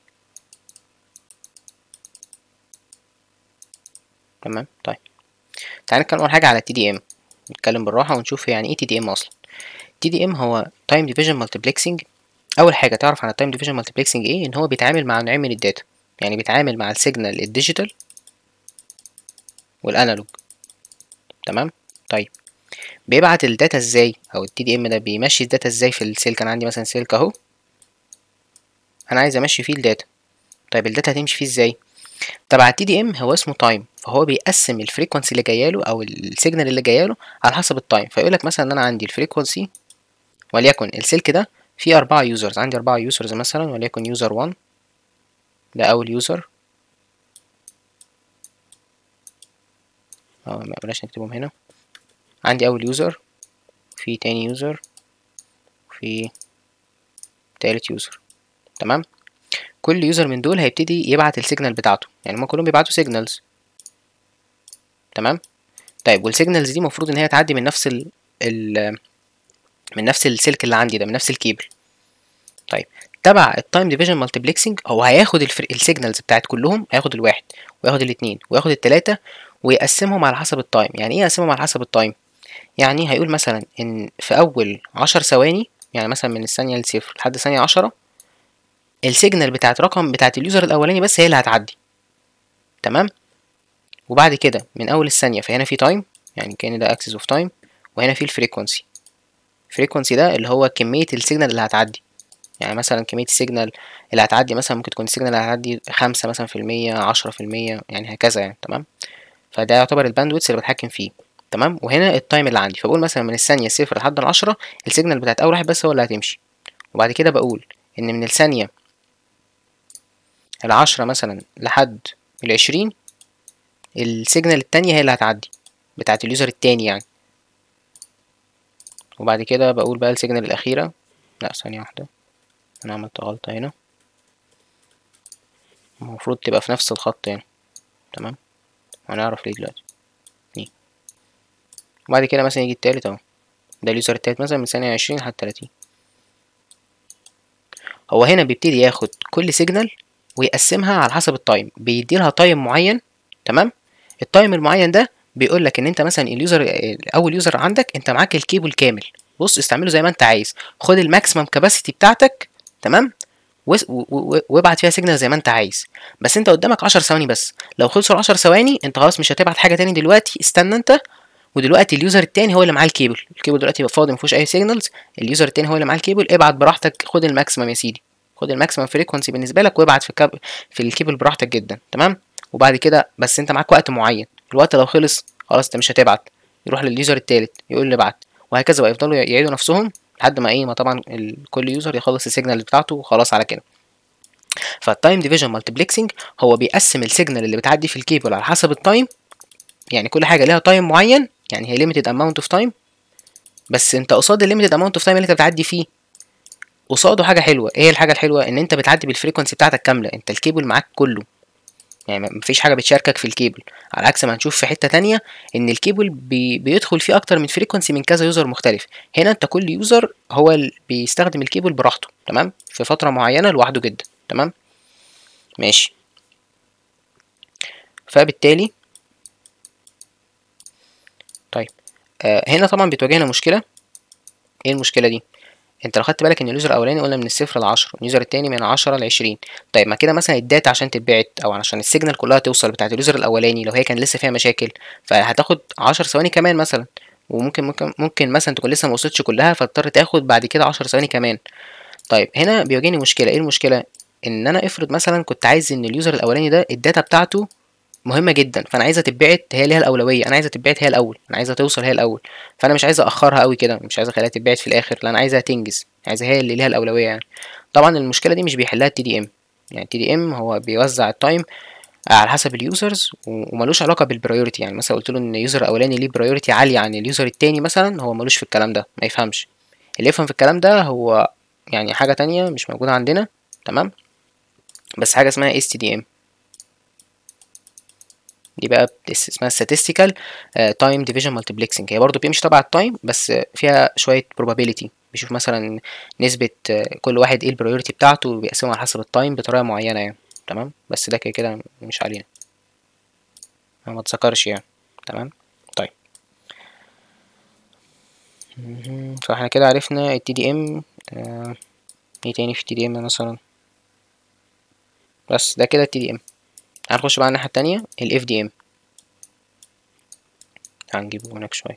تمام طيب تعالى نتكلم اول حاجه على TDM نتكلم بالراحه ونشوف يعني ايه TDM اصلا TDM هو time division multiplexing اول حاجه تعرف عن التايم ديفيجن مالتيبلكسنج ايه ان هو بيتعامل مع نوعين من الداتا يعني بيتعامل مع السيجنال الديجيتال والانالوج تمام طيب بيبعت الداتا ازاي او التي دي ام ده بيمشي الداتا ازاي في السلك انا عندي مثلا سلك اهو انا عايز امشي فيه الداتا طيب الداتا هتمشي فيه ازاي تبع التي دي ام هو اسمه تايم فهو بيقسم الفريكونسي اللي جاياله او السيجنال اللي جاياله على حسب التايم فيقول لك مثلا ان انا عندي الفريكونسي وليكن السلك ده في أربعة يوزرز عندي أربعة يوزرز مثلا وليكن يوزر 1 ده أول يوزر اه بلاش نكتبهم هنا عندي أول يوزر في تاني يوزر في تالت يوزر تمام كل يوزر من دول هيبتدي يبعت السيجنال بتاعته يعني هما كلهم بيبعتوا سيجنالز تمام طيب والسيجنالز دي المفروض ان هي تعدي من نفس ال ال من نفس السلك اللي عندي ده من نفس الكيبل طيب تبع التايم ديفيجن مالتيبلكسنج هو هياخد السيجنالز بتاعت كلهم هياخد الواحد وياخد الاثنين وياخد الثلاثه ويقسمهم على حسب التايم يعني ايه يقسمهم على حسب التايم يعني هيقول مثلا ان في اول عشر ثواني يعني مثلا من الثانيه لصفر لحد ثانيه عشرة السيجنال بتاعت رقم بتاعت اليوزر الاولاني بس هي اللي هتعدي تمام وبعد كده من اول الثانيه فهنا في تايم يعني كان ده اكسس اوف تايم وهنا في الفريكونسي الفريكونسي ده اللي هو كميه السيجنال اللي هتعدي يعني مثلا كميه السيجنال اللي هتعدي مثلا ممكن تكون السيجنال اللي هتعدي خمسة مثلا في المية عشرة في المية يعني هكذا يعني تمام فده يعتبر الباندويتس اللي بتحكم فيه تمام وهنا التايم اللي عندي فبقول مثلا من الثانيه صفر لحد العشرة السيجنال بتاعت اول واحد بس هو اللي هتمشي وبعد كده بقول ان من الثانيه العشرة مثلا لحد العشرين السيجنال التانية هي اللي هتعدي بتاعت اليوزر التاني يعني وبعد كده بقول بقى السيجنال الأخيرة لا ثانية واحدة أنا عملت غلطة هنا المفروض تبقى في نفس الخط يعني تمام هنعرف ليه دلوقتي دي وبعد كده مثلا يجي التالت اهو ده اليوزر التالت مثلا من ثانية عشرين لحد تلاتين هو هنا بيبتدي ياخد كل سيجنال ويقسمها على حسب التايم بيديلها تايم معين تمام التايم المعين ده بيقول لك ان انت مثلا اليوزر اول يوزر عندك انت معاك الكيبل كامل بص استعمله زي ما انت عايز خد الماكسيمم كاباسيتي بتاعتك تمام وابعت فيها سيجنال زي ما انت عايز بس انت قدامك 10 ثواني بس لو خلصوا 10 ثواني انت خلاص مش هتبعت حاجه تاني دلوقتي استنى انت ودلوقتي اليوزر التاني هو اللي معاه الكيبل الكيبل دلوقتي يبقى فاضي مفيهوش اي سيجنالز اليوزر التاني هو اللي معاه الكيبل ابعت براحتك خد الماكسيمم يا سيدي خد الماكسيمم فريكونسي بالنسبه لك وابعت في الكاب في الكيبل براحتك جدا تمام وبعد كده بس انت معاك وقت معين الوقت لو خلص خلاص انت مش هتبعت يروح لليوزر التالت يقول لي ابعت وهكذا بقى يفضلوا يعيدوا نفسهم لحد ما ايه ما طبعا كل يوزر يخلص السيجنال بتاعته وخلاص على كده فالتايم ديفيجن مالتيبلكسنج هو بيقسم السيجنال اللي بتعدي في الكيبل على حسب التايم يعني كل حاجه ليها تايم معين يعني هي limited amount of time بس انت قصاد الليميتد اماونت اوف تايم اللي انت بتعدي فيه قصاده حاجه حلوه ايه الحاجه الحلوه ان انت بتعدي بالفريكونسي بتاعتك كامله انت الكيبل معاك كله يعني مفيش حاجه بتشاركك في الكيبل على عكس ما هنشوف في حته تانية ان الكيبل بي بيدخل فيه اكتر من فريكونسي من كذا يوزر مختلف هنا انت كل يوزر هو اللي بيستخدم الكيبل براحته تمام في فتره معينه لوحده جدا تمام ماشي فبالتالي طيب آه هنا طبعا بتواجهنا مشكله ايه المشكله دي انت لو خدت بالك ان اليوزر الاولاني قلنا من الصفر لعشرة اليوزر التاني من عشرة لعشرين طيب ما كده مثلا الداتا عشان تتبعت او عشان السيجنال كلها توصل بتاعت اليوزر الاولاني لو هي كان لسه فيها مشاكل فهتاخد عشر ثواني كمان مثلا وممكن ممكن ممكن مثلا تكون لسه ما وصلتش كلها فتضطر تاخد بعد كده عشر ثواني كمان طيب هنا بيواجهني مشكله ايه المشكله ان انا افرض مثلا كنت عايز ان اليوزر الاولاني ده الداتا بتاعته مهمه جدا فانا عايزه تتبعت هي ليها الاولويه انا عايزه تتبعت هي الاول انا عايزه توصل هي الاول فانا مش عايز اخرها قوي كده مش عايز اخليها تتبعت في الاخر لا انا عايزها تنجز عايزها هي اللي ليها الاولويه يعني طبعا المشكله دي مش بيحلها التي دي ام يعني التي دي ام هو بيوزع التايم على حسب اليوزرز وملوش علاقه بالبرايورتي يعني مثلا قلت له ان اليوزر الاولاني ليه برايورتي عاليه عن اليوزر التاني مثلا هو ملوش في الكلام ده ما يفهمش اللي يفهم في الكلام ده هو يعني حاجه تانية مش موجوده عندنا تمام بس حاجه اسمها اس تي دي ام دي بقى اسمها statistical time division multiplexing هي برضو بيمشي تبع التايم بس فيها شوية probability بيشوف مثلا نسبة كل واحد ايه البريوريتي بتاعته وبيقسمها على حسب التايم بطريقة معينة يعني تمام بس ده كده كده مش علينا ما تذكرش يعني تمام طيب فاحنا كده عرفنا ال TDM آه ايه تاني في ال TDM مثلا بس ده كده ال TDM هنخش بقى على الناحية التانية ال FDM هنجيبه هناك شوية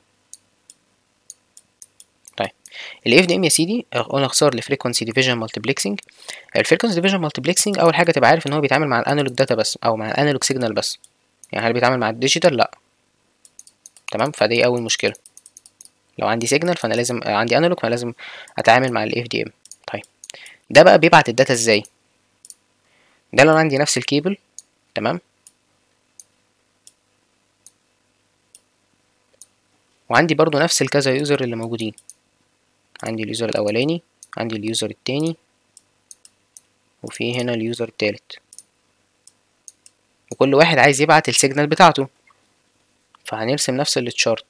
طيب ال FDM يا سيدي قلنا اختصار ل Frequency Division Multiplexing ال Frequency Division Multiplexing أول حاجة تبقى عارف إن هو بيتعامل مع الأنالوج داتا بس أو مع الأنالوج سيجنال بس يعني هل بيتعامل مع الديجيتال لأ تمام فدي أول مشكلة لو عندي سيجنال فأنا لازم عندي أنالوج فأنا لازم أتعامل مع ال FDM طيب ده بقى بيبعت الداتا ازاي ده لو عندي نفس الكيبل تمام وعندي برضو نفس الكذا يوزر اللي موجودين عندي اليوزر الاولاني عندي اليوزر التاني وفي هنا اليوزر التالت وكل واحد عايز يبعت السيجنال بتاعته فهنرسم نفس التشارت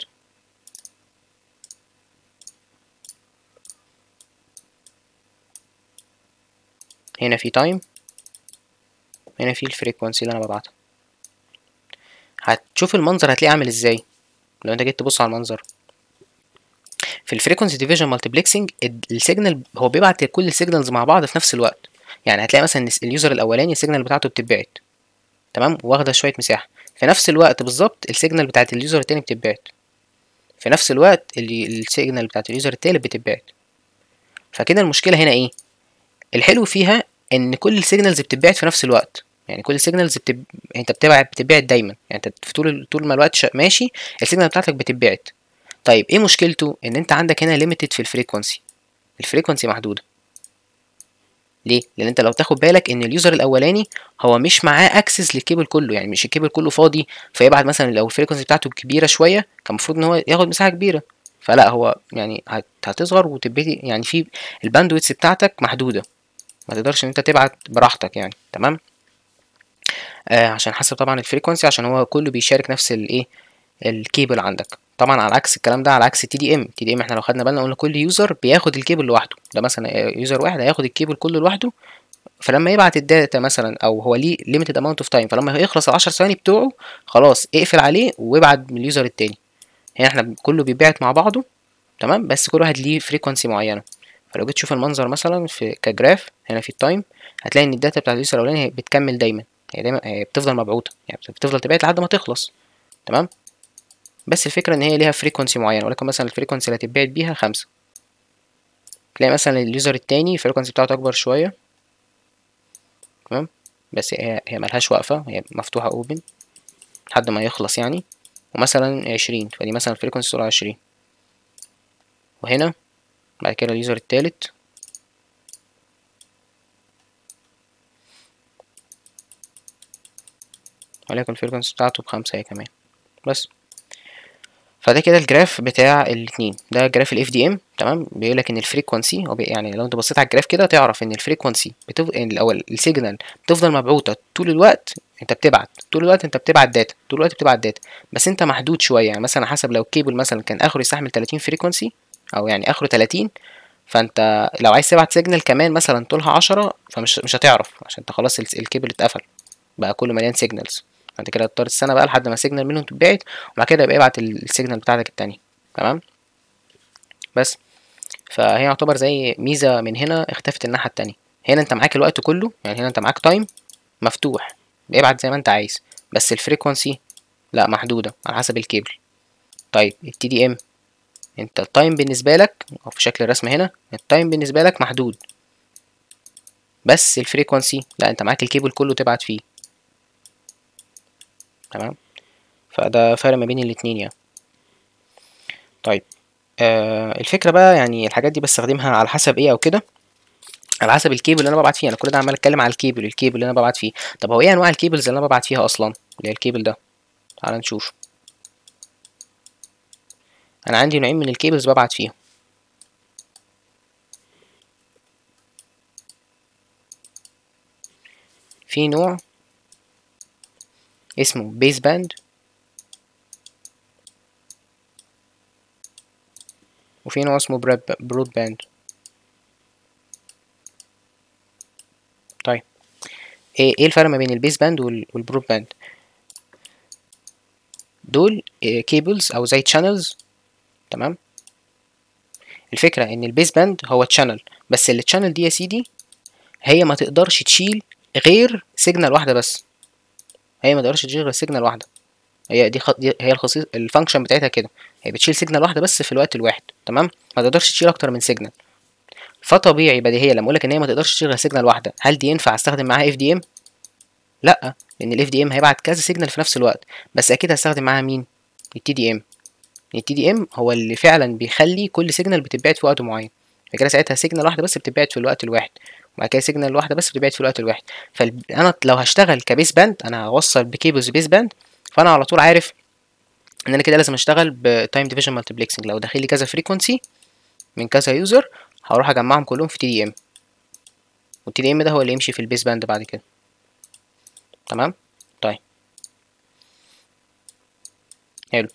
هنا في تايم هنا في الفريكوانسي اللي انا ببعتها هتشوف المنظر هتلاقيه عامل ازاي لو انت جيت تبص على المنظر في الفريكونسي ديفيجن مالتيبلكسنج السيجنال هو بيبعت كل السيجنالز مع بعض في نفس الوقت يعني هتلاقي مثلا اليوزر الاولاني السيجنال بتاعته بتتبعت تمام واخده شويه مساحه في نفس الوقت بالظبط السيجنال بتاعت اليوزر التاني بتتبعت في نفس الوقت اللي السيجنال بتاعت اليوزر التالت بتتبعت فكده المشكله هنا ايه الحلو فيها ان كل السيجنالز بتتبعت في نفس الوقت يعني كل السيجنالز بتب... انت بتبعت بتتبعت دايما يعني انت في طول طول ما الوقت ش... ماشي السيجنال بتاعتك بتتبعت طيب ايه مشكلته ان انت عندك هنا ليميتد في الفريكونسي الفريكونسي محدوده ليه لان انت لو تاخد بالك ان اليوزر الاولاني هو مش معاه اكسس للكيبل كله يعني مش الكيبل كله فاضي فيبعت مثلا لو الفريكونسي بتاعته كبيره شويه كان المفروض ان هو ياخد مساحه كبيره فلا هو يعني هتصغر وتبتدي يعني في الباندويتس بتاعتك محدوده ما تقدرش ان انت تبعت براحتك يعني تمام آه عشان حسب طبعا الفريكونسي عشان هو كله بيشارك نفس الايه الكيبل عندك طبعا على عكس الكلام ده على عكس التي دي ام تي دي ام احنا لو خدنا بالنا قلنا كل يوزر بياخد الكيبل لوحده ده مثلا يوزر واحد هياخد الكيبل كله لوحده فلما يبعت الداتا مثلا او هو ليه ليميتد اماونت اوف تايم فلما يخلص ال 10 ثواني بتوعه خلاص اقفل عليه وابعت من اليوزر التاني هنا احنا كله بيبعت مع بعضه تمام بس كل واحد ليه فريكونسي معينه فلو جيت تشوف المنظر مثلا في كجراف هنا في التايم هتلاقي ان الداتا بتاعت اليوزر الاولاني بتكمل دايما هي دايما هي بتفضل مبعوثه يعني بتفضل تبعت لحد ما تخلص تمام بس الفكره ان هي ليها فريكونسي معينه ولكن مثلا الفريكونسي اللي هتتبعت بيها خمسة تلاقي مثلا اليوزر التاني الفريكونسي بتاعته اكبر شويه تمام بس هي هي ملهاش وقفه هي مفتوحه اوبن لحد ما يخلص يعني ومثلا عشرين فدي مثلا الفريكونسي سرعه عشرين وهنا بعد كده اليوزر التالت ولكن الفريكونسي بتاعته بخمسة هي كمان بس فده كده الجراف بتاع الاتنين ده جراف الاف دي ام تمام بيقول لك ان الفريكونسي هو يعني لو انت بصيت على الجراف كده تعرف ان الفريكونسي بتف... الاول السيجنال بتفضل مبعوثه طول الوقت انت بتبعت طول الوقت انت بتبعت داتا طول الوقت بتبعت داتا بس انت محدود شويه يعني مثلا حسب لو الكيبل مثلا كان اخره يستحمل 30 فريكونسي او يعني اخره 30 فانت لو عايز تبعت سيجنال كمان مثلا طولها 10 فمش مش هتعرف عشان انت خلاص الكيبل اتقفل بقى كله مليان سيجنالز فانت كده تضطر تستنى بقى لحد ما سيجنال منهم تتبعت وبعد كده يبقى ابعت السيجنال بتاعتك التانية تمام بس فهي يعتبر زي ميزة من هنا اختفت الناحية التانية هنا انت معاك الوقت كله يعني هنا انت معاك تايم مفتوح ابعت زي ما انت عايز بس الفريكونسي لا محدودة على حسب الكيبل طيب التي دي ام انت التايم بالنسبة لك او في شكل الرسم هنا التايم بالنسبة لك محدود بس الفريكونسي لا انت معاك الكيبل كله تبعت فيه تمام فده فرق ما بين الاتنين يعني طيب آه الفكرة بقى يعني الحاجات دي بستخدمها على حسب ايه او كده على حسب الكيبل اللي انا ببعت فيه انا كل ده عمال اتكلم على الكيبل الكيبل اللي انا ببعت فيه طب هو ايه انواع الكيبلز اللي انا ببعت فيها اصلا اللي هي الكيبل ده تعال نشوف انا عندي نوعين من الكيبلز ببعت فيهم في نوع اسمه بيس باند وفي نوع اسمه برود باند طيب ايه ايه الفرق ما بين البيس باند والبرود باند دول كيبلز او زي تشانلز تمام الفكرة ان البيس باند هو تشانل بس التشانل دي يا سيدي هي ما تقدرش تشيل غير سيجنال واحدة بس هي ما تقدرش تشيل غير سيجنال واحدة هي دي, خ... دي هي الخصيص الفانكشن بتاعتها كده هي بتشيل سيجنال واحدة بس في الوقت الواحد تمام ما تقدرش تشيل اكتر من سيجنال فطبيعي بديهيا لما اقول لك ان هي ما تقدرش تشيل غير سيجنال واحده هل دي ينفع استخدم معاها اف دي ام لا لان الاف دي ام هيبعت كذا سيجنال في نفس الوقت بس اكيد هستخدم معاها مين التي دي ام التي دي ام هو اللي فعلا بيخلي كل سيجنال بتتبعت في وقت معين فكده ساعتها سيجنال واحده بس بتتبعت في الوقت الواحد وبعد كده سيجنال واحده بس بتتبعت في الوقت الواحد فانا لو هشتغل كبيس باند انا هوصل بكيبلز بيس باند فانا على طول عارف ان انا كده لازم اشتغل بتايم ديفيجن مالتيبلكسنج لو داخل لي كذا فريكونسي من كذا يوزر هروح اجمعهم كلهم في تي دي ام والتي دي ام ده هو اللي يمشي في البيس باند بعد كده تمام طيب حلو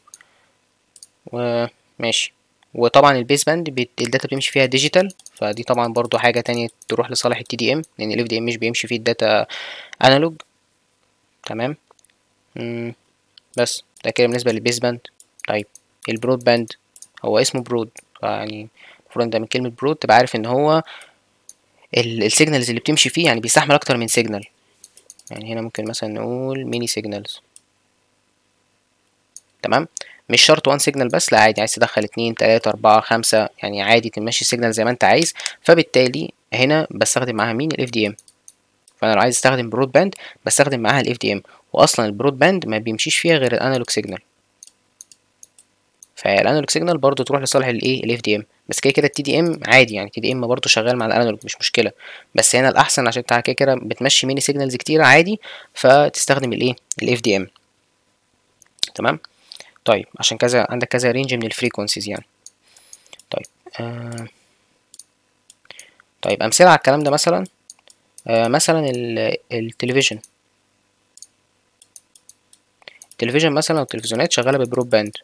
وماشي وطبعا البيس باند بت... الداتا بتمشي فيها ديجيتال فدي طبعا برضو حاجة تانية تروح لصالح التي دي ام لان الاف دي ام مش بيمشي فيه الداتا انالوج تمام مم. بس ده كده بالنسبة للبيس باند طيب البرود باند هو اسمه برود يعني المفروض انت من كلمة برود تبقى عارف ان هو السيجنالز اللي بتمشي فيه يعني بيستحمل اكتر من سيجنال يعني هنا ممكن مثلا نقول ميني سيجنالز تمام مش شرط وان سيجنال بس لا عادي عايز تدخل اتنين تلاتة اربعة خمسة يعني عادي تمشي سيجنال زي ما انت عايز فبالتالي هنا بستخدم معاها مين الاف دي ام فانا لو عايز استخدم برود باند بستخدم معاها الاف دي ام واصلا البرود باند ما بيمشيش فيها غير الانالوج سيجنال فالانالوج سيجنال برضو تروح لصالح الايه الاف دي ام بس كده كده التي دي ام عادي يعني التي دي ام برضو شغال مع الانالوج مش مشكله بس هنا الاحسن عشان انت كده كده بتمشي ميني سيجنالز كتير عادي فتستخدم الايه الاف دي ام تمام طيب عشان كذا عندك كذا رينج من الفريكونسيز يعني طيب آه طيب امثله على الكلام ده مثلا آه مثلا التلفزيون التلفزيون مثلا والتلفزيونات شغاله بالبرود باند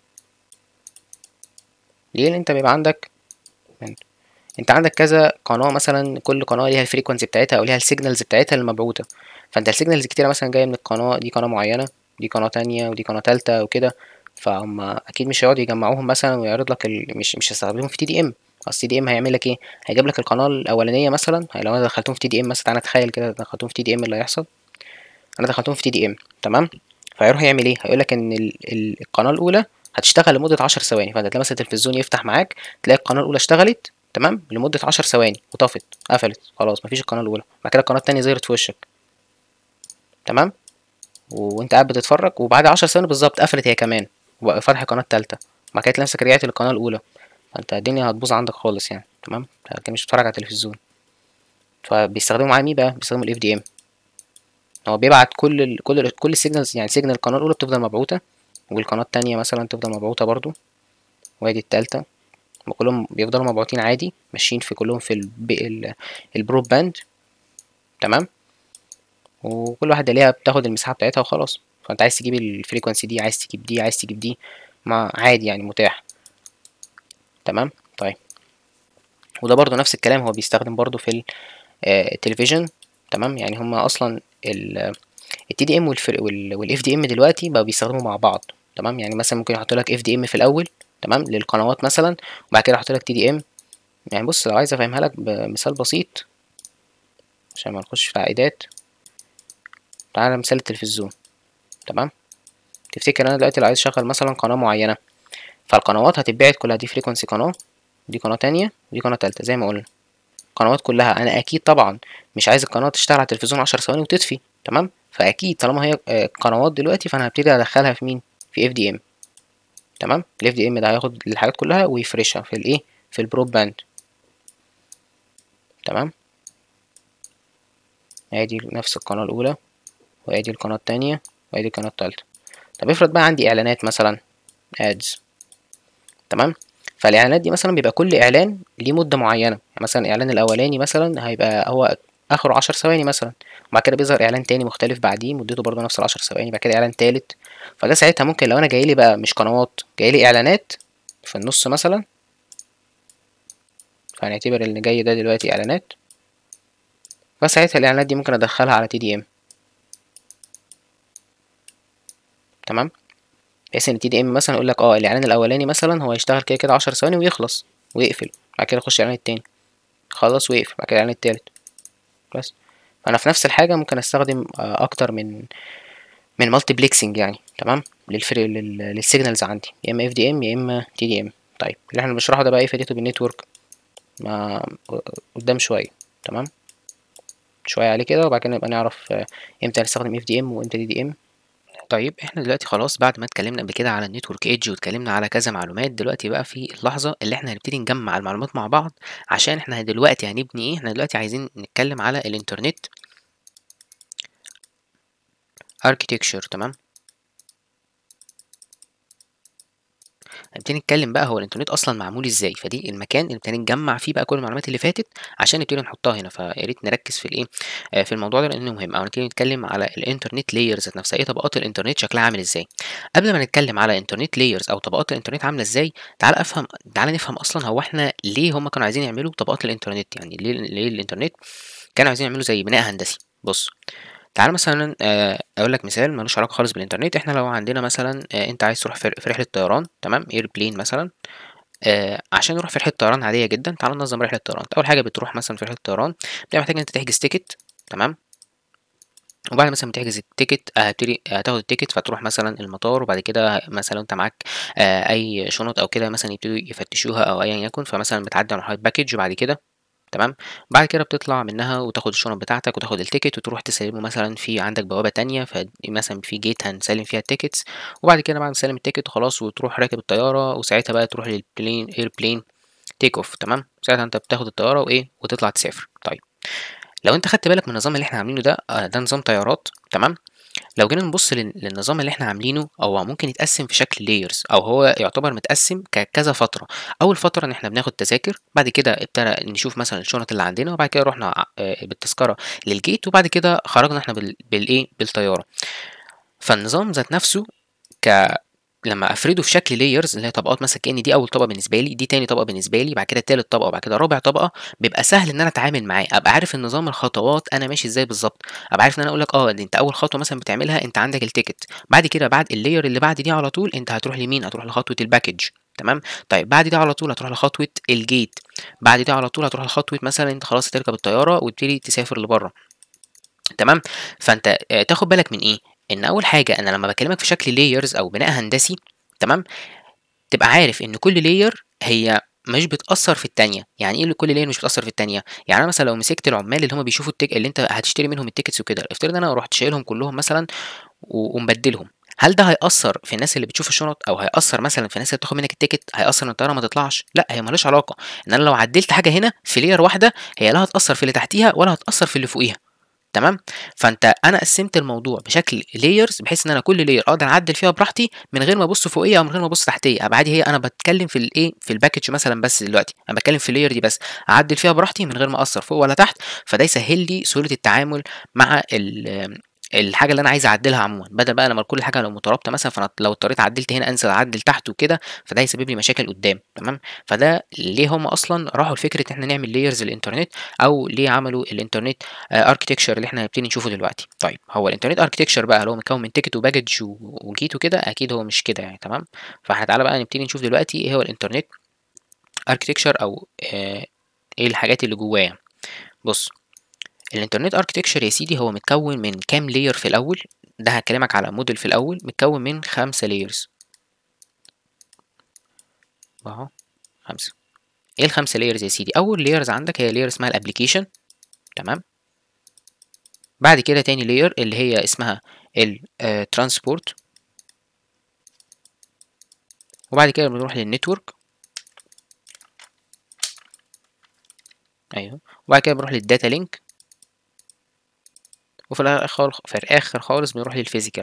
ليه لان انت بيبقى عندك انت عندك كذا قناه مثلا كل قناه ليها الفريكونسي بتاعتها او ليها السيجنالز بتاعتها المبعوثه فانت السيجنالز كتيره مثلا جايه من القناه دي قناه معينه دي قناه تانية ودي قناه تالتة وكده فهم اكيد مش هيقعد يجمعوهم مثلا ويعرض لك ال... مش مش هيستخدمهم في تي دي ام اصل تي دي ام هيعمل لك ايه هيجيب لك القناه الاولانيه مثلا لو انا دخلتهم في تي دي ام مثلا تعالى تخيل كده دخلتهم في تي دي ام اللي هيحصل انا دخلتهم في تي دي ام تمام فهيروح يعمل ايه هيقول لك ان ال... ال... القناه الاولى هتشتغل لمده عشر ثواني فانت تلاقي مثلا التلفزيون يفتح معاك تلاقي القناه الاولى اشتغلت تمام لمده عشر ثواني وطفت قفلت خلاص مفيش القناه الاولى بعد كده القناه التانية ظهرت في وشك تمام وانت قاعد بتتفرج وبعد عشر ثواني بالظبط قفلت هي كمان وبقى فتح القناه التالتة بعد كده تلاقي نفسك رجعت للقناه الاولى فانت الدنيا هتبوظ عندك خالص يعني تمام انت مش بتتفرج على التلفزيون فبيستخدموا معاه مين بقى بيستخدموا الاف دي ام هو بيبعت كل ال كل ال كل السيجنالز يعني سيجنال القناه الاولى بتفضل مبعوثه والقناه التانية مثلا تفضل مبعوثه برضو وادي التالتة كلهم بيفضلوا مبعوثين عادي ماشيين في كلهم في الب... البرود باند تمام وكل واحده ليها بتاخد المساحه بتاعتها وخلاص فانت عايز تجيب الفريكونسي دي عايز تجيب دي عايز تجيب دي ما عادي يعني متاح تمام طيب وده برضو نفس الكلام هو بيستخدم برضو في التلفزيون تمام يعني هما اصلا التي دي ام والاف دي ام دلوقتي بقوا بيستخدموا مع بعض تمام يعني مثلا ممكن يحط لك اف دي ام في الاول تمام للقنوات مثلا وبعد كده احط لك تي دي ام يعني بص لو عايز افهمها لك بمثال بسيط عشان ما نخش في تعقيدات تعالى مثال التلفزيون تمام تفتكر انا دلوقتي لو عايز اشغل مثلا قناه معينه فالقنوات هتتبعت كلها دي فريكونسي قناه دي قناه تانية ودي قناه تالتة زي ما قلنا القنوات كلها انا اكيد طبعا مش عايز القناه تشتغل على التلفزيون عشر ثواني وتطفي تمام فاكيد طالما هي آه، قنوات دلوقتي فانا هبتدي ادخلها في مين في اف دي ام تمام الاف دي ام ده هياخد الحاجات كلها ويفرشها في الايه في البرود باند تمام ادي نفس القناه الاولى وادي القناه التانية وادي القناه التالتة طب افرض بقى عندي اعلانات مثلا ادز تمام فالاعلانات دي مثلا بيبقى كل اعلان ليه مده معينه يعني مثلا الاعلان الاولاني مثلا هيبقى هو اخره عشر ثواني مثلا وبعد كده بيظهر اعلان تاني مختلف بعديه مدته برضه نفس العشر ثواني بعد كده اعلان تالت فده ساعتها ممكن لو انا جايلي بقى مش قنوات جايلي اعلانات في النص مثلا فهنعتبر ان جاي ده دلوقتي اعلانات فساعتها الاعلانات دي ممكن ادخلها على تي دي ام تمام بحيث ان تي دي ام مثلا يقول لك اه الاعلان الاولاني مثلا هو هيشتغل كده كده عشر ثواني ويخلص ويقفل بعد كده يخش الاعلان التاني خلص ويقفل بعد كده الاعلان التالت بس فانا في نفس الحاجه ممكن استخدم آه، اكتر من من مالتيبلكسنج يعني تمام للفري لل- للسيجنالز عندي يا اما اف دي ام يا اما تي دي ام طيب اللي احنا بنشرحه ده بقى ايه فائدته بالنتورك ما قدام شويه تمام شويه عليه كده وبعد كده نبقى نعرف آه، امتى نستخدم اف دي ام وامتى دي دي ام طيب احنا دلوقتي خلاص بعد ما اتكلمنا قبل كده على النتورك ايدج واتكلمنا على كذا معلومات دلوقتي بقى في اللحظه اللي احنا هنبتدي نجمع المعلومات مع بعض عشان احنا دلوقتي هنبني ايه احنا دلوقتي عايزين نتكلم على الانترنت اركيتكتشر تمام هنبتدي نتكلم بقى هو الانترنت اصلا معمول ازاي فدي المكان اللي نبتدي نجمع فيه بقى كل المعلومات اللي فاتت عشان نبتدي نحطها هنا فيا ريت نركز في الايه آه، في الموضوع ده لانه مهم او نبتدي نتكلم على الانترنت لايرز ذات نفسها ايه طبقات الانترنت شكلها عامل ازاي قبل ما نتكلم على انترنت لايرز او طبقات الانترنت عامله ازاي تعال افهم تعال نفهم اصلا هو احنا ليه هم كانوا عايزين يعملوا طبقات الانترنت يعني ليه ليه الانترنت كانوا عايزين يعملوا زي بناء هندسي بص تعال مثلا آه، اقول لك مثال ملوش علاقه خالص بالانترنت احنا لو عندنا مثلا آه، انت عايز تروح في في رحله طيران تمام اير بلين مثلا آه عشان نروح في رحله طيران عاديه جدا تعال ننظم رحله طيران اول حاجه بتروح مثلا في رحله طيران بتبقى محتاج ان انت تحجز تيكت تمام وبعد مثلا ما تحجز التيكت آه، هتبتدي هتاخد التيكت فتروح مثلا المطار وبعد كده مثلا لو انت معاك آه، اي شنط او كده مثلا يبتدوا يفتشوها او ايا يكن فمثلا بتعدي على مرحله باكج وبعد كده تمام بعد كده بتطلع منها وتاخد الشنط بتاعتك وتاخد التيكت وتروح تسلمه مثلا في عندك بوابة تانية فمثلا في جيت هنسلم فيها التيكتس وبعد كده بعد ما تسلم التيكت وخلاص وتروح راكب الطيارة وساعتها بقى تروح للبلين اير بلين تيك اوف تمام ساعتها انت بتاخد الطيارة وايه وتطلع تسافر طيب لو انت خدت بالك من النظام اللي احنا عاملينه ده آه، ده نظام طيارات تمام لو جينا نبص لل- للنظام اللي احنا عاملينه هو ممكن يتقسم في شكل لايرز او هو يعتبر متقسم ككذا فتره اول فتره ان احنا بناخد تذاكر بعد كده ابتدى نشوف مثلا الشنط اللي عندنا وبعد كده رحنا ع- آه، بالتذكره للجيت وبعد كده خرجنا احنا بال- بالايه بالطياره فالنظام ذات نفسه ك لما افرده في شكل لايرز اللي هي طبقات مثلا كأن دي اول طبقه بالنسبه لي دي تاني طبقه بالنسبه لي بعد كده تالت طبقه وبعد كده رابع طبقه بيبقى سهل ان انا اتعامل معاه ابقى عارف النظام الخطوات انا ماشي ازاي بالظبط ابقى عارف ان انا اقول لك اه دي انت اول خطوه مثلا بتعملها انت عندك التيكت بعد كده بعد اللاير اللي بعد دي على طول انت هتروح لمين هتروح لخطوه الباكج تمام طيب بعد دي على طول هتروح لخطوه الجيت بعد دي على طول هتروح لخطوه مثلا انت خلاص هتركب الطياره وتبتدي تسافر لبره تمام فانت آه، تاخد بالك من ايه ان اول حاجه انا لما بكلمك في شكل لايرز او بناء هندسي تمام تبقى عارف ان كل لاير هي مش بتأثر في التانية يعني ايه اللي كل لاير مش بتأثر في التانية يعني انا مثلا لو مسكت العمال اللي هم بيشوفوا التيك اللي انت هتشتري منهم التيكتس وكده افترض انا رحت شايلهم كلهم مثلا و- ومبدلهم هل ده هيأثر في الناس اللي بتشوف الشنط او هيأثر مثلا في الناس اللي بتاخد منك التيكت هيأثر ان الطياره ما تطلعش لا هي مالهاش علاقه ان انا لو عدلت حاجه هنا في لاير واحده هي لا هتأثر في اللي تحتيها ولا هتأثر في اللي فوقيها تمام فانت انا قسمت الموضوع بشكل لايرز بحيث ان انا كل لاير اقدر اعدل فيها براحتي من غير ما ابص فوقيه او من غير ما ابص تحتيه ابقى عادي هي انا بتكلم في الايه في الباكج مثلا بس دلوقتي انا بتكلم في اللاير دي بس اعدل فيها براحتي من غير ما اثر فوق ولا تحت فده يسهل لي سهوله التعامل مع ال الحاجه اللي انا عايز اعدلها عموما بدل بقى لما كل حاجه لو مترابطه مثلا فانا لو اضطريت عدلت هنا انزل اعدل تحت وكده فده هيسبب لي مشاكل قدام تمام فده ليه هم اصلا راحوا لفكره ان احنا نعمل لايرز للانترنت او ليه عملوا الانترنت اركتكشر اللي احنا هنبتدي نشوفه دلوقتي طيب هو الانترنت اركتكشر بقى اللي هو مكون من تيكت وباكج وجيت وكده اكيد هو مش كده يعني تمام فاحنا تعالى بقى نبتدي نشوف دلوقتي ايه هو الانترنت اركتكشر او آه ايه الحاجات اللي جواه يعني. بص الانترنت اركتكشر يا سيدي هو متكون من كام لاير في الاول ده هكلمك على موديل في الاول متكون من خمسة لايرز اهو خمسة ايه الخمسة لايرز يا سيدي اول لايرز عندك هي لاير اسمها الابليكيشن تمام بعد كده تاني لاير اللي هي اسمها الترانسبورت وبعد كده بنروح للنتورك ايوه وبعد كده بنروح للداتا لينك وفي الاخر في الاخر خالص بنروح للفيزيكال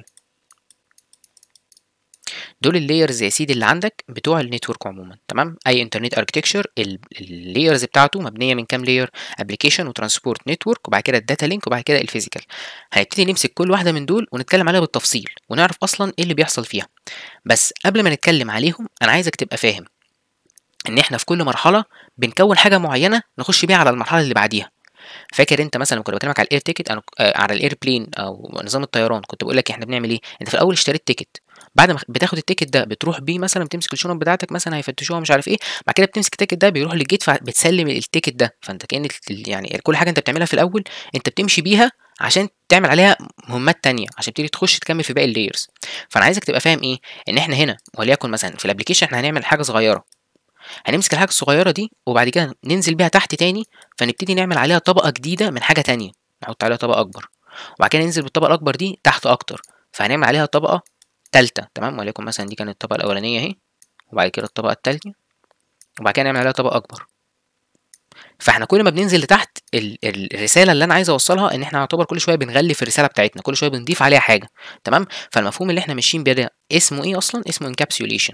دول اللايرز يا سيدي اللي عندك بتوع النتورك عموما تمام اي انترنت اركتكشر اللايرز بتاعته مبنيه من كام لاير ابلكيشن وترانسبورت نتورك وبعد كده الداتا لينك وبعد كده الفيزيكال هنبتدي نمسك كل واحده من دول ونتكلم عليها بالتفصيل ونعرف اصلا ايه اللي بيحصل فيها بس قبل ما نتكلم عليهم انا عايزك تبقى فاهم ان احنا في كل مرحله بنكون حاجه معينه نخش بيها على المرحله اللي بعديها فاكر انت مثلا كنت بكلمك على الاير تيكت انا آه على الاير بلين او نظام الطيران كنت بقول لك احنا بنعمل ايه انت في الاول اشتريت تيكت بعد ما بتاخد التيكت ده بتروح بيه مثلا بتمسك الشنط بتاعتك مثلا هيفتشوها مش عارف ايه بعد كده بتمسك التيكت ده بيروح للجيت فبتسلم التيكت ده فانت كان يعني كل حاجه انت بتعملها في الاول انت بتمشي بيها عشان تعمل عليها مهمات تانية عشان تبتدي تخش تكمل في باقي اللايرز فانا عايزك تبقى فاهم ايه ان احنا هنا وليكن مثلا في الابلكيشن احنا هنعمل حاجه صغيره هنمسك الحاجه الصغيره دي وبعد كده ننزل بيها تحت تاني فنبتدي نعمل عليها طبقه جديده من حاجه تانية نحط عليها طبقه اكبر وبعد كده ننزل بالطبقه الاكبر دي تحت اكتر فهنعمل عليها طبقه تالتة تمام وليكن مثلا دي كانت الطبقه الاولانيه اهي وبعد كده الطبقه التالتة وبعد كده نعمل عليها طبقه اكبر فاحنا كل ما بننزل لتحت ال ال الرساله اللي انا عايز اوصلها ان احنا نعتبر كل شويه بنغلف الرساله بتاعتنا كل شويه بنضيف عليها حاجه تمام فالمفهوم اللي احنا ماشيين بيه ده اسمه ايه اصلا اسمه انكابسوليشن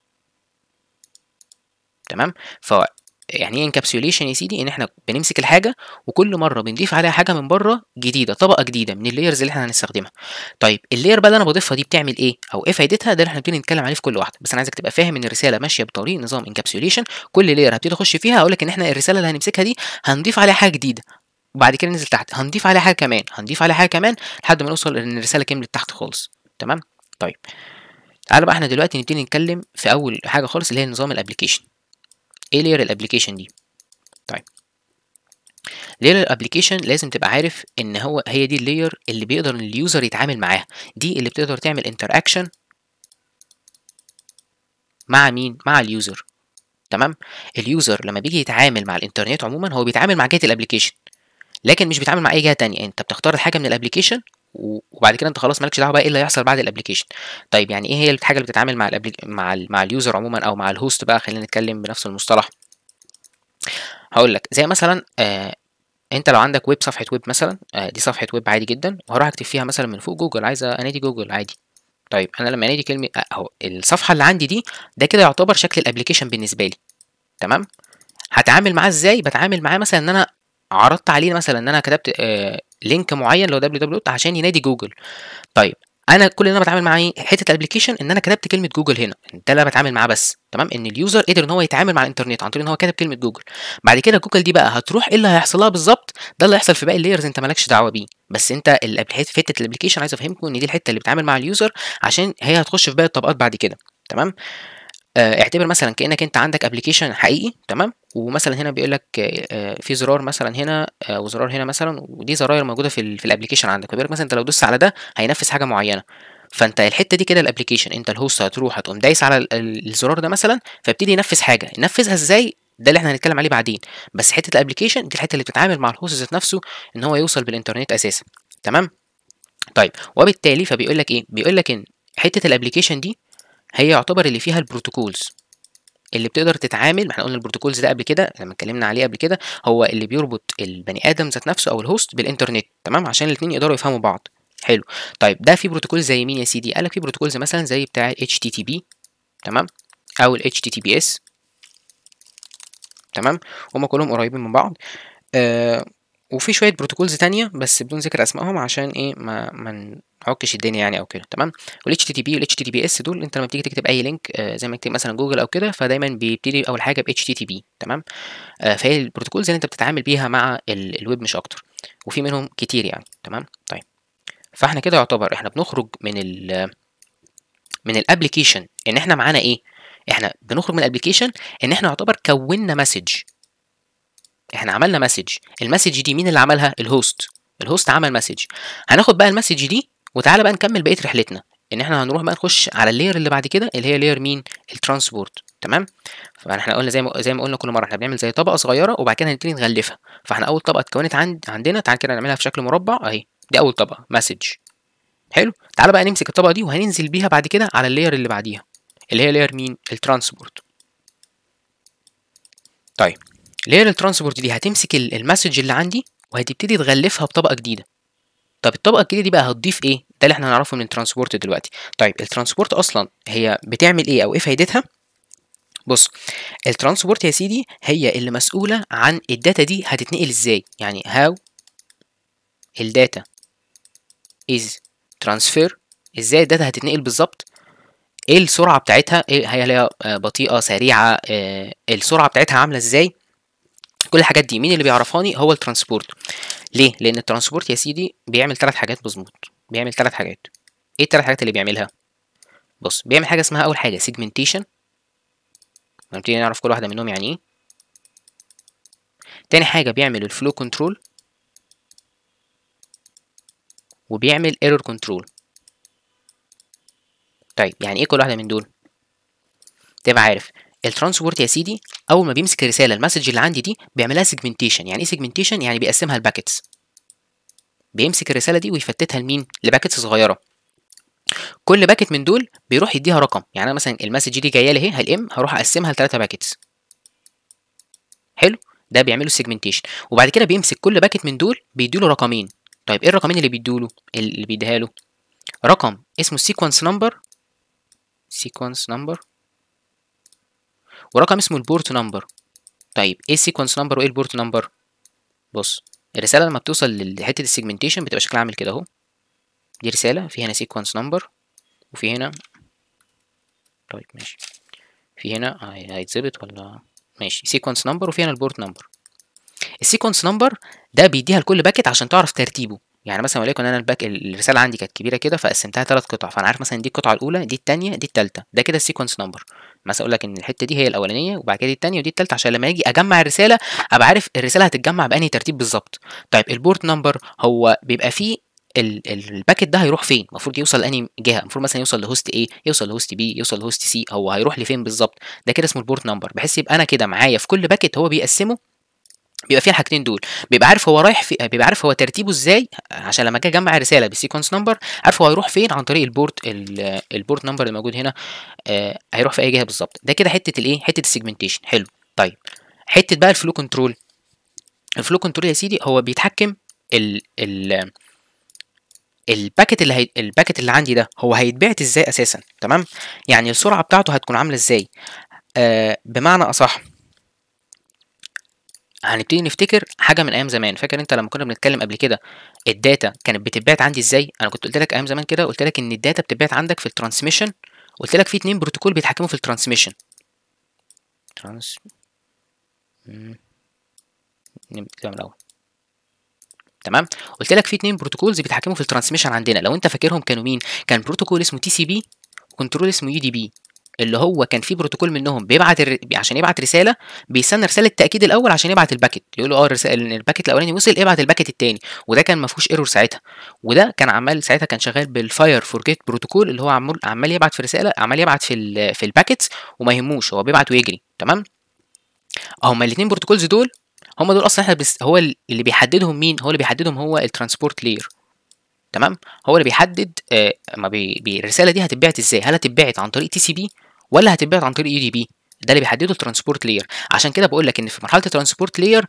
تمام ف يعني ايه انكابسوليشن يا سيدي ان احنا بنمسك الحاجه وكل مره بنضيف عليها حاجه من بره جديده طبقه جديده من اللايرز اللي احنا هنستخدمها طيب اللاير بقى اللي انا بضيفها دي بتعمل ايه او ايه فايدتها ده اللي احنا هنبتدي نتكلم عليه في كل واحده بس انا عايزك تبقى فاهم ان الرساله ماشيه بطريق نظام انكابسوليشن كل لاير هبتدي اخش فيها اقول لك ان احنا الرساله اللي هنمسكها دي هنضيف عليها حاجه جديده وبعد كده ننزل تحت هنضيف عليها حاجه كمان هنضيف عليها حاجه كمان لحد ما نوصل ان الرساله كملت تحت خالص تمام طيب تعالى بقى احنا دلوقتي نبتدي نتكلم في اول حاجه خالص اللي هي نظام الابلكيشن ايه لاير الابلكيشن دي طيب لاير الابلكيشن لازم تبقى عارف ان هو هي دي اللاير اللي بيقدر اليوزر يتعامل معاها دي اللي بتقدر تعمل انتر اكشن مع مين مع اليوزر تمام اليوزر لما بيجي يتعامل مع الانترنت عموما هو بيتعامل مع جهه الابلكيشن لكن مش بيتعامل مع اي جهه تانية انت بتختار الحاجه من الابلكيشن وبعد كده انت خلاص مالكش دعوه بقى ايه اللي هيحصل بعد الابلكيشن طيب يعني ايه هي الحاجه اللي بتتعامل مع الابليك... مع ال... مع اليوزر عموما او مع الهوست بقى خلينا نتكلم بنفس المصطلح هقول لك زي مثلا آه انت لو عندك ويب صفحه ويب مثلا آه دي صفحه ويب عادي جدا وهروح اكتب فيها مثلا من فوق جوجل عايز انادي جوجل عادي طيب انا لما انادي كلمه اهو الصفحه اللي عندي دي ده كده يعتبر شكل الابلكيشن بالنسبه لي تمام هتعامل معاه ازاي بتعامل معاه مثلا ان انا عرضت عليه مثلا ان انا كتبت آه لينك معين اللي هو www عشان ينادي جوجل طيب انا كل اللي انا بتعامل معاه حته الابلكيشن ان انا كتبت كلمه جوجل هنا ده اللي انا بتعامل معاه بس تمام ان اليوزر قدر ان هو يتعامل مع الانترنت عن طريق ان هو كتب كلمه جوجل بعد كده جوجل دي بقى هتروح ايه اللي هيحصل لها بالظبط ده اللي هيحصل في باقي اللايرز انت مالكش دعوه بيه بس انت في حته الابلكيشن عايز افهمكم ان دي الحته اللي بتتعامل مع اليوزر عشان هي هتخش في باقي الطبقات بعد كده تمام آه اعتبر مثلا كانك انت عندك ابلكيشن حقيقي تمام ومثلا هنا بيقول لك آه في زرار مثلا هنا آه وزرار هنا مثلا ودي زراير موجوده في في الابلكيشن عندك فبيقول لك مثلا انت لو دوست على ده هينفذ حاجه معينه فانت الحته دي كده الابلكيشن انت الهوست هتروح هتقوم دايس على الزرار ده مثلا فيبتدي ينفذ حاجه ينفذها ازاي ده اللي احنا هنتكلم عليه بعدين بس حته الابلكيشن دي الحته اللي بتتعامل مع الهوست ذات نفسه ان هو يوصل بالانترنت اساسا تمام طيب وبالتالي فبيقول لك ايه بيقول لك ان حته الابلكيشن دي هي يعتبر اللي فيها البروتوكولز اللي بتقدر تتعامل احنا قلنا البروتوكولز ده قبل كده لما اتكلمنا عليه قبل كده هو اللي بيربط البني ادم ذات نفسه او الهوست بالانترنت تمام عشان الاثنين يقدروا يفهموا بعض حلو طيب ده في بروتوكول زي مين يا سيدي قال لك في بروتوكولز مثلا زي بتاع HTTP تمام او ال HTTPS تمام هما كلهم قريبين من بعض آه وفي شويه بروتوكولز تانية بس بدون ذكر اسمائهم عشان ايه ما ما نعكش الدنيا يعني او كده تمام وال HTTP وال HTTPS دول انت لما بتيجي تكتب اي لينك آه زي ما تكتب مثلا جوجل او كده فدايما بيبتدي اول حاجه ب HTTP تمام آه فهي البروتوكولز اللي انت بتتعامل بيها مع ال الويب مش اكتر وفي منهم كتير يعني تمام طيب فاحنا كده يعتبر احنا بنخرج من ال من الابلكيشن ان احنا معانا ايه احنا بنخرج من الابلكيشن ان احنا يعتبر كونا مسج احنا عملنا مسج المسج دي مين اللي عملها الهوست الهوست عمل مسج هناخد بقى المسج دي وتعالى بقى نكمل بقيه رحلتنا ان احنا هنروح بقى نخش على اللاير اللي بعد كده اللي هي لاير مين الترانسبورت تمام فاحنا قلنا زي ما زي ما قلنا كل مره احنا بنعمل زي طبقه صغيره وبعد كده هنبتدي نغلفها فاحنا اول طبقه اتكونت عند عندنا تعالى كده نعملها في شكل مربع اهي دي اول طبقه مسج حلو تعالى بقى نمسك الطبقه دي وهننزل بيها بعد كده على اللاير اللي بعديها اللي هي لاير مين الترانسبورت طيب لاير الترانسبورت دي هتمسك المسج اللي عندي وهتبتدي تغلفها بطبقه جديده طب الطبقه الجديده دي بقى هتضيف ايه ده اللي احنا هنعرفه من الترانسبورت دلوقتي طيب الترانسبورت اصلا هي بتعمل ايه او ايه فايدتها بص الترانسبورت يا سيدي هي اللي مسؤوله عن الداتا دي هتتنقل ازاي يعني هاو الداتا از ترانسفير ازاي الداتا هتتنقل بالظبط ايه السرعه بتاعتها ايه هي هي بطيئه سريعه إيه السرعه بتاعتها عامله ازاي كل الحاجات دي مين اللي بيعرفاني هو الترانسبورت ليه لان الترانسبورت يا سيدي بيعمل ثلاث حاجات مظبوط بيعمل ثلاث حاجات ايه الثلاث حاجات اللي بيعملها بص بيعمل حاجه اسمها اول حاجه سيجمنتيشن هنبتدي نعرف كل واحده منهم يعني ايه تاني حاجه بيعمل الفلو كنترول وبيعمل ايرور كنترول طيب يعني ايه كل واحده من دول تبقى عارف الترانسبورت يا سيدي اول ما بيمسك الرساله المسج اللي عندي دي بيعملها سيجمنتيشن يعني ايه سيجمنتيشن يعني بيقسمها لباكيتس بيمسك الرساله دي ويفتتها لمين لباكيتس صغيره كل باكيت من دول بيروح يديها رقم يعني انا مثلا المسج دي جايه لي اهي هالام هروح اقسمها لثلاثه باكيتس حلو ده بيعمله سيجمنتيشن وبعد كده بيمسك كل باكيت من دول بيديله رقمين طيب ايه الرقمين اللي بيدوله اللي بيديها له رقم اسمه سيكونس نمبر سيكونس نمبر ورقم اسمه البورت نمبر طيب ايه السيكونس نمبر وايه البورت نمبر بص الرساله لما بتوصل لحته السيجمنتيشن بتبقى شكلها عامل كده اهو دي رساله في هنا سيكونس نمبر وفي هنا طيب ماشي في هنا هيتظبط ولا ماشي سيكونس نمبر وفي هنا البورت نمبر السيكونس نمبر ده بيديها لكل باكت عشان تعرف ترتيبه يعني مثلا وليكن انا الباك الرساله عندي كانت كبيره كده فقسمتها ثلاث قطع فانا عارف مثلا دي القطعه الاولى دي الثانيه دي الثالثه ده كده السيكونس نمبر مثلا اقول لك ان الحته دي هي الاولانيه وبعد كده دي الثانيه ودي الثالثه عشان لما اجي اجمع الرساله ابقى عارف الرساله هتتجمع بانهي ترتيب بالظبط طيب البورت نمبر هو بيبقى فيه الباكت ده هيروح فين المفروض يوصل لاني جهه المفروض مثلا يوصل لهوست ايه يوصل لهوست بي يوصل لهوست سي هو هيروح لفين بالظبط ده كده اسمه البورت نمبر بحيث يبقى انا كده معايا في كل باكت هو بيقسمه بيبقى فيها الحاجتين دول بيبقى عارف هو رايح في بيبقى عارف هو ترتيبه ازاي عشان لما اجي اجمع الرساله بالسيكونس نمبر عارف هو هيروح فين عن طريق البورت البورت نمبر اللي موجود هنا آه هيروح في اي جهه بالظبط ده كده حته الايه حته السيجمنتيشن حلو طيب حته بقى الفلو كنترول الفلو كنترول يا سيدي هو بيتحكم ال ال الباكت اللي هي... الباكت اللي عندي ده هو هيتبعت ازاي اساسا تمام يعني السرعه بتاعته هتكون عامله ازاي آه بمعنى اصح هنبتدي نفتكر حاجه من ايام زمان فاكر انت لما كنا بنتكلم قبل كده الداتا كانت بتتبعت عندي ازاي انا كنت قلت لك ايام زمان كده قلت لك ان الداتا بتتبعت عندك في الترانسميشن قلت لك في اتنين بروتوكول بيتحكموا في الترانسميشن ترانس نبدا من الاول تمام قلت لك في اتنين بروتوكولز بيتحكموا في الترانسميشن عندنا لو انت فاكرهم كانوا مين كان بروتوكول اسمه تي سي بي وكنترول اسمه يو دي بي اللي هو كان في بروتوكول منهم بيبعت الر... عشان يبعت رساله بيستنى رساله تاكيد الاول عشان يبعت الباكت يقول له اه الرساله الباكت الاولاني وصل ابعت الباكت الثاني وده كان ما فيهوش ايرور ساعتها وده كان عمال ساعتها كان شغال بالفاير فورجيت بروتوكول اللي هو عمال عمال يبعت في رساله عمال يبعت في ال... في الباكتس وما يهموش هو بيبعت ويجري تمام هما الاثنين بروتوكولز دول هما دول اصلا احنا بس هو اللي بيحددهم مين هو اللي بيحددهم هو الترانسبورت لير تمام هو اللي بيحدد آه ما بي... بي... الرساله دي هتتبعت ازاي هل هتتبعت عن طريق تي سي بي ولا هتتبعت عن طريق يو دي بي ده اللي بيحدده الترانسبورت لاير عشان كده بقول لك ان في مرحله الترانسبورت لاير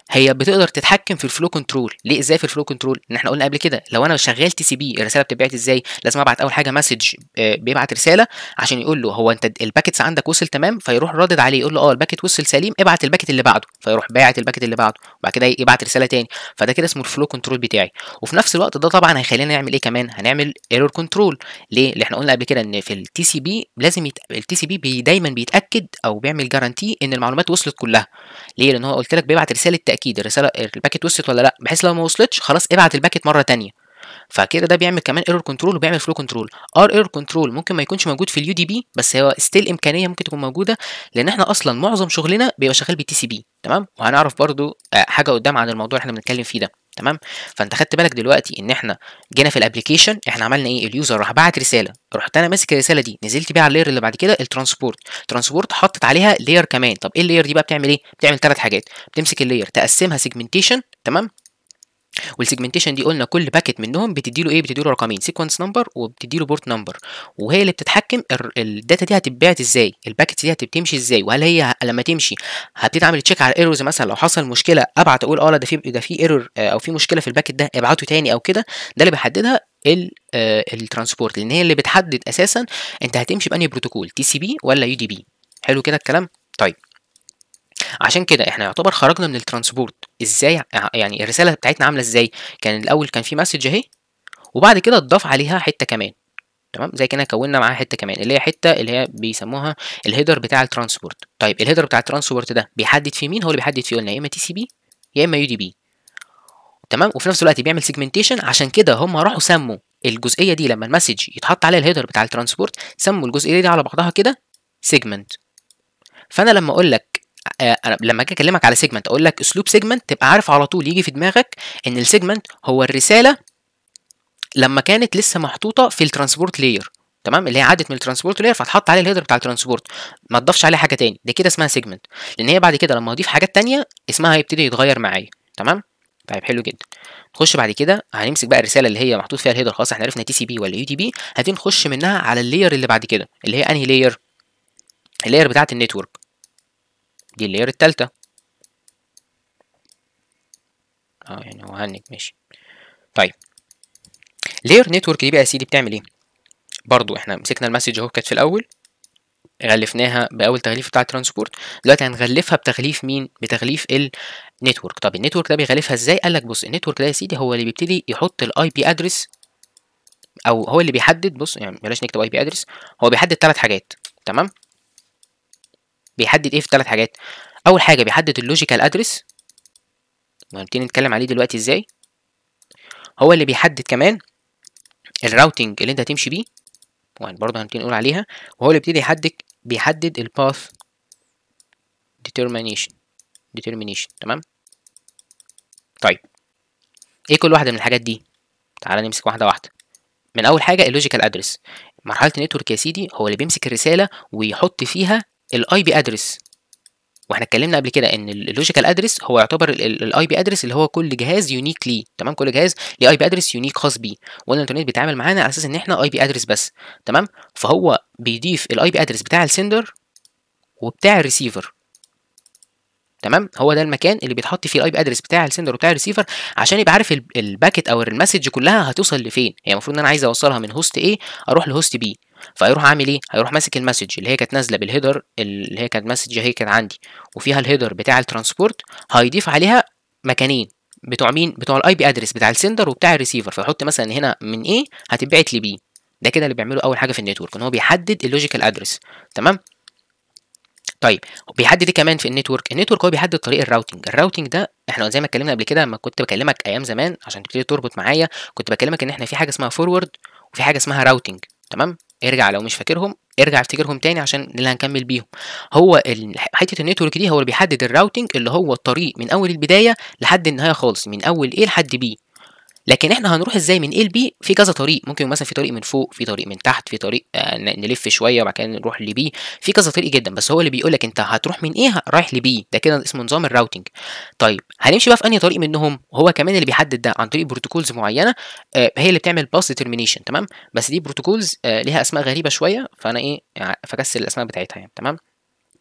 هي بتقدر تتحكم في الفلو كنترول ليه ازاي في الفلو كنترول ان احنا قلنا قبل كده لو انا شغال تي سي بي الرساله بتتبعت ازاي لازم ابعت اول حاجه مسج بيبعت رساله عشان يقول له هو انت الباكيتس عندك وصل تمام فيروح رادد عليه يقول له اه الباكيت وصل سليم ابعت الباكيت اللي بعده فيروح باعت الباكيت اللي بعده وبعد كده يبعت رساله تاني فده كده اسمه الفلو كنترول بتاعي وفي نفس الوقت ده طبعا هيخلينا نعمل ايه كمان هنعمل ايرور كنترول ليه اللي احنا قلنا قبل كده ان في التي سي بي لازم يت... التي سي بي بي دايما بيتاكد او بيعمل جارانتي ان المعلومات وصلت كلها ليه لان هو قلت لك بيبعت رساله تاكيد الرساله الباكيت وصلت ولا لا بحيث لو ما وصلتش خلاص ابعت الباكيت مره تانية فكده ده بيعمل كمان ايرور كنترول وبيعمل فلو كنترول ار ايرور كنترول ممكن ما يكونش موجود في اليو دي بي بس هو ستيل امكانيه ممكن تكون موجوده لان احنا اصلا معظم شغلنا بيبقى شغال بالتي سي بي تمام وهنعرف برضو حاجه قدام عن الموضوع اللي احنا بنتكلم فيه ده تمام فانت خدت بالك دلوقتي ان احنا جينا في الابلكيشن احنا عملنا ايه اليوزر راح بعت رساله رحت انا ماسك الرساله دي نزلت بيها على اللاير اللي بعد كده الترانسبورت ترانسبورت حطت عليها لاير كمان طب ايه اللاير دي بقى بتعمل ايه بتعمل ثلاث حاجات بتمسك اللاير تقسمها سيجمنتيشن تمام والسيجمنتيشن دي قلنا كل باكيت منهم بتدي له ايه بتدي له رقمين سيكونس نمبر وبتدي له بورت نمبر وهي اللي بتتحكم الداتا دي هتتبعت ازاي الباكيتس دي هتمشي ازاي وهل هي لما تمشي هبتدي اعمل تشيك على الايرورز مثلا لو حصل مشكله ابعت اقول اه ده في ده في ايرور او في مشكله في الباكيت ده ابعته تاني او كده ده اللي بيحددها الترانسبورت لان هي اللي بتحدد اساسا انت هتمشي بانهي بروتوكول تي سي بي ولا يو دي بي حلو كده الكلام طيب عشان كده احنا يعتبر خرجنا من الترانسبورت ازاي يعني الرساله بتاعتنا عامله ازاي كان الاول كان في مسج اهي وبعد كده اتضاف عليها حته كمان تمام زي كده كونا معاها حته كمان اللي هي حته اللي هي بيسموها الهيدر بتاع الترانسبورت طيب الهيدر بتاع الترانسبورت ده بيحدد في مين هو اللي بيحدد فيه قلنا يا اما تي سي بي يا اما يو دي بي تمام وفي نفس الوقت بيعمل سيجمنتيشن عشان كده هم راحوا سموا الجزئيه دي لما المسج يتحط عليها الهيدر بتاع الترانسبورت سموا الجزئيه دي على بعضها كده سيجمنت فانا لما اقول لك انا لما اجي اكلمك على سيجمنت اقول لك اسلوب سيجمنت تبقى عارف على طول يجي في دماغك ان السيجمنت هو الرساله لما كانت لسه محطوطه في الترانسبورت لاير تمام اللي هي عدت من الترانسبورت لاير فاتحط عليها الهيدر بتاع الترانسبورت ما تضافش عليها حاجه تاني دي كده اسمها سيجمنت لان هي بعد كده لما اضيف حاجات تانية اسمها هيبتدي يتغير معايا تمام طيب حلو جدا نخش بعد كده هنمسك بقى الرساله اللي هي محطوط فيها الهيدر خلاص احنا عرفنا تي سي بي ولا يو دي بي هنبتدي نخش منها على اللاير اللي بعد كده اللي هي انهي لاير اللاير بتاعه النتورك دي اللاير التالتة اه يعني هو هنك ماشي طيب لاير نتورك دي بقى يا سيدي بتعمل ايه برضو احنا مسكنا المسج اهو كانت في الاول غلفناها باول تغليف بتاع الترانسبورت دلوقتي هنغلفها بتغليف مين بتغليف النتورك طب النتورك ده بيغلفها ازاي قال لك بص النتورك ده يا سيدي هو اللي بيبتدي يحط الاي بي ادرس او هو اللي بيحدد بص يعني بلاش نكتب اي بي ادرس هو بيحدد ثلاث حاجات تمام بيحدد ايه في ثلاث حاجات اول حاجه بيحدد اللوجيكال ادرس وهنبتدي نتكلم عليه دلوقتي ازاي هو اللي بيحدد كمان الراوتنج اللي انت هتمشي بيه برضه هنبتدي نقول عليها وهو اللي بيبتدي يحدد بيحدد الباث determination determination تمام طيب ايه كل واحده من الحاجات دي تعالى نمسك واحده واحده من اول حاجه اللوجيكال ادرس مرحله النتورك يا سيدي هو اللي بيمسك الرساله ويحط فيها الاي بي ادرس واحنا اتكلمنا قبل كده ان اللوجيكال ادرس هو يعتبر الاي بي ادرس اللي هو كل جهاز يونيك ليه تمام كل جهاز ليه اي بي ادرس يونيك خاص بيه وقلنا الانترنت بيتعامل معانا على اساس ان احنا اي بي ادرس بس تمام فهو بيضيف الاي بي ادرس بتاع السندر وبتاع الريسيفر تمام هو ده المكان اللي بيتحط فيه الاي بي ادرس بتاع السندر وبتاع الريسيفر عشان يبقى عارف الباكت او المسج كلها هتوصل لفين هي المفروض ان انا عايز اوصلها من هوست A اروح لهوست B فيروح عامل ايه هيروح ماسك المسج اللي هي كانت نازله بالهيدر اللي هي كانت مسج هي كانت عندي وفيها الهيدر بتاع الترانسبورت هيضيف عليها مكانين بتوع مين بتوع الاي بي ادرس بتاع السندر وبتاع الريسيفر فيحط مثلا هنا من A هتتبعت ل B ده كده اللي بيعمله اول حاجه في النتورك ان هو بيحدد اللوجيكال ادرس تمام طيب بيحدد ايه كمان في النتورك النتورك هو بيحدد طريق الراوتنج الراوتنج ده احنا زي ما اتكلمنا قبل كده لما كنت بكلمك ايام زمان عشان تبتدي تربط معايا كنت بكلمك ان احنا في حاجه اسمها فورورد وفي حاجه اسمها راوتنج تمام ارجع لو مش فاكرهم ارجع افتكرهم تاني عشان اللي هنكمل بيهم هو حته النتورك دي هو اللي بيحدد الراوتنج اللي هو الطريق من اول البدايه لحد النهايه خالص من اول ايه لحد بي لكن احنا هنروح ازاي من A ل B في كذا طريق ممكن مثلا في طريق من فوق في طريق من تحت في طريق آه نلف شويه وبعد كده نروح ل B في كذا طريق جدا بس هو اللي بيقول لك انت هتروح من A رايح ل B ده كده اسمه نظام الراوتنج طيب هنمشي بقى في انهي طريق منهم هو كمان اللي بيحدد ده عن طريق بروتوكولز معينه آه هي اللي بتعمل باس ديترمينيشن تمام بس دي بروتوكولز آه ليها اسماء غريبه شويه فانا ايه فكسل الاسماء بتاعتها يعني تمام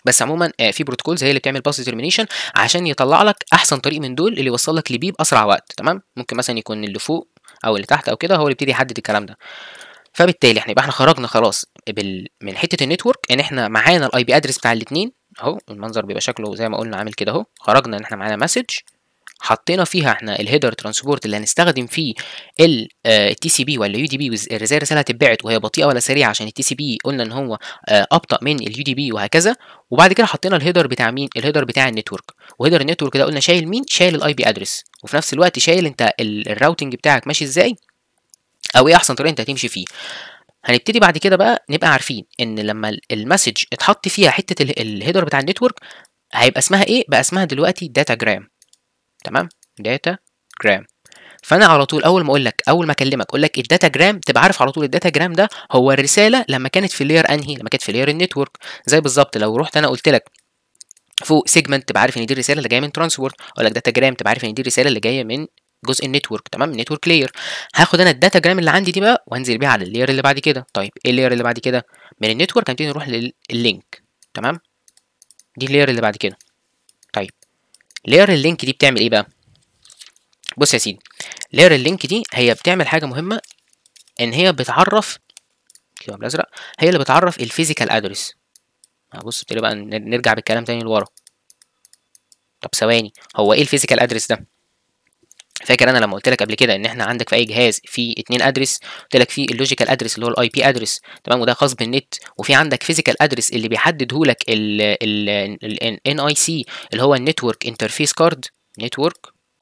بس عموما آه، في بروتوكولز هي اللي بتعمل باس ديترمينيشن عشان يطلع لك احسن طريق من دول اللي يوصل لك لبي باسرع وقت تمام ممكن مثلا يكون اللي فوق او اللي تحت او كده هو اللي يبتدي يحدد الكلام ده فبالتالي احنا يبقى احنا خرجنا خلاص بال... من حته النتورك ان احنا معانا الاي بي ادرس بتاع الاثنين اهو المنظر بيبقى شكله زي ما قلنا عامل كده اهو خرجنا ان احنا معانا مسج حطينا فيها احنا الهيدر ترانسبورت اللي هنستخدم فيه التي سي بي ولا يو دي بي ازاي الرساله هتتبعت وهي بطيئه ولا سريعه عشان التي سي بي قلنا ان هو آه، ابطا من اليو دي بي وهكذا وبعد كده حطينا الهيدر بتاع مين الهيدر بتاع النتورك وهيدر النتورك ده قلنا شايل مين شايل الاي بي ادرس وفي نفس الوقت شايل انت ال- الراوتنج بتاعك ماشي ازاي او ايه احسن طريقه انت هتمشي فيه هنبتدي بعد كده بقى نبقى عارفين ان لما ال- المسج اتحط فيها حته ال- الهيدر بتاع النتورك هيبقى اسمها ايه بقى اسمها دلوقتي داتا جرام تمام داتا جرام فانا على طول اول ما اقول لك اول ما اكلمك اقول لك الداتا جرام تبقى عارف على طول الداتا جرام ده هو الرساله لما كانت في اللير انهي لما كانت في اللير النتورك زي بالظبط لو رحت انا قلت لك فوق سيجمنت تبقى عارف ان دي الرساله اللي جايه من ترانسبورت اقول لك داتا جرام تبقى عارف ان دي الرساله اللي جايه من جزء النتورك تمام نتورك لاير هاخد انا الداتا جرام اللي عندي دي بقى وانزل بيها على اللاير اللي بعد كده طيب ايه اللاير اللي بعد كده من النتورك هنبتدي نروح لللينك تمام دي اللاير اللي بعد كده طيب لاير اللينك دي بتعمل ايه بقى بص يا سيدي لاير اللينك دي هي بتعمل حاجه مهمه ان هي بتعرف كده بالازرق هي اللي بتعرف الفيزيكال ادرس بص ابتدي بقى ن- نرجع بالكلام تاني لورا طب ثواني هو ايه الفيزيكال ادرس ده فاكر انا لما قلت لك قبل كده ان احنا عندك في اي جهاز في اتنين ادرس قلت لك في اللوجيكال ادرس اللي هو الاي بي ادرس تمام وده خاص بالنت وفي عندك فيزيكال ادرس اللي بيحدده لك ال ان اي سي اللي هو النتورك انترفيس كارد نتورك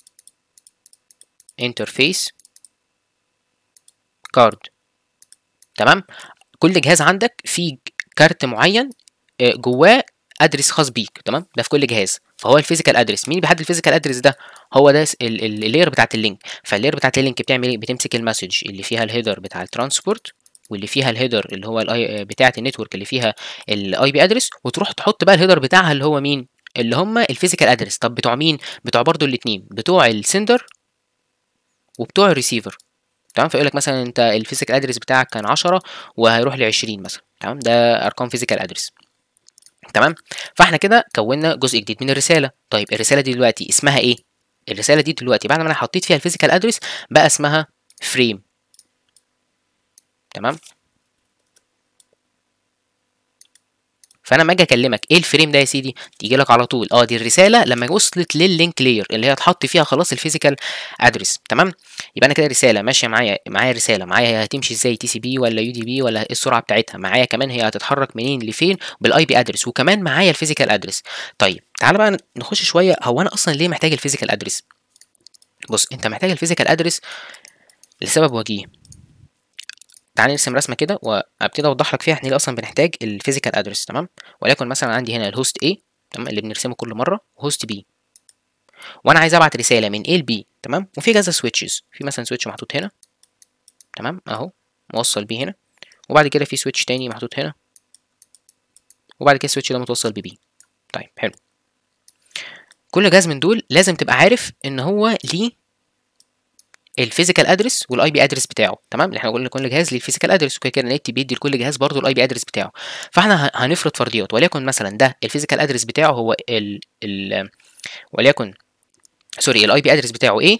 انترفيس كارد تمام كل جهاز عندك فيه كارت معين آه، جواه ادرس خاص بيك تمام ده في كل جهاز فهو الفيزيكال ادرس مين بيحدد الفيزيكال ادرس ده هو ده ال- ال- اللاير بتاعت اللينك فاللاير بتاعت اللينك بتعمل ايه بتمسك المسج اللي فيها الهيدر بتاع الترانسبورت واللي فيها الهيدر اللي هو الاي بتاعه النتورك اللي فيها الاي بي ادرس وتروح تحط بقى الهيدر بتاعها اللي هو مين اللي هم الفيزيكال ادرس طب بتوع مين بتوع برضو الاثنين بتوع السندر وبتوع الريسيفر تمام فيقول لك مثلا انت الفيزيكال ادرس بتاعك كان 10 وهيروح ل 20 مثلا تمام ده ارقام فيزيكال ادرس تمام فاحنا كده كونا جزء جديد من الرساله طيب الرساله دي دلوقتي اسمها ايه الرساله دي دلوقتي بعد ما انا حطيت فيها الفيزيكال ادرس بقى اسمها فريم تمام فانا لما اجي اكلمك ايه الفريم ده يا سيدي تيجي لك على طول اه دي الرساله لما وصلت لللينك لاير اللي هي اتحط فيها خلاص الفيزيكال ادرس تمام يبقى انا كده رساله ماشيه معايا معايا رساله معايا هي هتمشي ازاي تي سي بي ولا يو دي بي ولا ايه السرعه بتاعتها معايا كمان هي هتتحرك منين لفين بالاي بي ادرس وكمان معايا الفيزيكال ادرس طيب تعالى بقى نخش شويه هو انا اصلا ليه محتاج الفيزيكال ادرس بص انت محتاج الفيزيكال ادرس لسبب وجيه تعالى نرسم رسمه كده وابتدي اوضح لك فيها احنا ليه اصلا بنحتاج الفيزيكال ادرس تمام وليكن مثلا عندي هنا الهوست A تمام اللي بنرسمه كل مره وهوست B وانا عايز ابعت رساله من A ل B تمام وفي كذا سويتشز في مثلا سويتش محطوط هنا تمام اهو موصل بيه هنا وبعد كده في سويتش تاني محطوط هنا وبعد كده السويتش ده متوصل ببي طيب حلو كل جهاز من دول لازم تبقى عارف ان هو ليه الفيزيكال ادرس والاي بي ادرس بتاعه تمام احنا قلنا كل جهاز ليه الفيزيكال ادرس وكده كده النت بيدي لكل جهاز برضه الاي بي ادرس بتاعه فاحنا ه- هنفرض فرضيات وليكن مثلا ده الفيزيكال ادرس بتاعه هو ال ال وليكن سوري الاي بي ادرس بتاعه ايه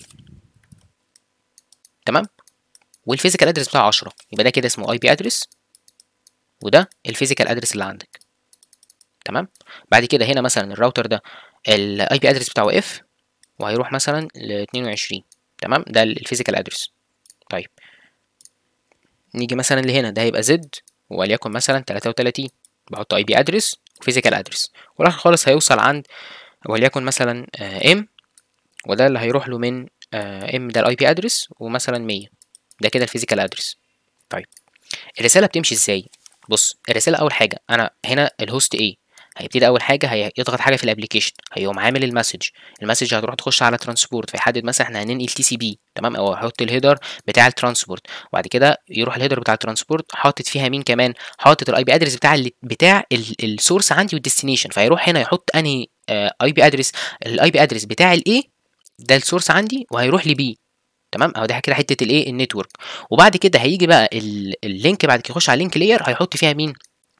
تمام والفيزيكال ادرس بتاعه 10 يبقى ده كده اسمه اي بي ادرس وده الفيزيكال ادرس اللي عندك تمام بعد كده هنا مثلا الراوتر ده الاي بي ادرس بتاعه اف وهيروح مثلا ل 22 تمام ده الفيزيكال ادرس طيب نيجي مثلا لهنا ده هيبقى زد وليكن مثلا 33 بحط اي بي ادرس وفيزيكال ادرس والاخر خالص هيوصل عند وليكن مثلا ام وده اللي هيروح له من ام ده الاي بي ادرس ومثلا 100 ده كده الفيزيكال ادرس طيب الرساله بتمشي ازاي بص الرساله اول حاجه انا هنا الهوست ايه هيبتدي اول حاجه هيضغط حاجه في الابلكيشن هيقوم عامل المسج المسج هتروح تخش على ترانسبورت فيحدد مثلا احنا هننقل تي سي بي تمام او هيحط الهيدر بتاع الترانسبورت وبعد كده يروح الهيدر بتاع الترانسبورت حاطط فيها مين كمان حاطط الاي بي ادرس بتاع ال بتاع السورس عندي والديستنيشن فهيروح هنا يحط انهي اي بي ادرس الاي بي ادرس بتاع الايه ده السورس عندي وهيروح لبي تمام اهو ده كده حته الايه النتورك وبعد كده هيجي بقى ال- اللينك بعد كده يخش على اللينك لاير هيحط فيها مين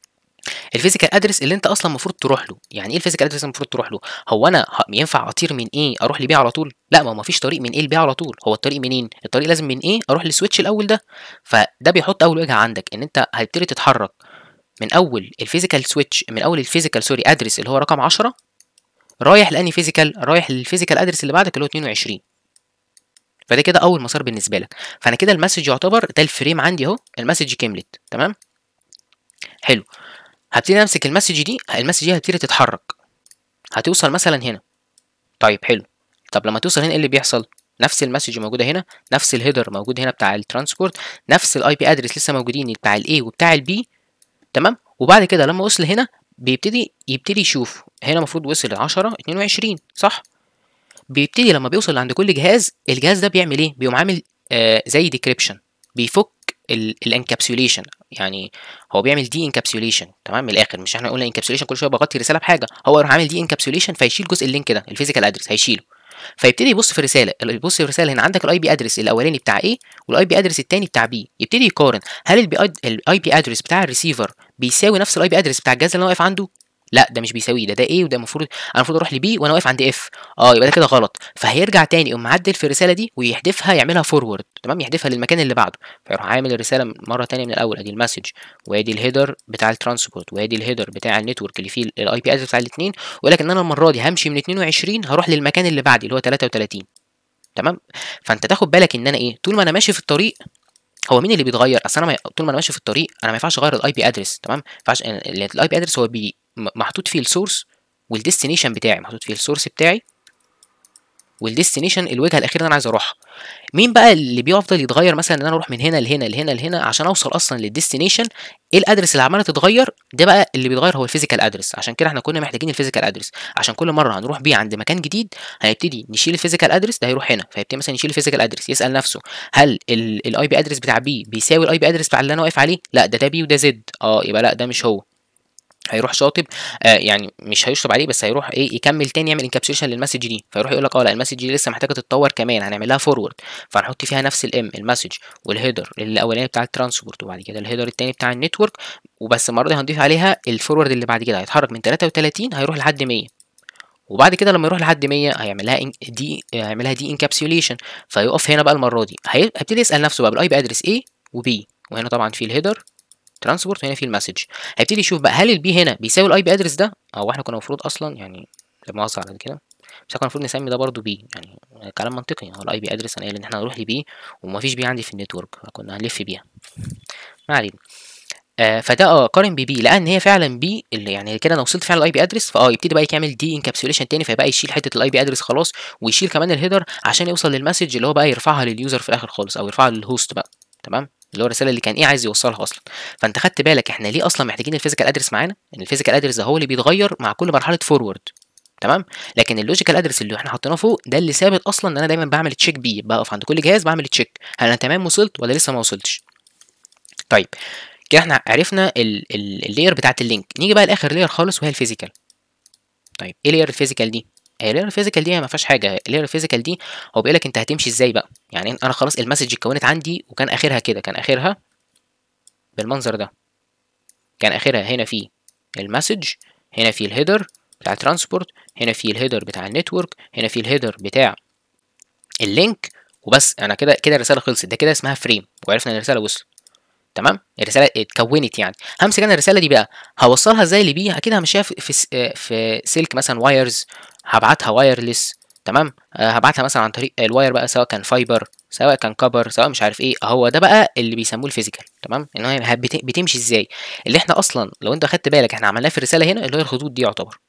الفيزيكال ادرس اللي انت اصلا المفروض تروح له يعني ايه الفيزيكال ادرس المفروض تروح له هو انا ينفع اطير من ايه اروح لبي على طول لا ما هو مفيش طريق من ايه لبي على طول هو الطريق منين الطريق لازم من ايه اروح للسويتش الاول ده فده بيحط اول وجهه عندك ان انت هتبتدي تتحرك من اول الفيزيكال سويتش من اول الفيزيكال سوري ادرس اللي هو رقم 10 رايح لاني فيزيكال رايح للفيزيكال ادرس اللي بعدك اللي هو 22 فده كده اول مسار بالنسبه لك فانا كده المسج يعتبر ده الفريم عندي اهو المسج كملت تمام حلو هبتدي امسك المسج دي المسج دي هتبتدي تتحرك هتوصل مثلا هنا طيب حلو طب لما توصل هنا ايه اللي بيحصل نفس المسج موجوده هنا نفس الهيدر موجود هنا بتاع الترانسبورت نفس الاي بي ادرس لسه موجودين بتاع الاي وبتاع البي تمام وبعد كده لما وصل هنا بيبتدي يبتدي يشوف هنا المفروض وصل 10 22 صح بيبتدي لما بيوصل عند كل جهاز الجهاز ده بيعمل ايه بيقوم عامل آه زي ديكريبشن بيفك الانكابسوليشن يعني هو بيعمل دي انكابسوليشن تمام من الاخر مش احنا قلنا انكابسوليشن كل شويه بغطي رساله بحاجه هو يروح عامل دي انكابسوليشن فيشيل جزء اللينك ده الفيزيكال ادرس هيشيله فيبتدي يبص في الرساله يبص في الرساله هنا عندك الاي بي ادرس الاولاني بتاع ايه والاي بي ادرس الثاني بتاع بي يبتدي يقارن هل الاي بي ادرس بتاع الريسيفر بيساوي نفس الاي بي ادرس بتاع الجهاز اللي انا واقف عنده لا ده مش بيساويه ده ده ايه وده المفروض انا المفروض اروح لبي وانا واقف عند اف اه يبقى ده كده غلط فهيرجع تاني يقوم معدل في الرساله دي ويحذفها يعملها فورورد تمام يحذفها للمكان اللي بعده فيروح عامل الرساله مره تانية من الاول ادي المسج وادي الهيدر بتاع الترانسبورت وادي الهيدر بتاع النتورك اللي فيه الاي بي ادرس بتاع الاثنين ويقول لك ان انا المره دي همشي من 22 هروح للمكان اللي بعدي اللي هو 33 تمام فانت تاخد بالك ان انا ايه طول ما انا ماشي في الطريق هو مين اللي بيتغير اصل انا طول ما انا ماشي في الطريق انا ما ينفعش اغير الاي بي ادرس تمام ما ينفعش الاي بي ادرس هو بي محطوط فيه السورس والديستنيشن بتاعي محطوط فيه السورس بتاعي والديستنيشن الوجهه الاخيره اللي انا عايز اروحها مين بقى اللي بيفضل يتغير مثلا ان انا اروح من هنا لهنا لهنا لهنا عشان اوصل اصلا للديستنيشن ايه الادرس اللي عماله تتغير ده بقى اللي بيتغير هو الفيزيكال ادرس عشان كده احنا كنا محتاجين الفيزيكال ادرس عشان كل مره هنروح بيه عند مكان جديد هنبتدي نشيل الفيزيكال ادرس ده هيروح هنا فيبتدي مثلا يشيل الفيزيكال ادرس يسال نفسه هل الاي بي ادرس بتاع بي بيساوي الاي بي ادرس بتاع اللي انا واقف عليه لا ده ده بي وده زد اه يبقى لا ده مش هو هيروح شاطب آه يعني مش هيشطب عليه بس هيروح ايه يكمل تاني يعمل انكابسوليشن للمسج دي فيروح يقول لك اه لا المسج دي لسه محتاجه تتطور كمان هنعمل لها فورورد فهنحط فيها نفس الام المسج والهيدر الاولاني بتاع الترانسبورت وبعد كده الهيدر التاني بتاع النتورك وبس المره دي هنضيف عليها الفورورد اللي بعد كده هيتحرك من 33 هيروح لحد 100 وبعد كده لما يروح لحد 100 هيعمل لها دي هيعملها دي انكابسوليشن فيقف هنا بقى المره دي هيبتدي يسال نفسه بقى بالاي بي ادرس A وبي وهنا طبعا في الهيدر ترانسبورت وهنا في المسج هيبتدي يشوف بقى هل البي هنا بيساوي الاي بي ادرس ده او احنا كنا المفروض اصلا يعني لما اوصل على كده بس احنا المفروض نسمي ده برضو بي يعني كلام منطقي هو الاي بي ادرس انا قايل ان احنا هنروح لبي ومفيش بي عندي في النتورك فكنا هنلف بيها ما علينا آه فده اه قارن ببي لان هي فعلا بي اللي يعني كده انا وصلت فعلا الاي بي ادرس فاه يبتدي بقى يعمل دي انكابسوليشن تاني فيبقى يشيل حته الاي بي ادرس خلاص ويشيل كمان الهيدر عشان يوصل للمسج اللي هو بقى يرفعها لليوزر في الاخر خالص او يرفعها للهوست بقى تمام اللي هو الرساله اللي كان ايه عايز يوصلها اصلا فانت خدت بالك احنا ليه اصلا محتاجين الفيزيكال ادرس معانا ان الفيزيكال ادرس ده هو اللي بيتغير مع كل مرحله فورورد تمام لكن اللوجيكال ادرس اللي احنا حاطيناه فوق ده اللي ثابت اصلا ان انا دايما بعمل تشيك بيه بقف عند كل جهاز بعمل تشيك هل انا تمام وصلت ولا لسه ما وصلتش طيب كده احنا عرفنا اللاير بتاعت اللينك نيجي بقى لاخر لاير خالص وهي الفيزيكال طيب ايه لاير الفيزيكال دي هي اللير الفيزيكال دي ما فيهاش حاجه اللير الفيزيكال دي هو بيقول لك انت هتمشي ازاي بقى يعني انا خلاص المسج اتكونت عندي وكان اخرها كده كان اخرها بالمنظر ده كان اخرها هنا في المسج هنا في الهيدر بتاع الترانسبورت هنا في الهيدر بتاع النتورك هنا في الهيدر بتاع اللينك وبس انا كده كده الرساله خلصت ده كده اسمها فريم وعرفنا ان الرساله وصلت تمام الرساله اتكونت يعني همسك انا الرساله دي بقى هوصلها ازاي لبي اكيد همشيها في في, في سلك مثلا وايرز هبعتها وايرلس تمام أه هبعتها مثلا عن طريق الواير بقى سواء كان فايبر سواء كان كبر سواء مش عارف ايه هو ده بقى اللي بيسموه الفيزيكال تمام ان هي بتمشي ازاي اللي احنا اصلا لو انت خدت بالك احنا عملناه في الرساله هنا اللي هي الخطوط دي يعتبر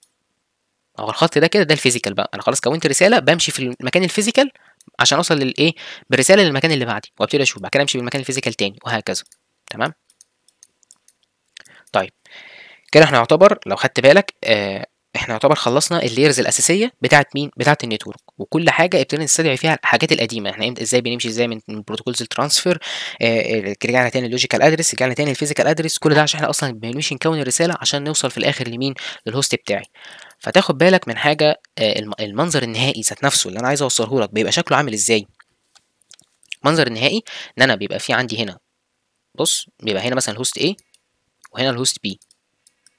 هو الخط ده كده ده الفيزيكال بقى انا خلاص كونت رساله بمشي في المكان الفيزيكال عشان اوصل للايه بالرساله للمكان اللي بعدي وابتدي اشوف بعد كده امشي بالمكان الفيزيكال تاني وهكذا تمام طيب كده احنا يعتبر لو خدت بالك اه احنا يعتبر خلصنا الليرز الاساسيه بتاعت مين بتاعت النتورك وكل حاجه ابتدينا نستدعي فيها الحاجات القديمه احنا ازاي بنمشي ازاي من, من بروتوكولز الترانسفير اه رجعنا تاني اللوجيكال ادرس رجعنا تاني الفيزيكال ادرس كل ده عشان احنا اصلا بنمشي نكون الرساله عشان نوصل في الاخر لمين للهوست بتاعي فتاخد بالك من حاجه اه المنظر النهائي ذات نفسه اللي انا عايز اوصله لك بيبقى شكله عامل ازاي المنظر النهائي ان انا بيبقى في عندي هنا بص بيبقى هنا مثلا الهوست A وهنا الهوست B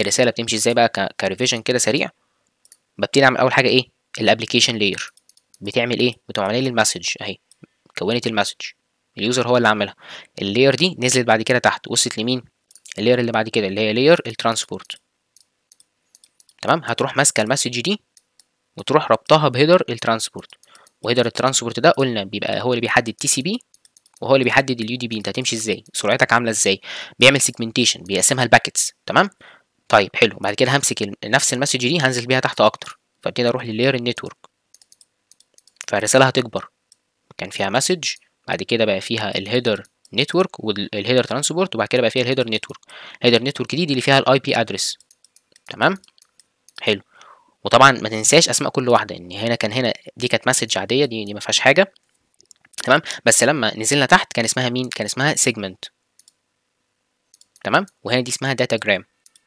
الرساله بتمشي ازاي بقى كريفيجن كده سريع ببتدي اعمل اول حاجه ايه الابلكيشن لاير بتعمل ايه بتقوم عامله لي المسج اهي كونت المسج اليوزر هو اللي عملها اللاير دي نزلت بعد كده تحت وصلت لمين اللاير اللي بعد كده اللي هي لاير الترانسبورت تمام هتروح ماسكه المسج دي وتروح ربطها بهيدر الترانسبورت وهيدر الترانسبورت ده قلنا بيبقى هو اللي بيحدد تي سي بي وهو اللي بيحدد اليو دي بي انت هتمشي ازاي سرعتك عامله ازاي بيعمل سيجمنتيشن بيقسمها الباكتس تمام طيب حلو بعد كده همسك نفس المسج دي هنزل بيها تحت اكتر فابتدي اروح للاير النتورك فالرساله هتكبر كان فيها مسج بعد كده بقى فيها الهيدر نتورك والهيدر ترانسبورت وبعد كده بقى فيها الهيدر نتورك الهيدر نتورك دي دي اللي فيها الاي بي ادرس تمام حلو وطبعا ما تنساش اسماء كل واحده ان هنا كان هنا دي كانت مسج عاديه دي دي ما فيهاش حاجه تمام بس لما نزلنا تحت كان اسمها مين كان اسمها سيجمنت تمام وهنا دي اسمها داتا جرام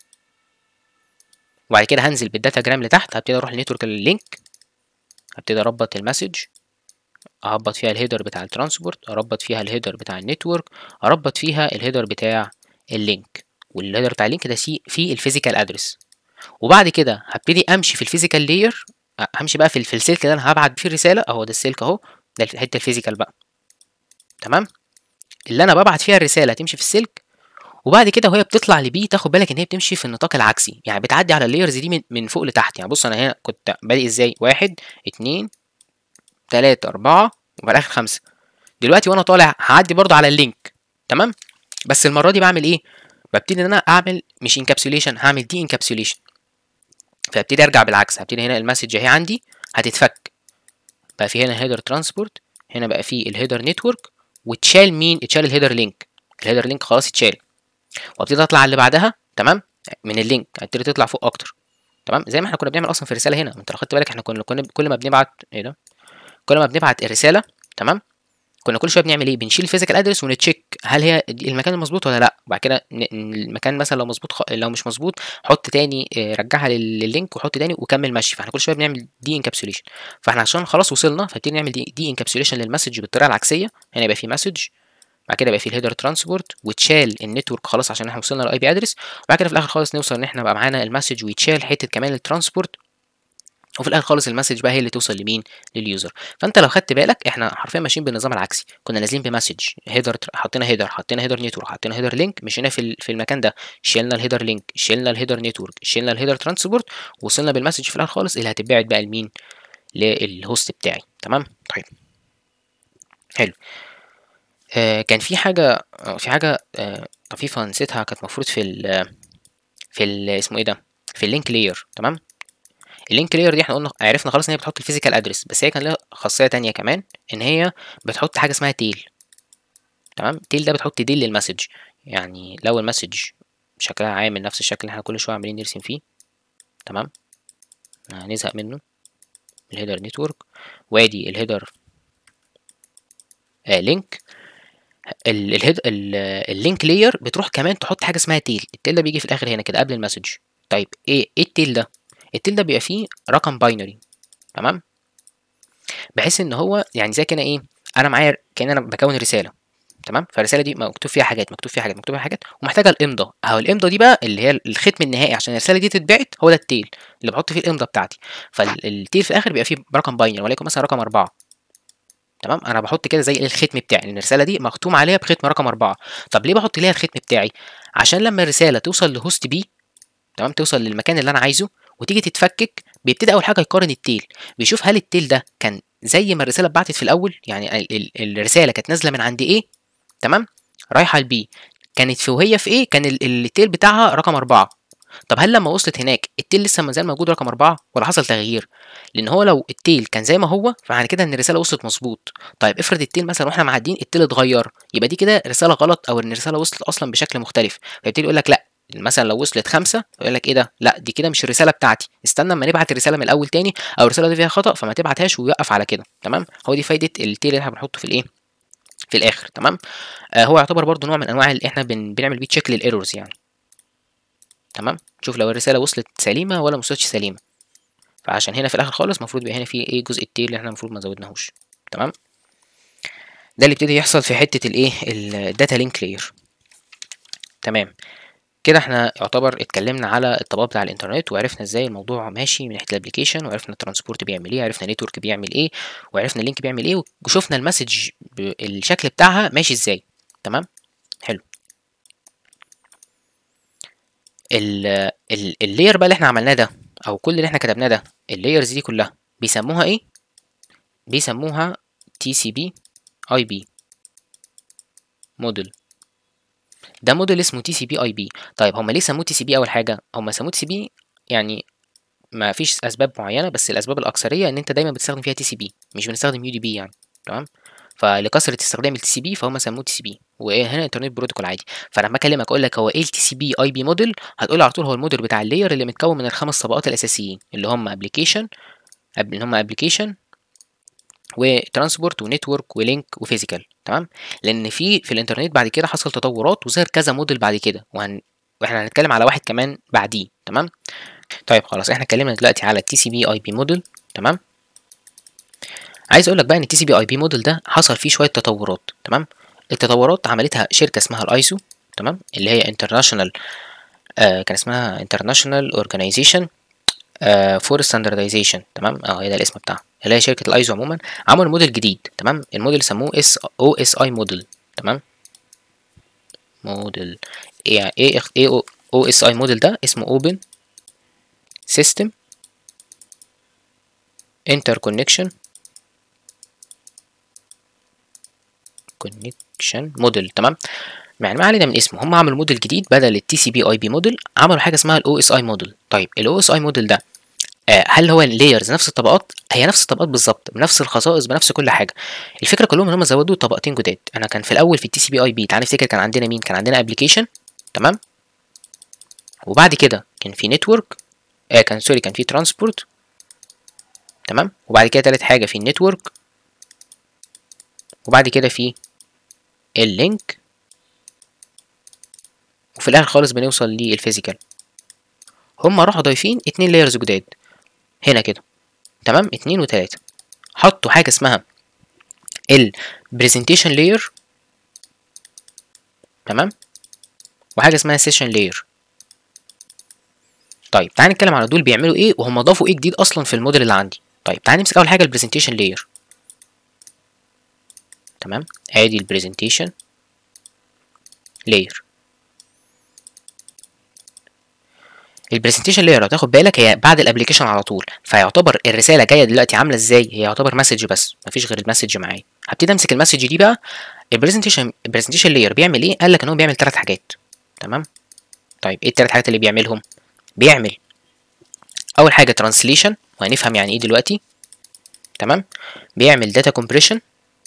وبعد كده هنزل بالداتا جرام لتحت هبتدي اروح للنتورك اللينك هبتدي اربط المسج اربط فيها الهيدر بتاع الترانسبورت اربط فيها الهيدر بتاع النتورك اربط فيها الهيدر بتاع اللينك والهيدر بتاع اللينك ده فيه الفيزيكال ادرس وبعد كده هبتدي امشي في الفيزيكال لاير همشي بقى في, في السلك اللي انا هبعت فيه الرساله اهو ده السلك اهو ده الحته الفيزيكال بقى تمام اللي انا ببعت فيها الرساله هتمشي في السلك وبعد كده وهي بتطلع لبي تاخد بالك ان هي بتمشي في النطاق العكسي يعني بتعدي على اللايرز دي من, من فوق لتحت يعني بص انا هنا كنت بادئ ازاي واحد اتنين تلاتة أربعة وفي الآخر خمسة دلوقتي وأنا طالع هعدي برضه على اللينك تمام بس المرة دي بعمل إيه؟ ببتدي إن أنا أعمل مش انكابسوليشن هعمل دي انكابسوليشن فابتدي أرجع بالعكس هبتدي هنا المسج أهي عندي هتتفك بقى في هنا هيدر ترانسبورت هنا بقى في الهيدر نتورك واتشال مين؟ اتشال الهيدر لينك الهيدر لينك خلاص اتشال وابتدي اطلع على اللي بعدها تمام من اللينك هبتدي تطلع فوق اكتر تمام زي ما احنا كنا بنعمل اصلا في الرساله هنا انت لو خدت بالك احنا كنا كنا كل ما بنبعت ايه ده كل ما بنبعت الرساله تمام كنا كل شويه بنعمل ايه بنشيل الفيزيكال ادرس ونتشيك هل هي المكان المظبوط ولا لا وبعد كده المكان مثلا لو مظبوط خ... لو مش مظبوط حط تاني رجعها لللينك وحط تاني وكمل مشي فاحنا كل شويه بنعمل دي انكابسوليشن فاحنا عشان خلاص وصلنا فبتدي نعمل دي, دي انكابسوليشن للمسج بالطريقه العكسيه هنا يبقى في مسج بعد كده يبقى في الهيدر ترانسبورت وتشال النتورك خلاص عشان احنا وصلنا للاي بي ادرس وبعد كده في الاخر خالص نوصل ان احنا بقى معانا المسج ويتشال حته كمان الترانسبورت وفي الاخر خالص المسج بقى هي اللي توصل لمين لليوزر فانت لو خدت بالك احنا حرفيا ماشيين بالنظام العكسي كنا نازلين بمسج هيدر حطينا هيدر حطينا هيدر نتورك حطينا هيدر لينك مشينا في في المكان ده شلنا الهيدر لينك شلنا الهيدر نتورك شلنا الهيدر ترانسبورت وصلنا بالمسج في الاخر خالص اللي هتتبعت بقى لمين للهوست بتاعي تمام طيب حلو آه كان في حاجه في حاجه آه طفيفه نسيتها كانت المفروض في ال في ال اسمه ايه ده في اللينك لاير تمام اللينك لاير دي احنا قلنا عرفنا خلاص ان هي بتحط الفيزيكال ادرس بس هي كان لها خاصيه تانية كمان ان هي بتحط حاجه اسمها تيل تمام تيل ده بتحط ديل للمسج يعني لو المسج شكلها عامل نفس الشكل اللي احنا كل شويه عمالين نرسم فيه تمام هنزهق منه الهيدر نتورك وادي الهيدر آه لينك الهيد اللينك لاير بتروح كمان تحط حاجه اسمها تيل التيل ده بيجي في الاخر هنا كده قبل المسج طيب ايه ايه التيل ده التيل ده بيبقى فيه رقم باينري تمام بحيث ان هو يعني زي كده ايه انا معايا كان انا بكون رساله تمام فالرساله دي مكتوب فيها حاجات مكتوب فيها حاجات مكتوب فيها حاجات ومحتاجه الامضه اهو الامضه دي بقى اللي هي الختم النهائي عشان الرساله دي تتبعت هو ده التيل اللي بحط فيه الامضه بتاعتي فالتيل في الاخر بيبقى فيه رقم باينري وليكن مثلا رقم أربعة تمام انا بحط كده زي الختم بتاعي لان الرساله دي مختوم عليها بختم رقم أربعة طب ليه بحط ليها الختم بتاعي عشان لما الرساله توصل لهوست بي تمام توصل للمكان اللي انا عايزه وتيجي تتفكك بيبتدي اول حاجه يقارن التيل بيشوف هل التيل ده كان زي ما الرساله اتبعتت في الاول يعني ال ال الرساله كانت نازله من عند ايه تمام رايحه لبي كانت في وهي في ايه كان التيل بتاعها رقم أربعة طب هل لما وصلت هناك التيل لسه ما زال موجود رقم أربعة ولا حصل تغيير لان هو لو التيل كان زي ما هو فمعنى كده ان الرساله وصلت مظبوط طيب افرض التيل مثلا واحنا معديين التيل اتغير يبقى دي كده رساله غلط او ان الرساله وصلت اصلا بشكل مختلف فيبتدي يقول لك لا مثلا لو وصلت خمسة يقول لك ايه ده لا دي كده مش الرساله بتاعتي استنى اما نبعت الرساله من الاول تاني او الرساله دي فيها خطا فما تبعتهاش ويوقف على كده تمام هو دي فايده التيل اللي احنا بنحطه في الايه في الاخر تمام آه هو يعتبر برضو نوع من انواع اللي احنا بن بنعمل بيه تشيك للايرورز يعني تمام شوف لو الرساله وصلت سليمه ولا ما وصلتش سليمه فعشان هنا في الاخر خالص المفروض يبقى هنا في ايه جزء التيل اللي احنا المفروض ما زودناهوش تمام ده اللي ابتدي يحصل في حته الايه الداتا لينك لاير تمام كده احنا يعتبر اتكلمنا على الطبقات بتاع الانترنت وعرفنا ازاي الموضوع ماشي من ناحيه الابلكيشن وعرفنا الترانسبورت بيعمل ايه عرفنا النتورك بيعمل ايه وعرفنا اللينك بيعمل ايه وشفنا المسج الشكل بتاعها ماشي ازاي تمام حلو اللاير بقى اللي احنا عملناه ده او كل اللي احنا كتبناه ده اللايرز دي كلها بيسموها ايه بيسموها تي سي بي اي بي موديل ده موديل اسمه تي سي بي اي بي طيب هما ليه سموه تي سي بي اول حاجه هما سموه تي سي بي يعني ما فيش اسباب معينه بس الاسباب الاكثريه ان انت دايما بتستخدم فيها تي سي بي مش بنستخدم يو دي بي يعني تمام فلكثره استخدام التي سي بي فهم سموه تي سي بي وهنا انترنت بروتوكول عادي فلما اكلمك اقول لك هو ايه التي سي بي اي بي موديل هتقول على طول هو الموديل بتاع اللاير اللي متكون من الخمس طبقات الاساسيين اللي هم ابلكيشن اللي هم ابلكيشن وترانسبورت ونتورك ولينك وفيزيكال تمام لان في في الانترنت بعد كده حصل تطورات وظهر كذا موديل بعد كده وهن... واحنا هنتكلم على واحد كمان بعديه تمام طيب خلاص احنا اتكلمنا دلوقتي على التي سي بي اي بي موديل تمام عايز اقول لك بقى ان التي سي بي اي بي موديل ده حصل فيه شويه تطورات تمام التطورات عملتها شركه اسمها الايسو تمام اللي هي انترناشونال آه كان اسمها انترناشونال اورجانيزيشن فور ستاندردايزيشن تمام اه هي ده الاسم بتاعها اللي هي شركه الايزو عموما عملوا موديل جديد تمام الموديل سموه اس او اس اي موديل تمام موديل ايه ايه ايه او اس اي موديل ده اسمه اوبن سيستم انتر كونكشن كونكشن موديل تمام يعني ما علينا من اسمه هم عملوا موديل جديد بدل التي سي بي اي بي موديل عملوا حاجه اسمها الاو اس اي موديل طيب الاو اس اي موديل ده آه هل هو اللايرز نفس الطبقات هي نفس الطبقات بالظبط بنفس الخصائص بنفس كل حاجه الفكره كلهم ان هم زودوا طبقتين جداد انا كان في الاول في التي سي بي اي بي تعال نفتكر كان عندنا مين كان عندنا ابلكيشن تمام وبعد كده كان في نتورك آه كان سوري كان في ترانسبورت تمام وبعد كده تالت حاجه في النتورك وبعد كده في اللينك وفي الاخر خالص بنوصل للفيزيكال هما راحوا ضايفين اتنين لايرز جداد هنا كده تمام اتنين وتلاتة حطوا حاجة اسمها البرزنتيشن لاير تمام وحاجة اسمها سيشن لاير طيب تعال نتكلم على دول بيعملوا ايه وهم ضافوا ايه جديد اصلا في الموديل اللي عندي طيب تعال نمسك اول حاجة البرزنتيشن لاير تمام ادي البرزنتيشن لاير البرزنتيشن لاير لو تاخد بالك هي بعد الابلكيشن على طول فيعتبر الرساله جايه دلوقتي عامله ازاي هي يعتبر مسج بس مفيش غير المسج معايا هبتدي امسك المسج دي بقى البرزنتيشن البرزنتيشن لاير بيعمل ايه قال لك ان هو بيعمل ثلاث حاجات تمام طيب ايه الثلاث حاجات اللي بيعملهم بيعمل اول حاجه ترانسليشن وهنفهم يعني ايه دلوقتي تمام بيعمل داتا كومبريشن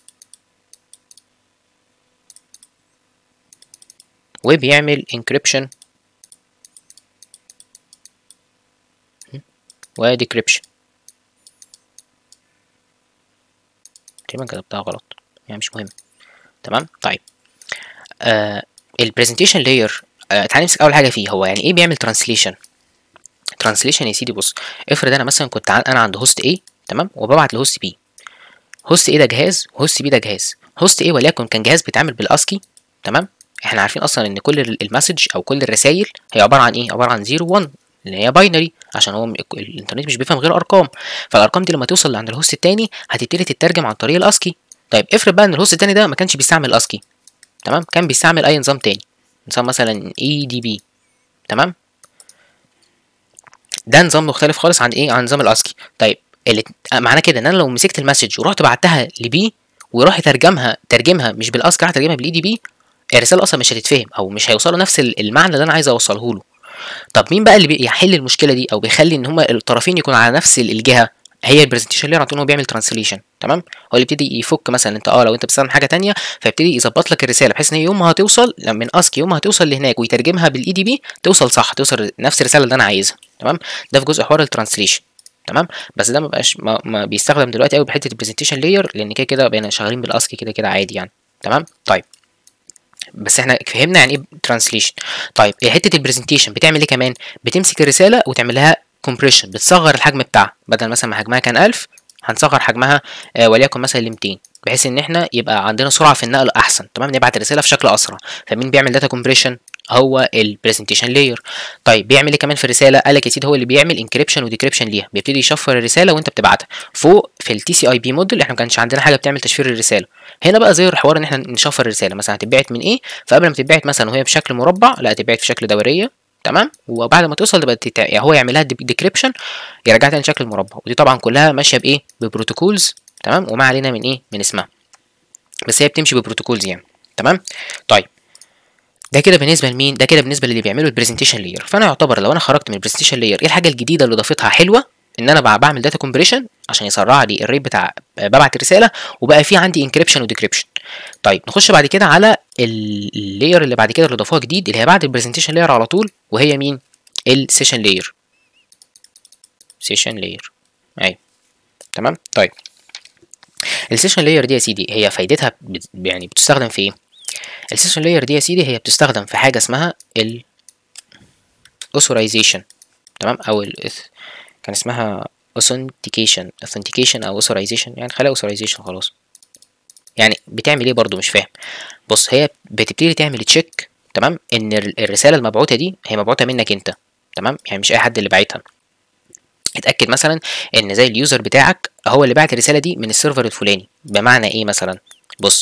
وبيعمل انكريبشن وديكريبشن تقريبا كتبتها غلط يعني مش مهم تمام طيب آه البرزنتيشن لاير آه تعالى نمسك اول حاجه فيه هو يعني ايه بيعمل ترانسليشن ترانسليشن يا سيدي بص افرض انا مثلا كنت انا عند هوست A تمام وببعت لهوست B هوست A ده جهاز وهوست B ده جهاز هوست A وليكن كان جهاز بيتعامل بالاسكي تمام احنا عارفين اصلا ان كل المسج او كل الرسائل هي عباره عن ايه عباره عن 0 1 اللي هي باينري عشان هو الانترنت مش بيفهم غير ارقام فالارقام دي لما توصل عند الهوست التاني هتبتدي تترجم عن طريق الاسكي طيب افرض بقى ان الهوست التاني ده ما كانش بيستعمل الاسكي تمام كان بيستعمل اي نظام تاني نظام مثلا اي دي بي تمام ده نظام مختلف خالص عن ايه عن نظام الاسكي طيب اللي معناه كده ان انا لو مسكت المسج ورحت بعتها لبي وراح يترجمها ترجمها مش بالاسكي راح ترجمها بالاي دي بي الرساله اصلا مش هتتفهم او مش هيوصلوا نفس المعنى اللي انا عايز اوصله له طب مين بقى اللي بيحل المشكله دي او بيخلي ان هما الطرفين يكونوا على نفس الجهه هي البرزنتيشن لاير هو بيعمل ترانسليشن تمام هو اللي بيبتدي يفك مثلا انت اه لو انت بتستخدم حاجه تانية فيبتدي يظبط لك الرساله بحيث ان هي يوم ما هتوصل من اسكي يوم ما هتوصل لهناك ويترجمها بالاي دي بي توصل صح توصل نفس الرساله اللي انا عايزها تمام ده في جزء حوار الترانسليشن تمام بس ده ما بقاش ما, ما بيستخدم دلوقتي قوي بحته البرزنتيشن لاير لان كده كده بقينا شغالين بالاسكي كده كده عادي يعني تمام طيب بس احنا فهمنا يعني ايه ترانسليشن طيب حته البرزنتيشن بتعمل ايه كمان بتمسك الرساله وتعمل لها كومبريشن بتصغر الحجم بتاعها بدل مثلا ما حجمها كان 1000 هنصغر حجمها آه وليكن مثلا ل 200 بحيث ان احنا يبقى عندنا سرعه في النقل احسن تمام نبعت الرساله في شكل اسرع فمين بيعمل داتا كومبريشن هو البرزنتيشن لاير طيب بيعمل ايه كمان في الرساله قال لك يا سيدي هو اللي بيعمل انكريبشن وديكريبشن ليها بيبتدي يشفر الرساله وانت بتبعتها فوق في التي سي اي بي موديل احنا ما كانش عندنا حاجه بتعمل تشفير الرساله هنا بقى زي الحوار ان احنا نشفر الرساله مثلا هتتبعت من ايه فقبل ما تتبعت مثلا وهي بشكل مربع لا تتبعت في شكل دوريه تمام وبعد ما توصل تبقى تتع... يعني هو يعمل لها ديكريبشن يرجعها تاني شكل مربع ودي طبعا كلها ماشيه بايه ببروتوكولز تمام وما علينا من ايه من اسمها بس هي بتمشي ببروتوكولز يعني تمام طيب ده كده بالنسبه لمين ده كده بالنسبه للي بيعملوا البرزنتيشن لاير فانا يعتبر لو انا خرجت من البرزنتيشن لاير ايه الحاجه الجديده اللي ضافتها حلوه ان انا بعمل داتا كومبريشن عشان يسرع لي الريت بتاع ببعت الرساله وبقى في عندي انكريبشن وديكريبشن طيب نخش بعد كده على اللاير اللي بعد كده اللي ضافوها جديد اللي هي بعد البرزنتيشن لاير على طول وهي مين السيشن لاير سيشن لاير ايوه تمام طيب السيشن لاير دي يا سيدي هي فايدتها بت- يعني بتستخدم في ايه السيشن لاير دي يا سيدي هي بتستخدم في حاجه اسمها ال authorization تمام او ال كان اسمها authentication authentication او authorization يعني خليها authorization خلاص يعني بتعمل ايه برضو مش فاهم بص هي بتبتدي تعمل تشيك تمام ان ال- الرساله المبعوثه دي هي مبعوثه منك انت تمام يعني مش اي حد اللي باعتها اتاكد مثلا ان زي اليوزر بتاعك هو اللي بعت الرساله دي من السيرفر الفلاني بمعنى ايه مثلا بص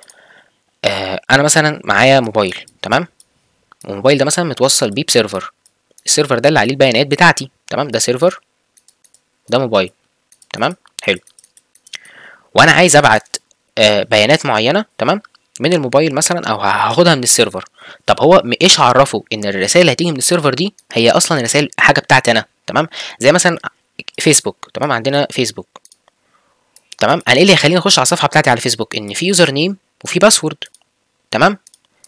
آه انا مثلا معايا موبايل تمام والموبايل ده مثلا متوصل بيه بسيرفر السيرفر ده اللي عليه البيانات بتاعتي تمام ده سيرفر ده موبايل تمام حلو وانا عايز ابعت آه بيانات معينه تمام من الموبايل مثلا او هاخدها من السيرفر طب هو م- ايش عرفه ان الرسائل اللي هتيجي من السيرفر دي هي اصلا رسائل حاجه بتاعتي انا تمام زي مثلا فيسبوك تمام عندنا فيسبوك تمام انا ايه اللي هيخليني اخش على الصفحه بتاعتي على فيسبوك ان في يوزر نيم وفي باسورد تمام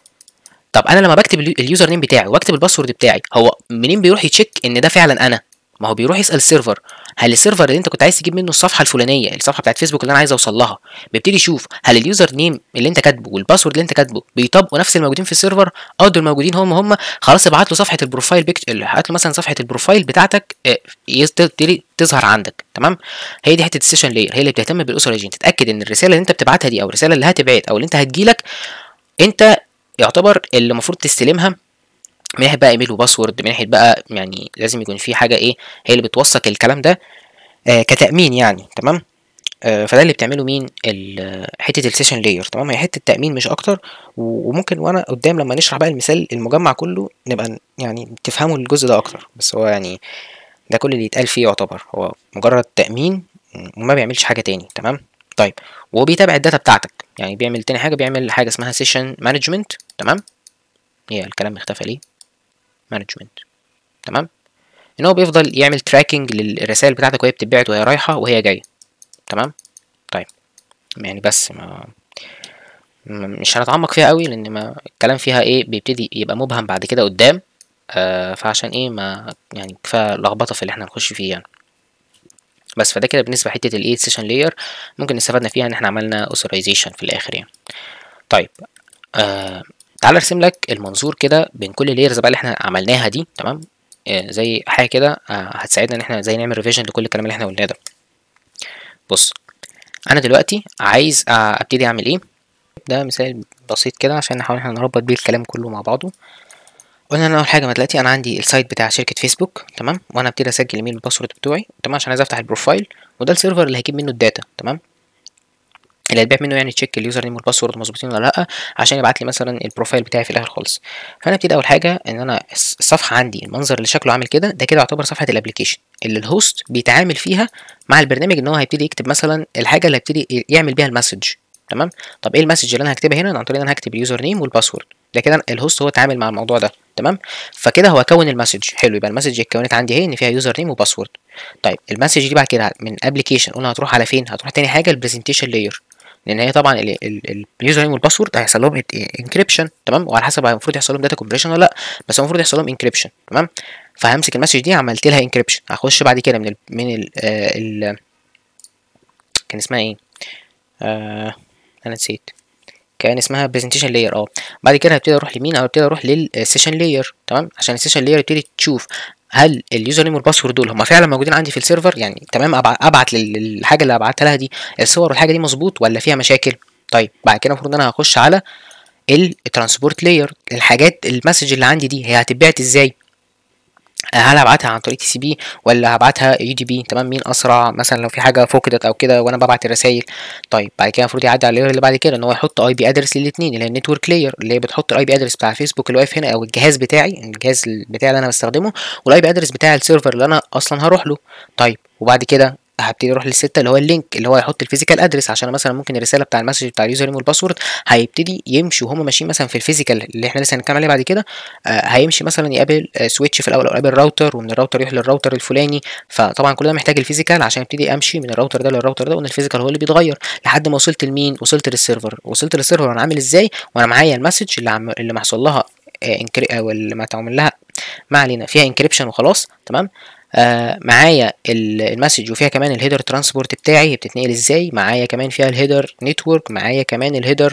طب انا لما بكتب اليو- اليوزر نيم بتاعي واكتب الباسورد بتاعي هو منين بيروح يتشيك ان ده فعلا انا ما هو بيروح يسال السيرفر هل السيرفر اللي انت كنت عايز تجيب منه الصفحه الفلانيه الصفحه بتاعت فيسبوك اللي انا عايز اوصل لها بيبتدي يشوف هل اليوزر نيم اللي انت كاتبه والباسورد اللي انت كاتبه بيطبقوا نفس الموجودين في السيرفر اه دول موجودين هم هم خلاص ابعت له صفحه البروفايل بيكت هات له مثلا صفحه البروفايل بتاعتك اه، يز- تبتدي تظهر عندك تمام هي دي حته السيشن لاير هي اللي بتهتم بالاوثرايزيشن تتاكد ان الرساله اللي انت بتبعتها دي او الرساله اللي هتبعت او اللي انت هتجيلك انت يعتبر اللي المفروض تستلمها من ناحيه بقى ايميل وباسورد من ناحيه بقى يعني لازم يكون في حاجه ايه هي اللي بتوثق الكلام ده آه كتامين يعني تمام آه فده اللي بتعمله مين ال- حته السيشن لاير تمام هي حته تامين مش اكتر و- وممكن وانا قدام لما نشرح بقى المثال المجمع كله نبقى ن- يعني تفهموا الجزء ده اكتر بس هو يعني ده كل اللي يتقال فيه يعتبر هو مجرد تامين وما بيعملش حاجه تاني تمام طيب وهو بيتابع الداتا بتاعتك يعني بيعمل تاني حاجه بيعمل حاجه اسمها سيشن مانجمنت تمام هي الكلام اختفى ليه مانجمنت تمام ان هو بيفضل يعمل تراكنج للرسائل بتاعتك وهي بتتبعت وهي رايحه وهي جايه تمام طيب يعني بس ما م- مش هنتعمق فيها قوي لان ما الكلام فيها ايه بيبتدي يبقى مبهم بعد كده قدام آه فعشان ايه ما يعني كفايه لخبطه في اللي احنا هنخش فيه يعني بس فده كده بالنسبه لحته الايه سيشن لاير ممكن استفدنا فيها ان احنا عملنا اوثرايزيشن في الاخر يعني طيب آه تعال ارسم لك المنظور كده بين كل لايرز بقى اللي احنا عملناها دي تمام آه زي حاجه كده آه هتساعدنا ان احنا ازاي نعمل ريفيجن لكل الكلام اللي احنا قلناه ده بص انا دلوقتي عايز آه ابتدي اعمل ايه ده مثال بسيط كده عشان نحاول احنا نربط بيه الكلام كله مع بعضه قلنا انا اول حاجه ما دلوقتي انا عندي السايت بتاع شركه فيسبوك تمام وانا ابتدي اسجل الايميل والباسورد بتوعي تمام عشان عايز افتح البروفايل وده السيرفر اللي هيجيب منه الداتا تمام اللي هيتباع منه يعني تشيك اليوزر نيم والباسورد مظبوطين ولا لا عشان يبعت لي مثلا البروفايل بتاعي في الاخر خالص فانا ابتدي اول حاجه ان انا الص- الصفحه عندي المنظر اللي شكله عامل كده ده كده يعتبر صفحه الابلكيشن اللي الهوست بيتعامل فيها مع البرنامج ان هو هيبتدي يكتب مثلا الحاجه اللي هيبتدي يعمل بيها المسج تمام طب ايه المسج اللي انا هكتبها هنا عن طريق ان انا هكتب اليوزر نيم والباسورد ده كده الهوست هو اتعامل مع الموضوع ده تمام فكده هو كون المسج حلو يبقى المسج اتكونت عندي اهي ان فيها يوزر نيم وباسورد طيب المسج دي بعد كده من ابلكيشن قلنا هتروح على فين هتروح تاني حاجه البرزنتيشن لاير لان هي طبعا اليوزر نيم والباسورد هيحصل لهم انكريبشن تمام وعلى حسب المفروض يحصل لهم داتا كومبريشن ولا لا بس هو المفروض يحصل لهم انكريبشن تمام فهمسك المسج دي عملت لها انكريبشن هخش بعد كده من ال من ال, آه ال كان اسمها ايه آه انا نسيت كان اسمها برزنتيشن لاير اه بعد كده هبتدي اروح لمين او هبتدي اروح للسيشن لاير تمام عشان السيشن لاير يبتدي تشوف هل اليوزر نيم والباسورد دول هم فعلا موجودين عندي في السيرفر يعني تمام أبع- ابعت لل- للحاجه اللي ابعتها لها دي الصور والحاجه دي مظبوط ولا فيها مشاكل طيب بعد كده المفروض ان انا هخش على الترانسبورت لاير الحاجات المسج اللي عندي دي هي هتتبعت ازاي هل هبعتها عن طريق تي سي بي ولا هبعتها يو دي بي تمام مين اسرع مثلا لو في حاجه فقدت او كده وانا ببعت الرسائل طيب بعد كده المفروض يعدي على اللاير اللي بعد كده ان هو يحط اي بي ادرس للاثنين اللي هي النتورك لاير اللي هي بتحط الاي بي ادرس بتاع فيسبوك اللي واقف هنا او الجهاز بتاعي الجهاز بتاعي اللي انا بستخدمه والاي بي ادرس بتاع السيرفر اللي انا اصلا هروح له طيب وبعد كده هبتدي اروح للستة اللي هو اللينك اللي هو هيحط الفيزيكال ادرس عشان مثلا ممكن الرساله بتاع المسج بتاع اليوزر نيم والباسورد هيبتدي يمشي وهم ماشيين مثلا في الفيزيكال اللي احنا لسه هنتكلم عليه بعد كده آه هيمشي مثلا يقابل آه سويتش في الاول او يقابل راوتر ومن الراوتر يروح للراوتر الفلاني فطبعا كل ده محتاج الفيزيكال عشان ابتدي امشي من الراوتر ده للراوتر ده وان الفيزيكال هو اللي بيتغير لحد ما وصلت لمين وصلت للسيرفر وصلت للسيرفر انا عامل ازاي وانا معايا المسج اللي عم اللي محصل لها آه انكري او اللي ما تعمل لها ما علينا فيها انكريبشن وخلاص تمام آه معايا المسج وفيها كمان الهيدر ترانسبورت بتاعي بتتنقل ازاي معايا كمان فيها الهيدر نتورك معايا كمان الهيدر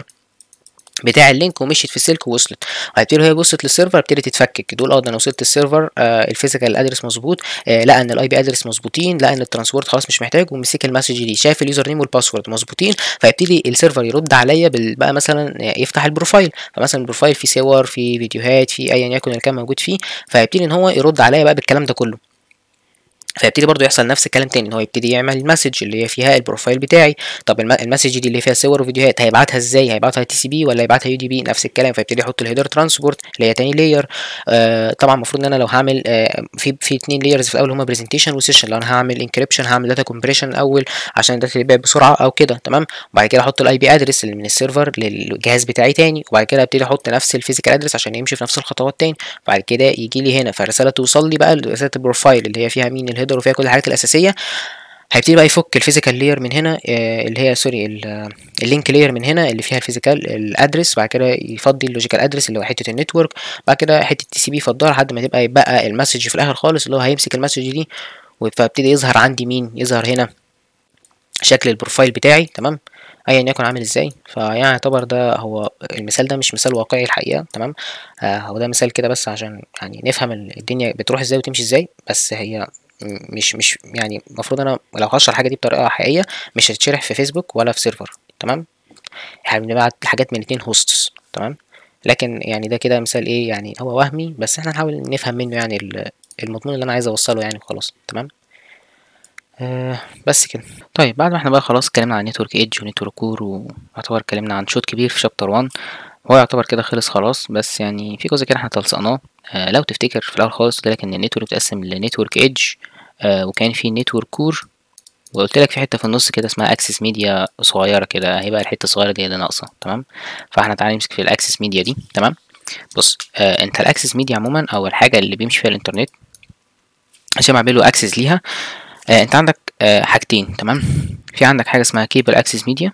بتاع اللينك ومشيت في السلك ووصلت هيبتدي هي وصلت للسيرفر ابتدت تتفكك دول اه ده انا وصلت السيرفر آه الفيزيكال ادرس مظبوط آه لقى ان الاي بي ادرس مظبوطين لقى ان الترانسبورت خلاص مش محتاج ومسك المسج دي شاف اليوزر نيم والباسورد مظبوطين فيبتدي السيرفر يرد عليا بقى مثلا يفتح البروفايل فمثلا البروفايل فيه صور فيه فيديوهات فيه ايا يكن اللي كان موجود فيه فيبتدي ان هو يرد عليا بقى بالكلام ده كله فيبتدي برضو يحصل نفس الكلام تاني ان هو يبتدي يعمل المسج اللي هي فيها البروفايل بتاعي طب المسج دي اللي فيها صور وفيديوهات هيبعتها ازاي هيبعتها تي سي بي ولا هيبعتها يو دي بي نفس الكلام فيبتدي يحط الهيدر ترانسبورت اللي هي تاني لاير آه طبعا المفروض ان انا لو هعمل آه في في اتنين لايرز في الاول هما برزنتيشن وسيشن لو انا هعمل انكريبشن هعمل داتا كومبريشن الاول عشان الداتا تتباع بسرعه او كده تمام وبعد كده احط الاي بي ادرس اللي من السيرفر للجهاز بتاعي تاني وبعد كده ابتدي احط نفس الفيزيكال ادرس عشان يمشي في نفس الخطوات تاني بعد كده يجي لي هنا فالرساله توصل لي بقى رساله البروفايل اللي هي فيها مين الهيدر وفيها كل الحاجات الاساسيه الاساسيه هيبتدي بقى يفك الفيزيكال لاير من هنا آه اللي هي سوري اللينك لاير من هنا اللي فيها الفيزيكال الادرس بعد كده يفضي اللوجيكال ادرس اللي هو حته النتورك بعد كده حته تي سي بي يفضلها لحد ما تبقى يبقى المسج في الاخر خالص اللي هو هيمسك المسج دي فابتدي يظهر عندي مين يظهر هنا شكل البروفايل بتاعي تمام ايا يكن عامل ازاي فيعني يعتبر ده هو المثال ده مش مثال واقعي الحقيقه تمام آه هو ده مثال كده بس عشان يعني نفهم الدنيا بتروح ازاي وتمشي ازاي بس هي مش مش يعني المفروض انا لو هشرح الحاجه دي بطريقه حقيقيه مش هتتشرح في فيسبوك ولا في سيرفر تمام احنا بنبعت الحاجات من اتنين هوستس تمام لكن يعني ده كده مثال ايه يعني هو وهمي بس احنا نحاول نفهم منه يعني المضمون اللي انا عايز اوصله يعني وخلاص تمام آه بس كده طيب بعد ما احنا بقى خلاص اتكلمنا عن نتورك ايدج ونتورك كور ويعتبر اتكلمنا عن شوط كبير في شابتر 1 هو يعتبر كده خلص خلاص بس يعني في جزء كده احنا تلصقناه آه لو تفتكر في الاول خالص قلت لك ان النتورك بتقسم لنتورك ايدج آه وكان في نتورك كور وقلت لك في حته في النص كده اسمها اكسس ميديا صغيره كده هيبقى الحته الصغيره دي اللي ناقصه تمام فاحنا تعالى نمسك في الاكسس ميديا دي تمام بص آه انت الاكسس ميديا عموما او الحاجه اللي بيمشي فيها الانترنت عشان اعمل له اكسس ليها آه انت عندك آه حاجتين تمام في عندك حاجه اسمها كيبل اكسس ميديا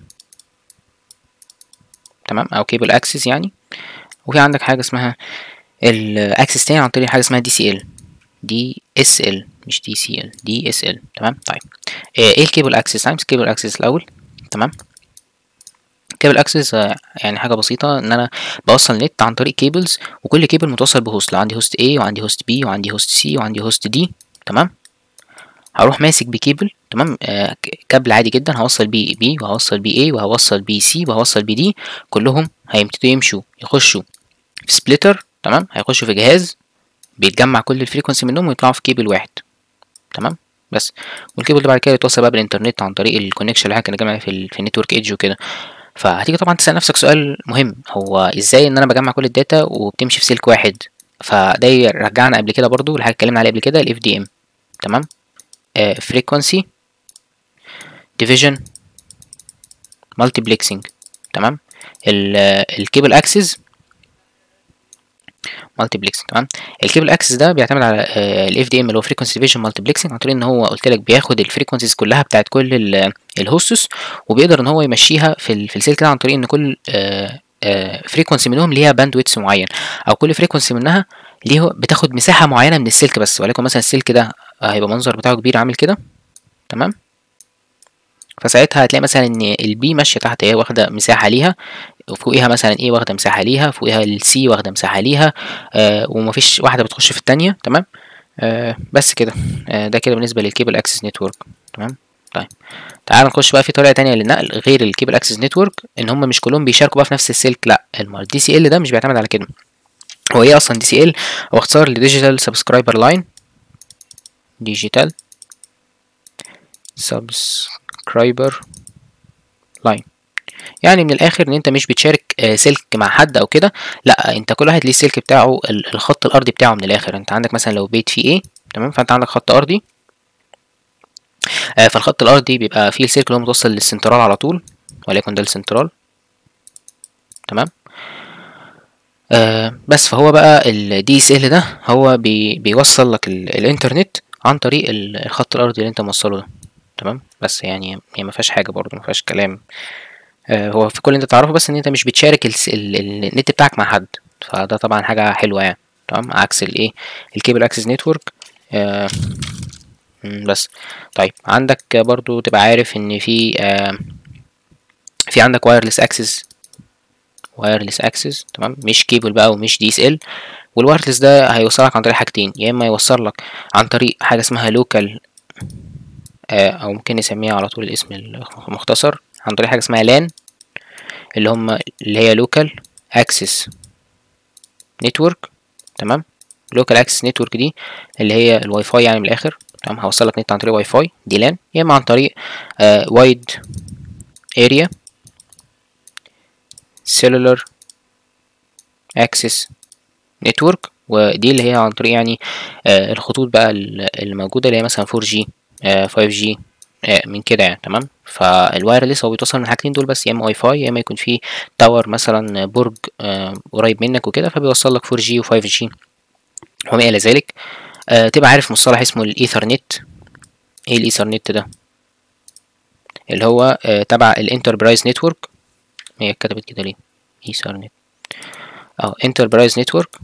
تمام او كيبل اكسس يعني وفي عندك حاجه اسمها الاكسس تاني عن طريق حاجه اسمها دي سي ال دي اس ال مش دي سي ال دي اس ال تمام طيب ايه الكيبل اكسس هنمسك كيبل اكسس الاول تمام كيبل اكسس يعني حاجه بسيطه ان انا بوصل نت عن طريق كيبلز وكل كيبل متوصل بهوست لو عندي هوست A وعندي هوست B وعندي هوست C وعندي هوست D تمام هروح ماسك بكيبل تمام آه كابل عادي جدا هوصل بيه B وهوصل بيه A وهوصل بيه C وهوصل بيه D كلهم هيبتدوا يمشوا يخشوا في سبليتر تمام هيخشوا في جهاز بيتجمع كل الفريكونسي منهم ويطلعوا في كيبل واحد تمام بس والكيبل ده بعد كده يتوصل بقى بالانترنت عن طريق الكونكشن اللي احنا كنا جامعين في, ال في النتورك ايدج وكده فهتيجي طبعا تسال نفسك سؤال مهم هو ازاي ان انا بجمع كل الداتا وبتمشي في سلك واحد فده يرجعنا قبل كده برضو لحاجه اتكلمنا عليها قبل كده الاف دي ام تمام فريكونسي ديفيجن مالتيبلكسنج تمام الكيبل اكسس مالتيبلكسنج تمام الكيبل اكسس ده بيعتمد على الاف دي ام اللي هو فريكونسي ديفيجن مالتيبلكسنج عن طريق ان هو قلت لك بياخد الفريكونسيز كلها بتاعت كل الهوستس وبيقدر ان هو يمشيها في في السلك ده عن طريق ان كل فريكونسي منهم ليها باندويتس معين او كل فريكونسي منها ليه بتاخد مساحه معينه من السلك بس ولكن مثلا السلك ده هيبقى منظر بتاعه كبير عامل كده تمام فساعتها هتلاقي مثلا ان البي ماشيه تحت هي واخده مساحه ليها وفوقيها مثلا ايه واخده مساحه ليها فوقيها السي واخده مساحه ليها آه ومفيش واحده بتخش في التانية تمام آه بس كده آه ده كده بالنسبه للكيبل اكسس نتورك تمام طيب تعال نخش بقى في طريقه تانية للنقل غير الكيبل اكسس نتورك ان هم مش كلهم بيشاركوا بقى في نفس السلك لا الدي سي ال ده مش بيعتمد على كده هو ايه اصلا دي سي ال هو اختصار لديجيتال سبسكرايبر لاين ديجيتال سبسكرايبر لاين يعني من الاخر ان انت مش بتشارك آه، سلك مع حد او كده لا انت كل واحد ليه السلك بتاعه ال- الخط الارضي بتاعه من الاخر انت عندك مثلا لو بيت فيه ايه تمام فانت عندك خط ارضي آه، فالخط الارضي بيبقى فيه السلك اللي هو متوصل للسنترال على طول وليكن ده السنترال تمام آه بس فهو بقى ال DSL ده هو بي بيوصل لك ال الانترنت عن طريق ال- الخط الارضي اللي انت موصله ده تمام بس يعني هي ما فيهاش حاجه برضو ما فيهاش كلام آه هو في كل اللي انت تعرفه بس ان انت مش بتشارك الس- ال ال النت بتاعك مع حد فده طبعا حاجه حلوه يعني تمام عكس الايه الكيبل اكسس نتورك آه مم، بس طيب عندك برضو تبقى عارف ان في آه في عندك وايرلس اكسس وايرلس اكسس تمام مش كيبل بقى ومش دي اس ال والوايرلس ده هيوصلك عن طريق حاجتين يا اما يوصل لك عن طريق حاجه اسمها لوكال او ممكن نسميها على طول الاسم المختصر عن طريق حاجه اسمها لان اللي هم اللي هي لوكال اكسس نتورك تمام لوكال اكسس نتورك دي اللي هي الواي فاي يعني من الاخر تمام هوصلك نت عن طريق واي فاي دي لان يا اما عن طريق وايد اريا سيلولر اكسس نتورك ودي اللي هي عن طريق يعني آه الخطوط بقى ال- اللي موجوده اللي هي مثلا 4G آه 5G آه من كده يعني تمام فالوايرلس هو بيتوصل من الحاجتين دول بس يا اما واي فاي يا اما يكون في تاور مثلا برج آه قريب منك وكده فبيوصل لك 4G و 5G وما الى ذلك آه تبقى عارف مصطلح اسمه الايثرنت ايه الايثرنت ده اللي هو آه تبع الانتربرايز نتورك هي اتكتبت كده ليه ايثرنت اه انتربرايز نتورك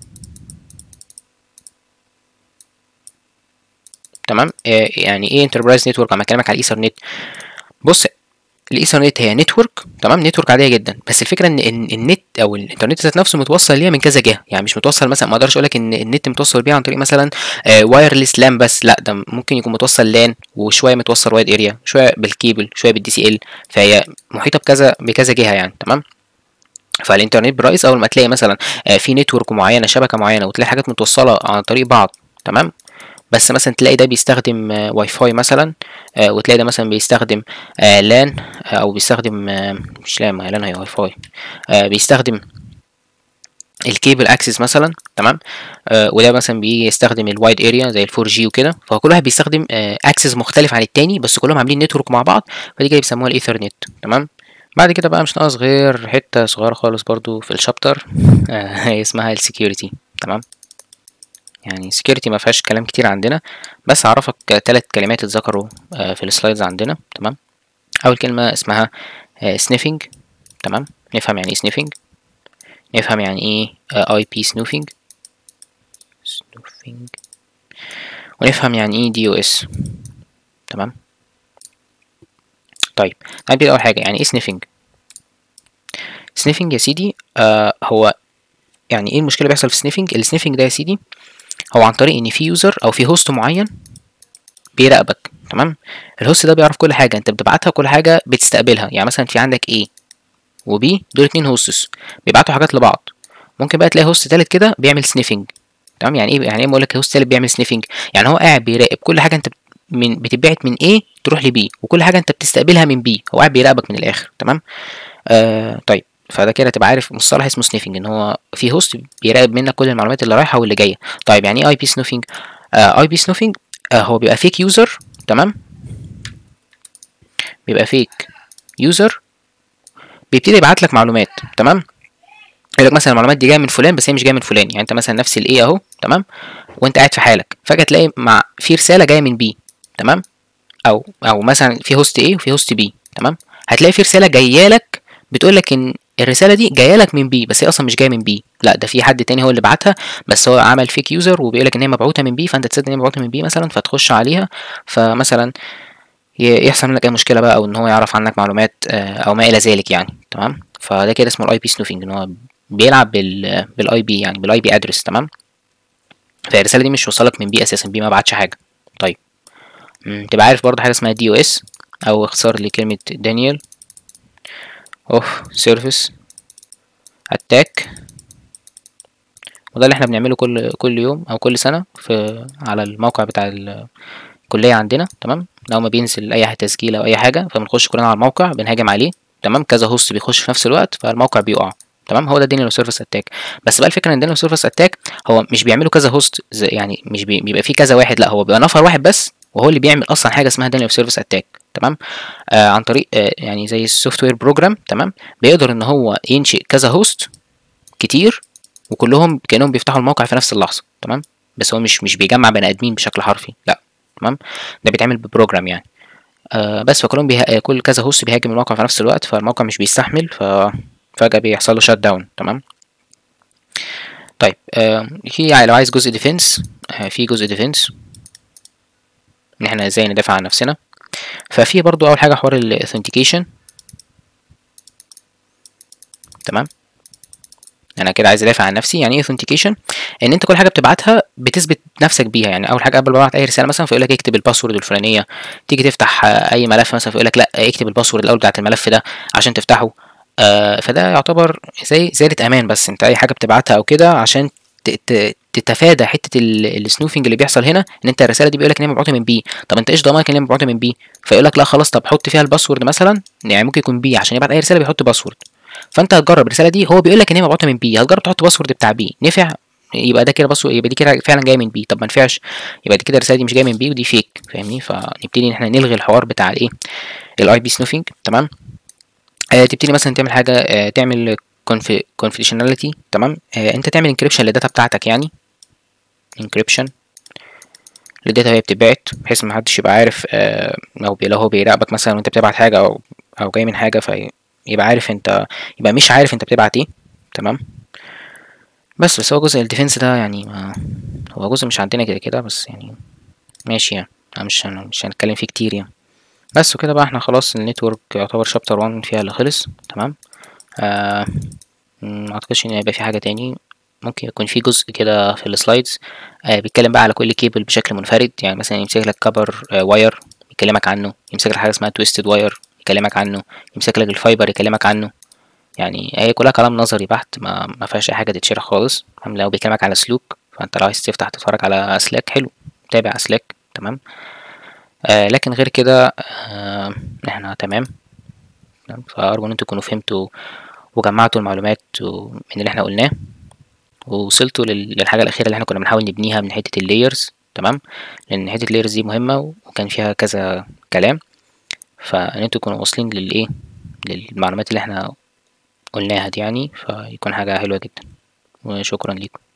تمام آه يعني ايه انتربرايز نتورك انا اكلمك على الايثرنت بص الايثرنت هي نتورك تمام نتورك عاديه جدا بس الفكره ان ان النت او الانترنت ذات نفسه متوصل ليها من كذا جهه يعني مش متوصل مثلا ما اقدرش اقول لك ان النت متوصل بيها عن طريق مثلا وايرلس لان بس لا ده ممكن يكون متوصل لان وشويه متوصل وايد اريا شويه بالكيبل شويه بالدي سي ال فهي محيطه بكذا بكذا جهه يعني تمام فالانترنت برايس اول ما تلاقي مثلا آه، في نتورك معينه شبكه معينه وتلاقي حاجات متوصله عن طريق بعض تمام بس مثلا تلاقي ده بيستخدم آه، واي فاي مثلا آه، وتلاقي ده مثلا بيستخدم آه، لان آه، او بيستخدم آه، مش لان ما هي لان هي واي فاي آه، بيستخدم الكيبل اكسس مثلا تمام آه وده مثلا بيستخدم الوايد اريا زي الفور جي وكده فكل واحد بيستخدم آه اكسس مختلف عن التاني بس كلهم عاملين نتورك مع بعض فدي كده بيسموها الايثرنت تمام بعد كده بقى مش ناقص غير حته صغيره خالص برضو في الشابتر آه هي اسمها السكيورتي تمام يعني سكيورتي ما فيهاش كلام كتير عندنا بس اعرفك ثلاث كلمات اتذكروا آه في السلايدز عندنا تمام اول كلمه اسمها سنيفنج تمام نفهم يعني ايه سنيفنج نفهم يعني ايه اي بي سنوفينج سنوفينج ونفهم يعني ايه دي او اس تمام طيب نبدأ اول حاجه يعني ايه سنيفنج سنيفنج يا سيدي آه هو يعني ايه المشكله اللي بيحصل في السنيفنج السنيفنج ده يا سيدي هو عن طريق ان في يوزر او في هوست معين بيراقبك تمام الهوست ده بيعرف كل حاجه انت بتبعتها كل حاجه بتستقبلها يعني مثلا في عندك A و B دول اتنين هوستس بيبعتوا حاجات لبعض ممكن بقى تلاقي هوست تالت كده بيعمل سنيفنج تمام يعني ايه يعني ايه بقول لك هوست تالت بيعمل سنيفنج يعني هو قاعد بيراقب كل حاجه انت من بتتبعت من A تروح ل B وكل حاجه انت بتستقبلها من B هو قاعد بيراقبك من الاخر تمام آه طيب فده كده تبقى عارف مصطلح اسمه سنيفنج ان هو في هوست بيراقب منك كل المعلومات اللي رايحه واللي جايه طيب يعني ايه اي بي سنوفينج اي بي سنوفينج هو بيبقى فيك يوزر تمام بيبقى فيك يوزر بيبتدي يبعت لك معلومات تمام يقول لك مثلا المعلومات دي جايه من فلان بس هي مش جايه من فلان يعني انت مثلا نفس الايه اهو تمام وانت قاعد في حالك فجاه تلاقي مع في رساله جايه من بي تمام او او مثلا في هوست ايه وفي هوست بي تمام هتلاقي في رساله جايه لك بتقول لك ان الرساله دي جايه لك من بي بس هي اصلا مش جايه من بي لا ده في حد تاني هو اللي بعتها بس هو عمل فيك يوزر وبيقول لك ان هي مبعوثه من بي فانت تصدق ان هي مبعوثه من بي مثلا فتخش عليها فمثلا يحصل منك اي مشكله بقى او ان هو يعرف عنك معلومات او ما الى ذلك يعني تمام فده كده اسمه الاي بي سنوفينج ان هو بيلعب بال بالاي بي يعني بالاي بي ادرس تمام فالرساله دي مش وصلك من بي اساسا بي ما بعتش حاجه طيب تبقى عارف برضه حاجه اسمها دي او اس او اختصار لكلمة دانيال اوف سيرفيس اتاك وده اللي احنا بنعمله كل كل يوم او كل سنة في على الموقع بتاع الكلية عندنا تمام لو ما بينزل اي تسجيل او اي حاجة فبنخش كلنا على الموقع بنهاجم عليه تمام كذا هوست بيخش في نفس الوقت فالموقع بيقع تمام هو ده دينيال سيرفيس اتاك بس بقى الفكره ان دينيال سيرفيس اتاك هو مش بيعملوا كذا هوست زي يعني مش بي- بيبقى فيه كذا واحد لا هو بيبقى نفر واحد بس وهو اللي بيعمل اصلا حاجه اسمها دينيال سيرفيس اتاك تمام آه عن طريق آه يعني زي السوفت وير بروجرام تمام بيقدر ان هو ينشئ كذا هوست كتير وكلهم كانهم بيفتحوا الموقع في نفس اللحظه تمام بس هو مش مش بيجمع بني ادمين بشكل حرفي لا تمام ده بيتعمل ببروجرام يعني آه بس فكلهم بيه... كل كذا هوست بيهاجم الموقع في نفس الوقت فالموقع مش بيستحمل ففجأة بيحصل له شات داون تمام طيب آه في لو عايز جزء ديفنس آه في جزء ديفنس ان احنا ازاي ندافع عن نفسنا ففي برضو اول حاجه حوار الاثنتيكيشن تمام انا كده عايز ادافع عن نفسي يعني ايه authentication ان انت كل حاجه بتبعتها بتثبت نفسك بيها يعني اول حاجه قبل ما ابعت اي رساله مثلا فيقول لك اكتب الباسورد الفلانيه تيجي تفتح آه، اي ملف مثلا فيقول لك لا اكتب الباسورد الاول بتاعت الملف ده عشان تفتحه آه فده يعتبر زي زياده امان بس انت اي حاجه بتبعتها او كده عشان ت- ت- تتفادى حته السنوفنج اللي بيحصل هنا ان انت الرساله دي بيقول لك ان هي مبعوثه من بي طب انت ايش ضمانك ان هي مبعوثه من بي فيقول لك لا خلاص طب حط فيها الباسورد مثلا يعني ممكن يكون بي عشان يبعت اي رساله بيحط باسورد فانت هتجرب الرساله دي هو بيقول لك ان هي مبعوثه من بي هتجرب تحط باسورد بتاع بي نفع يبقى ده كده باسورد يبقى دي كده فعلا جايه من بي طب ما نفعش يبقى دي كده الرساله دي مش جايه من بي ودي فيك فاهمني فنبتدي ان احنا نلغي الحوار بتاع الايه الاي بي سنوفنج تمام آه تبتدي مثلا تعمل حاجه آه تعمل confidentiality تمام آه انت تعمل انكريبشن للداتا بتاعتك يعني انكريبشن للداتا وهي بتتبعت بحيث ما حدش يبقى عارف آه لو بي- لو هو بيراقبك مثلا وانت بتبعت حاجه او او جاي من حاجه فيبقى عارف انت يبقى مش عارف انت بتبعت ايه تمام بس بس هو جزء الديفنس ده يعني ما هو جزء مش عندنا كده كده بس يعني ماشي يعني أنا مش هن- مش هنتكلم فيه كتير يعني بس وكده بقى احنا خلاص النتورك يعتبر شابتر 1 فيها اللي خلص تمام آه ما اعتقدش ان هيبقى في حاجه تاني ممكن يكون في جزء كده في السلايدز آه بيتكلم بقى على كل كيبل بشكل منفرد يعني مثلا يمسك لك كبر آه واير يكلمك عنه يمسك لك حاجه اسمها تويستد واير يكلمك عنه يمسك لك الفايبر يكلمك عنه يعني هي كلها كلام نظري بحت ما ما فيهاش اي حاجه تتشرح خالص تمام لو بيكلمك على سلوك فانت لو عايز تفتح تتفرج على اسلاك حلو تابع اسلاك تمام آه لكن غير كده آه احنا تمام تمام؟ فأرجو إن انتوا تكونوا فهمتوا وجمعتوا المعلومات و- من اللي احنا قلناه ووصلتوا لل- للحاجة الأخيرة اللي احنا كنا بنحاول نبنيها من حتة اللايرز تمام لأن حتة اللايرز دي مهمة وكان فيها كذا كلام فإن انتوا تكونوا واصلين للإيه للمعلومات اللي احنا قلناها دي يعني فيكون حاجة حلوة جدا وشكرا ليكم